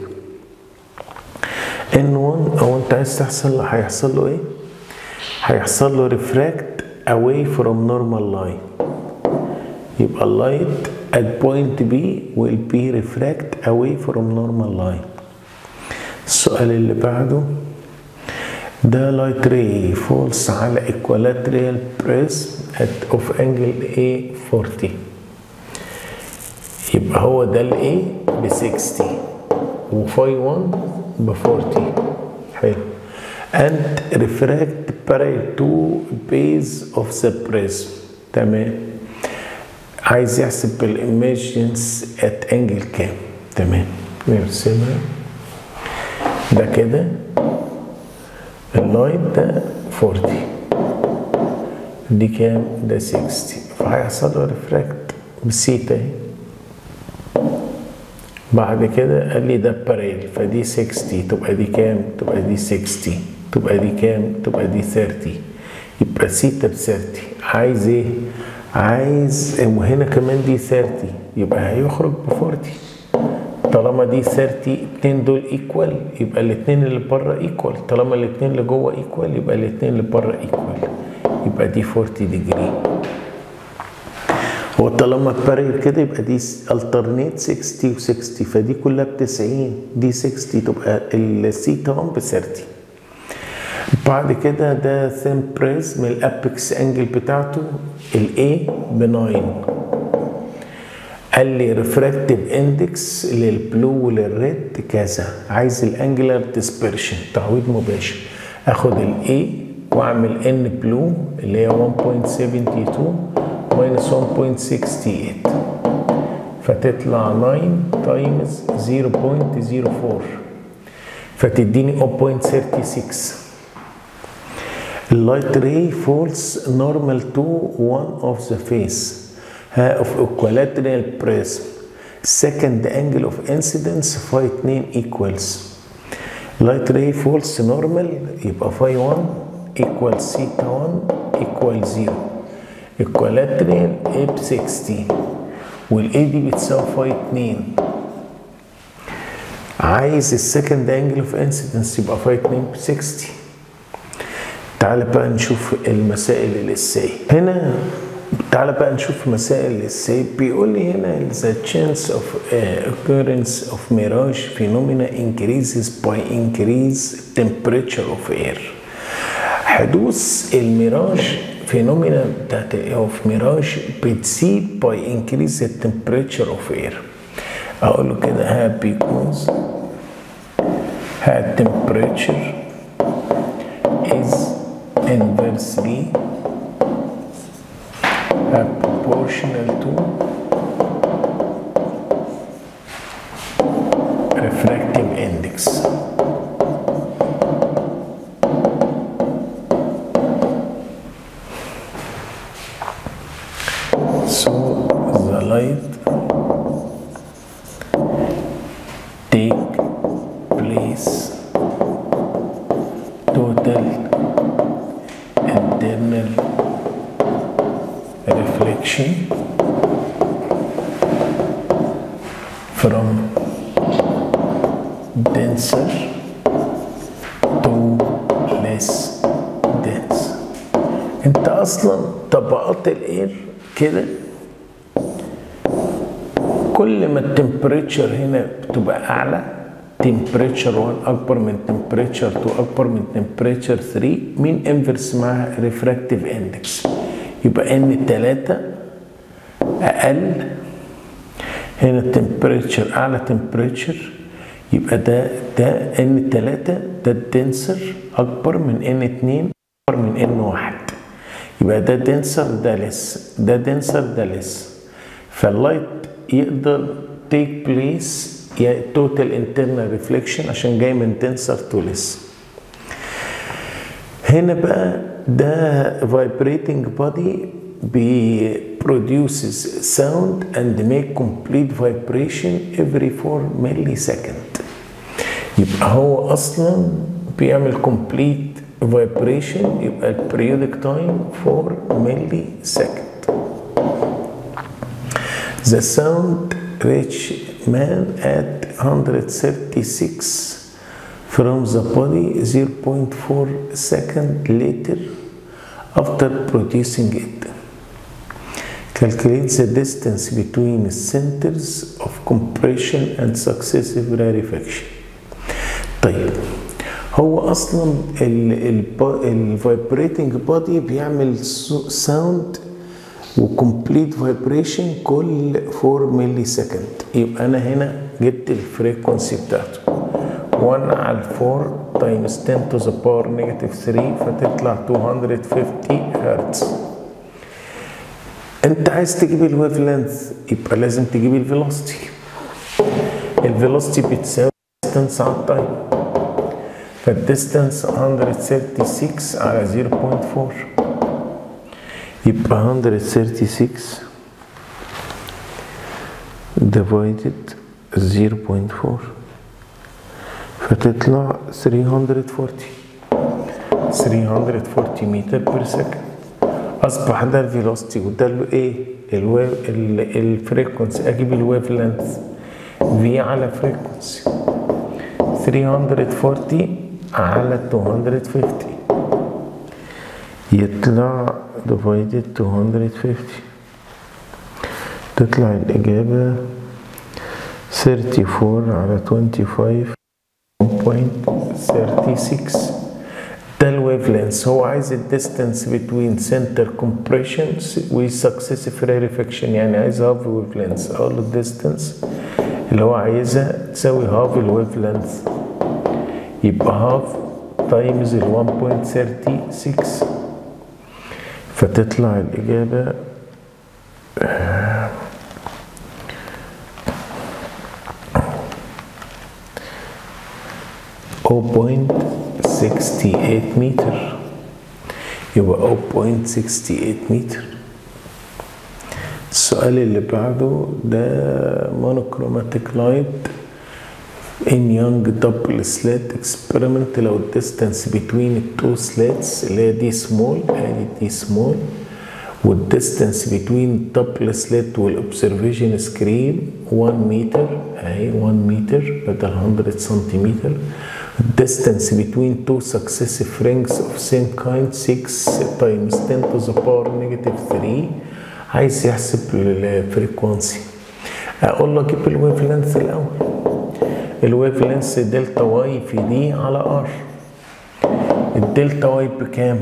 ان 1 او انت عايز تحصل هيحصل له ايه هيحصل له ريفراكت away from normal line يبقى اللايت at point B will be refract away from normal line السؤال اللي بعده ده لايت راي فولس على equilateral بريس at of angle A 40 يبقى هو ده ال A ب 60 وفاي 1 ب 40 حلو and refract parallel to base of the prism تمام عايز يحسب الايميجنس at angle كام تمام نرسمها ده كده اللايت ده 40 دي كام ده 60 فهيحصل له ريفراكت بسيتا اهي بعد كده قال لي ده باريل فدي 60 تبقى دي كام تبقى دي 60 تبقى دي كام تبقى دي 30 يبقى سيتا ب 30 عايز ايه عايز وهنا كمان دي 30 يبقى هيخرج ب 40 طالما دي 30 اتنين دول ايكوال يبقى الاتنين اللي بره ايكوال طالما الاتنين اللي جوه ايكوال يبقى الاتنين اللي بره ايكوال يبقى دي 40 ديجري هو طالما باريل كده يبقى دي الترنيت 60 و60 فدي كلها ب 90 دي 60 تبقى السيتا 1 ب 30 بعد كده ده ثين بريزم الابكس انجل بتاعته الاي ب 9 قال لي ريفراكتيف اندكس للبلو وللريد كذا عايز الانجلر ديسبرشن تعويض مباشر اخد الاي واعمل ان بلو اللي هي 1.72 ماينس 1.68 فتطلع 9 تايمز 0.04 فتديني 0.36 اللايت راي فولز نورمال تو one of the face of equilateral prism second angle of incidence phi 2 equals light ray falls normal يبقى phi 1 equals theta 1 equals 0 equilateral A ب 60 وال A دي بتساوي phi 2 عايز السكند انجل اوف انسيدنس يبقى phi 2 ب 60 تعال بقى نشوف المسائل الاساسيه هنا تعال بقى نشوف مسائل السي بيقول لي هنا the chance of uh, occurrence of mirage phenomena increases by increase temperature of air حدوث الميراج فينومينا بتاعت اوف ميراج بتزيد by increase the temperature of air اقول له كده ها because had temperature is inversely uh, proportional to refractive index. So the light take place total internal reflection from denser to less dense انت اصلا طبقات الاير كده كل ما التمبريتشر هنا بتبقى اعلى تمبريتشر 1 اكبر من تمبريتشر 2 اكبر من تمبريتشر 3 مين انفرس معاها ريفراكتيف اندكس يبقى ان 3 اقل هنا التمبريتشر اعلى تمبريتشر يبقى ده ده ان 3 ده الدنسر اكبر من ان 2 اكبر من ان 1 يبقى ده دنسر ده لس ده دنسر ده لس فاللايت يقدر تيك بليس يا توتال انترنال ريفليكشن عشان جاي من دنسر تو لس هنا بقى ده vibrating body be produces sound and make complete vibration every 4 millisecond يبقى هو اصلا بيعمل complete vibration يبقى periodic time 4 millisecond The sound reach man at 136 from the body 0.4 second later after producing it. Calculate the distance between centers of compression and successive rarefaction. طيب هو اصلا الفايبريتنج بودي بيعمل ساوند وكمبليت فايبريشن كل 4 ملي سكند يبقى انا هنا جبت الفريكونسي بتاعته 1 على 4 تايمز 10 تو ذا باور نيجاتيف 3 فتطلع 250 هرتز انت عايز تجيب الويف لينث يبقى لازم تجيب الفيلوسيتي الفيلوسيتي بتساوي ديستانس على التايم فالديستانس 136 على 0.4 يبقى 136 divided 0.4 فتطلع 340 340 متر بير سكند اصبح ده الفيلوسيتي وده له ايه الويف الفريكونسي اجيب الويف لينث في على فريكونسي 340 على 250 يطلع divided 250 تطلع الإجابة 34 على 25.36 ده الويف لينس هو عايز الديستانس بين سنتر كومبريشن و successive rarefaction يعني عايز هاف ويف لينس اقول له الديستانس اللي هو عايزها تساوي هاف الويف لينس يبقى هاف تايمز ال 1.36 فتطلع الإجابة أو بوينت 68 متر يبقى 0.68 متر السؤال اللي بعده ده monochromatic light in young double slit experiment لو distance between two slits اللي هي دي small ادي دي small والديستانس between double slit والobservation screen 1 متر اهي 1 متر بدل 100 سنتيمتر distance between two successive rings of same kind 6 times 10 to the power negative 3 عايز يحسب الفريكونسي اقول له اجيب الويف لينث الاول الويف لينث دلتا واي في دي على ار الدلتا واي بكام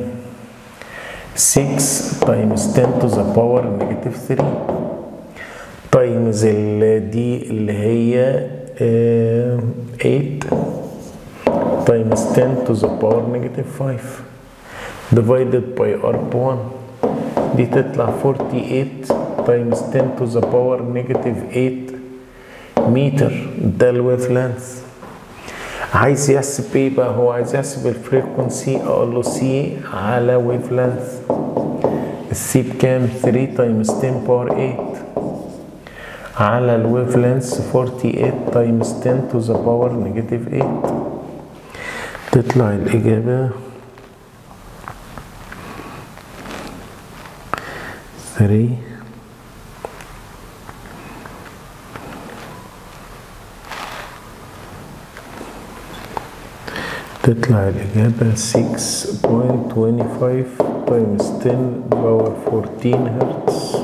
6 تايمز 10 to the power negative 3 تايمز ال دي اللي هي 8 times 10 to the power negative 5 divided by arc 1 دي تطلع 48 times 10 to the power negative 8 متر ده الويف لينث عايز يحسب ايه بقى هو عايز يحسب الفريكونسي اقول له سي على ويف لينث السي بكام 3 تايمز 10 باور 8 على الويف لينث 48 تايمز 10 تو ذا باور نيجاتيف 8 تطلع الإجابة 3 تطلع الإجابة 6.25 تايمز 10 باور 14 هرتز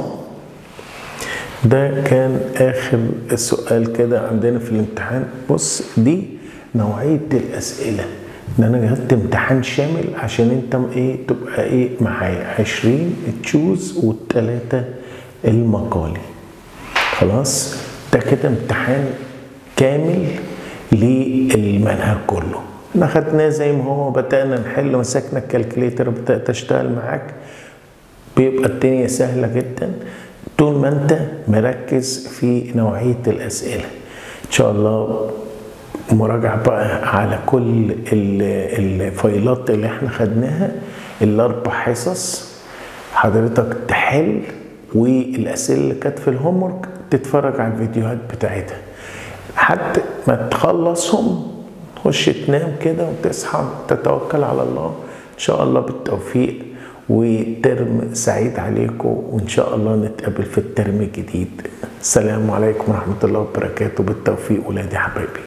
ده كان آخر سؤال كده عندنا في الامتحان بص دي نوعية الأسئلة إن أنا جهزت امتحان شامل عشان أنت إيه تبقى إيه معايا 20 تشوز والتلاتة المقالي خلاص ده كده امتحان كامل للمنهج كله احنا خدناه زي ما هو بدأنا نحل مسكنا الكالكليتر بدأت اشتغل معاك بيبقى الدنيا سهلة جدا طول ما انت مركز في نوعية الأسئلة إن شاء الله مراجعة بقى على كل الفايلات اللي احنا خدناها الأربع حصص حضرتك تحل والأسئلة اللي كانت في الهومورك تتفرج على الفيديوهات بتاعتها حتى ما تخلصهم تخش تنام كده وتصحى تتوكل على الله ان شاء الله بالتوفيق وترم سعيد عليكم وان شاء الله نتقابل في الترم الجديد السلام عليكم ورحمه الله وبركاته بالتوفيق ولادي حبايبي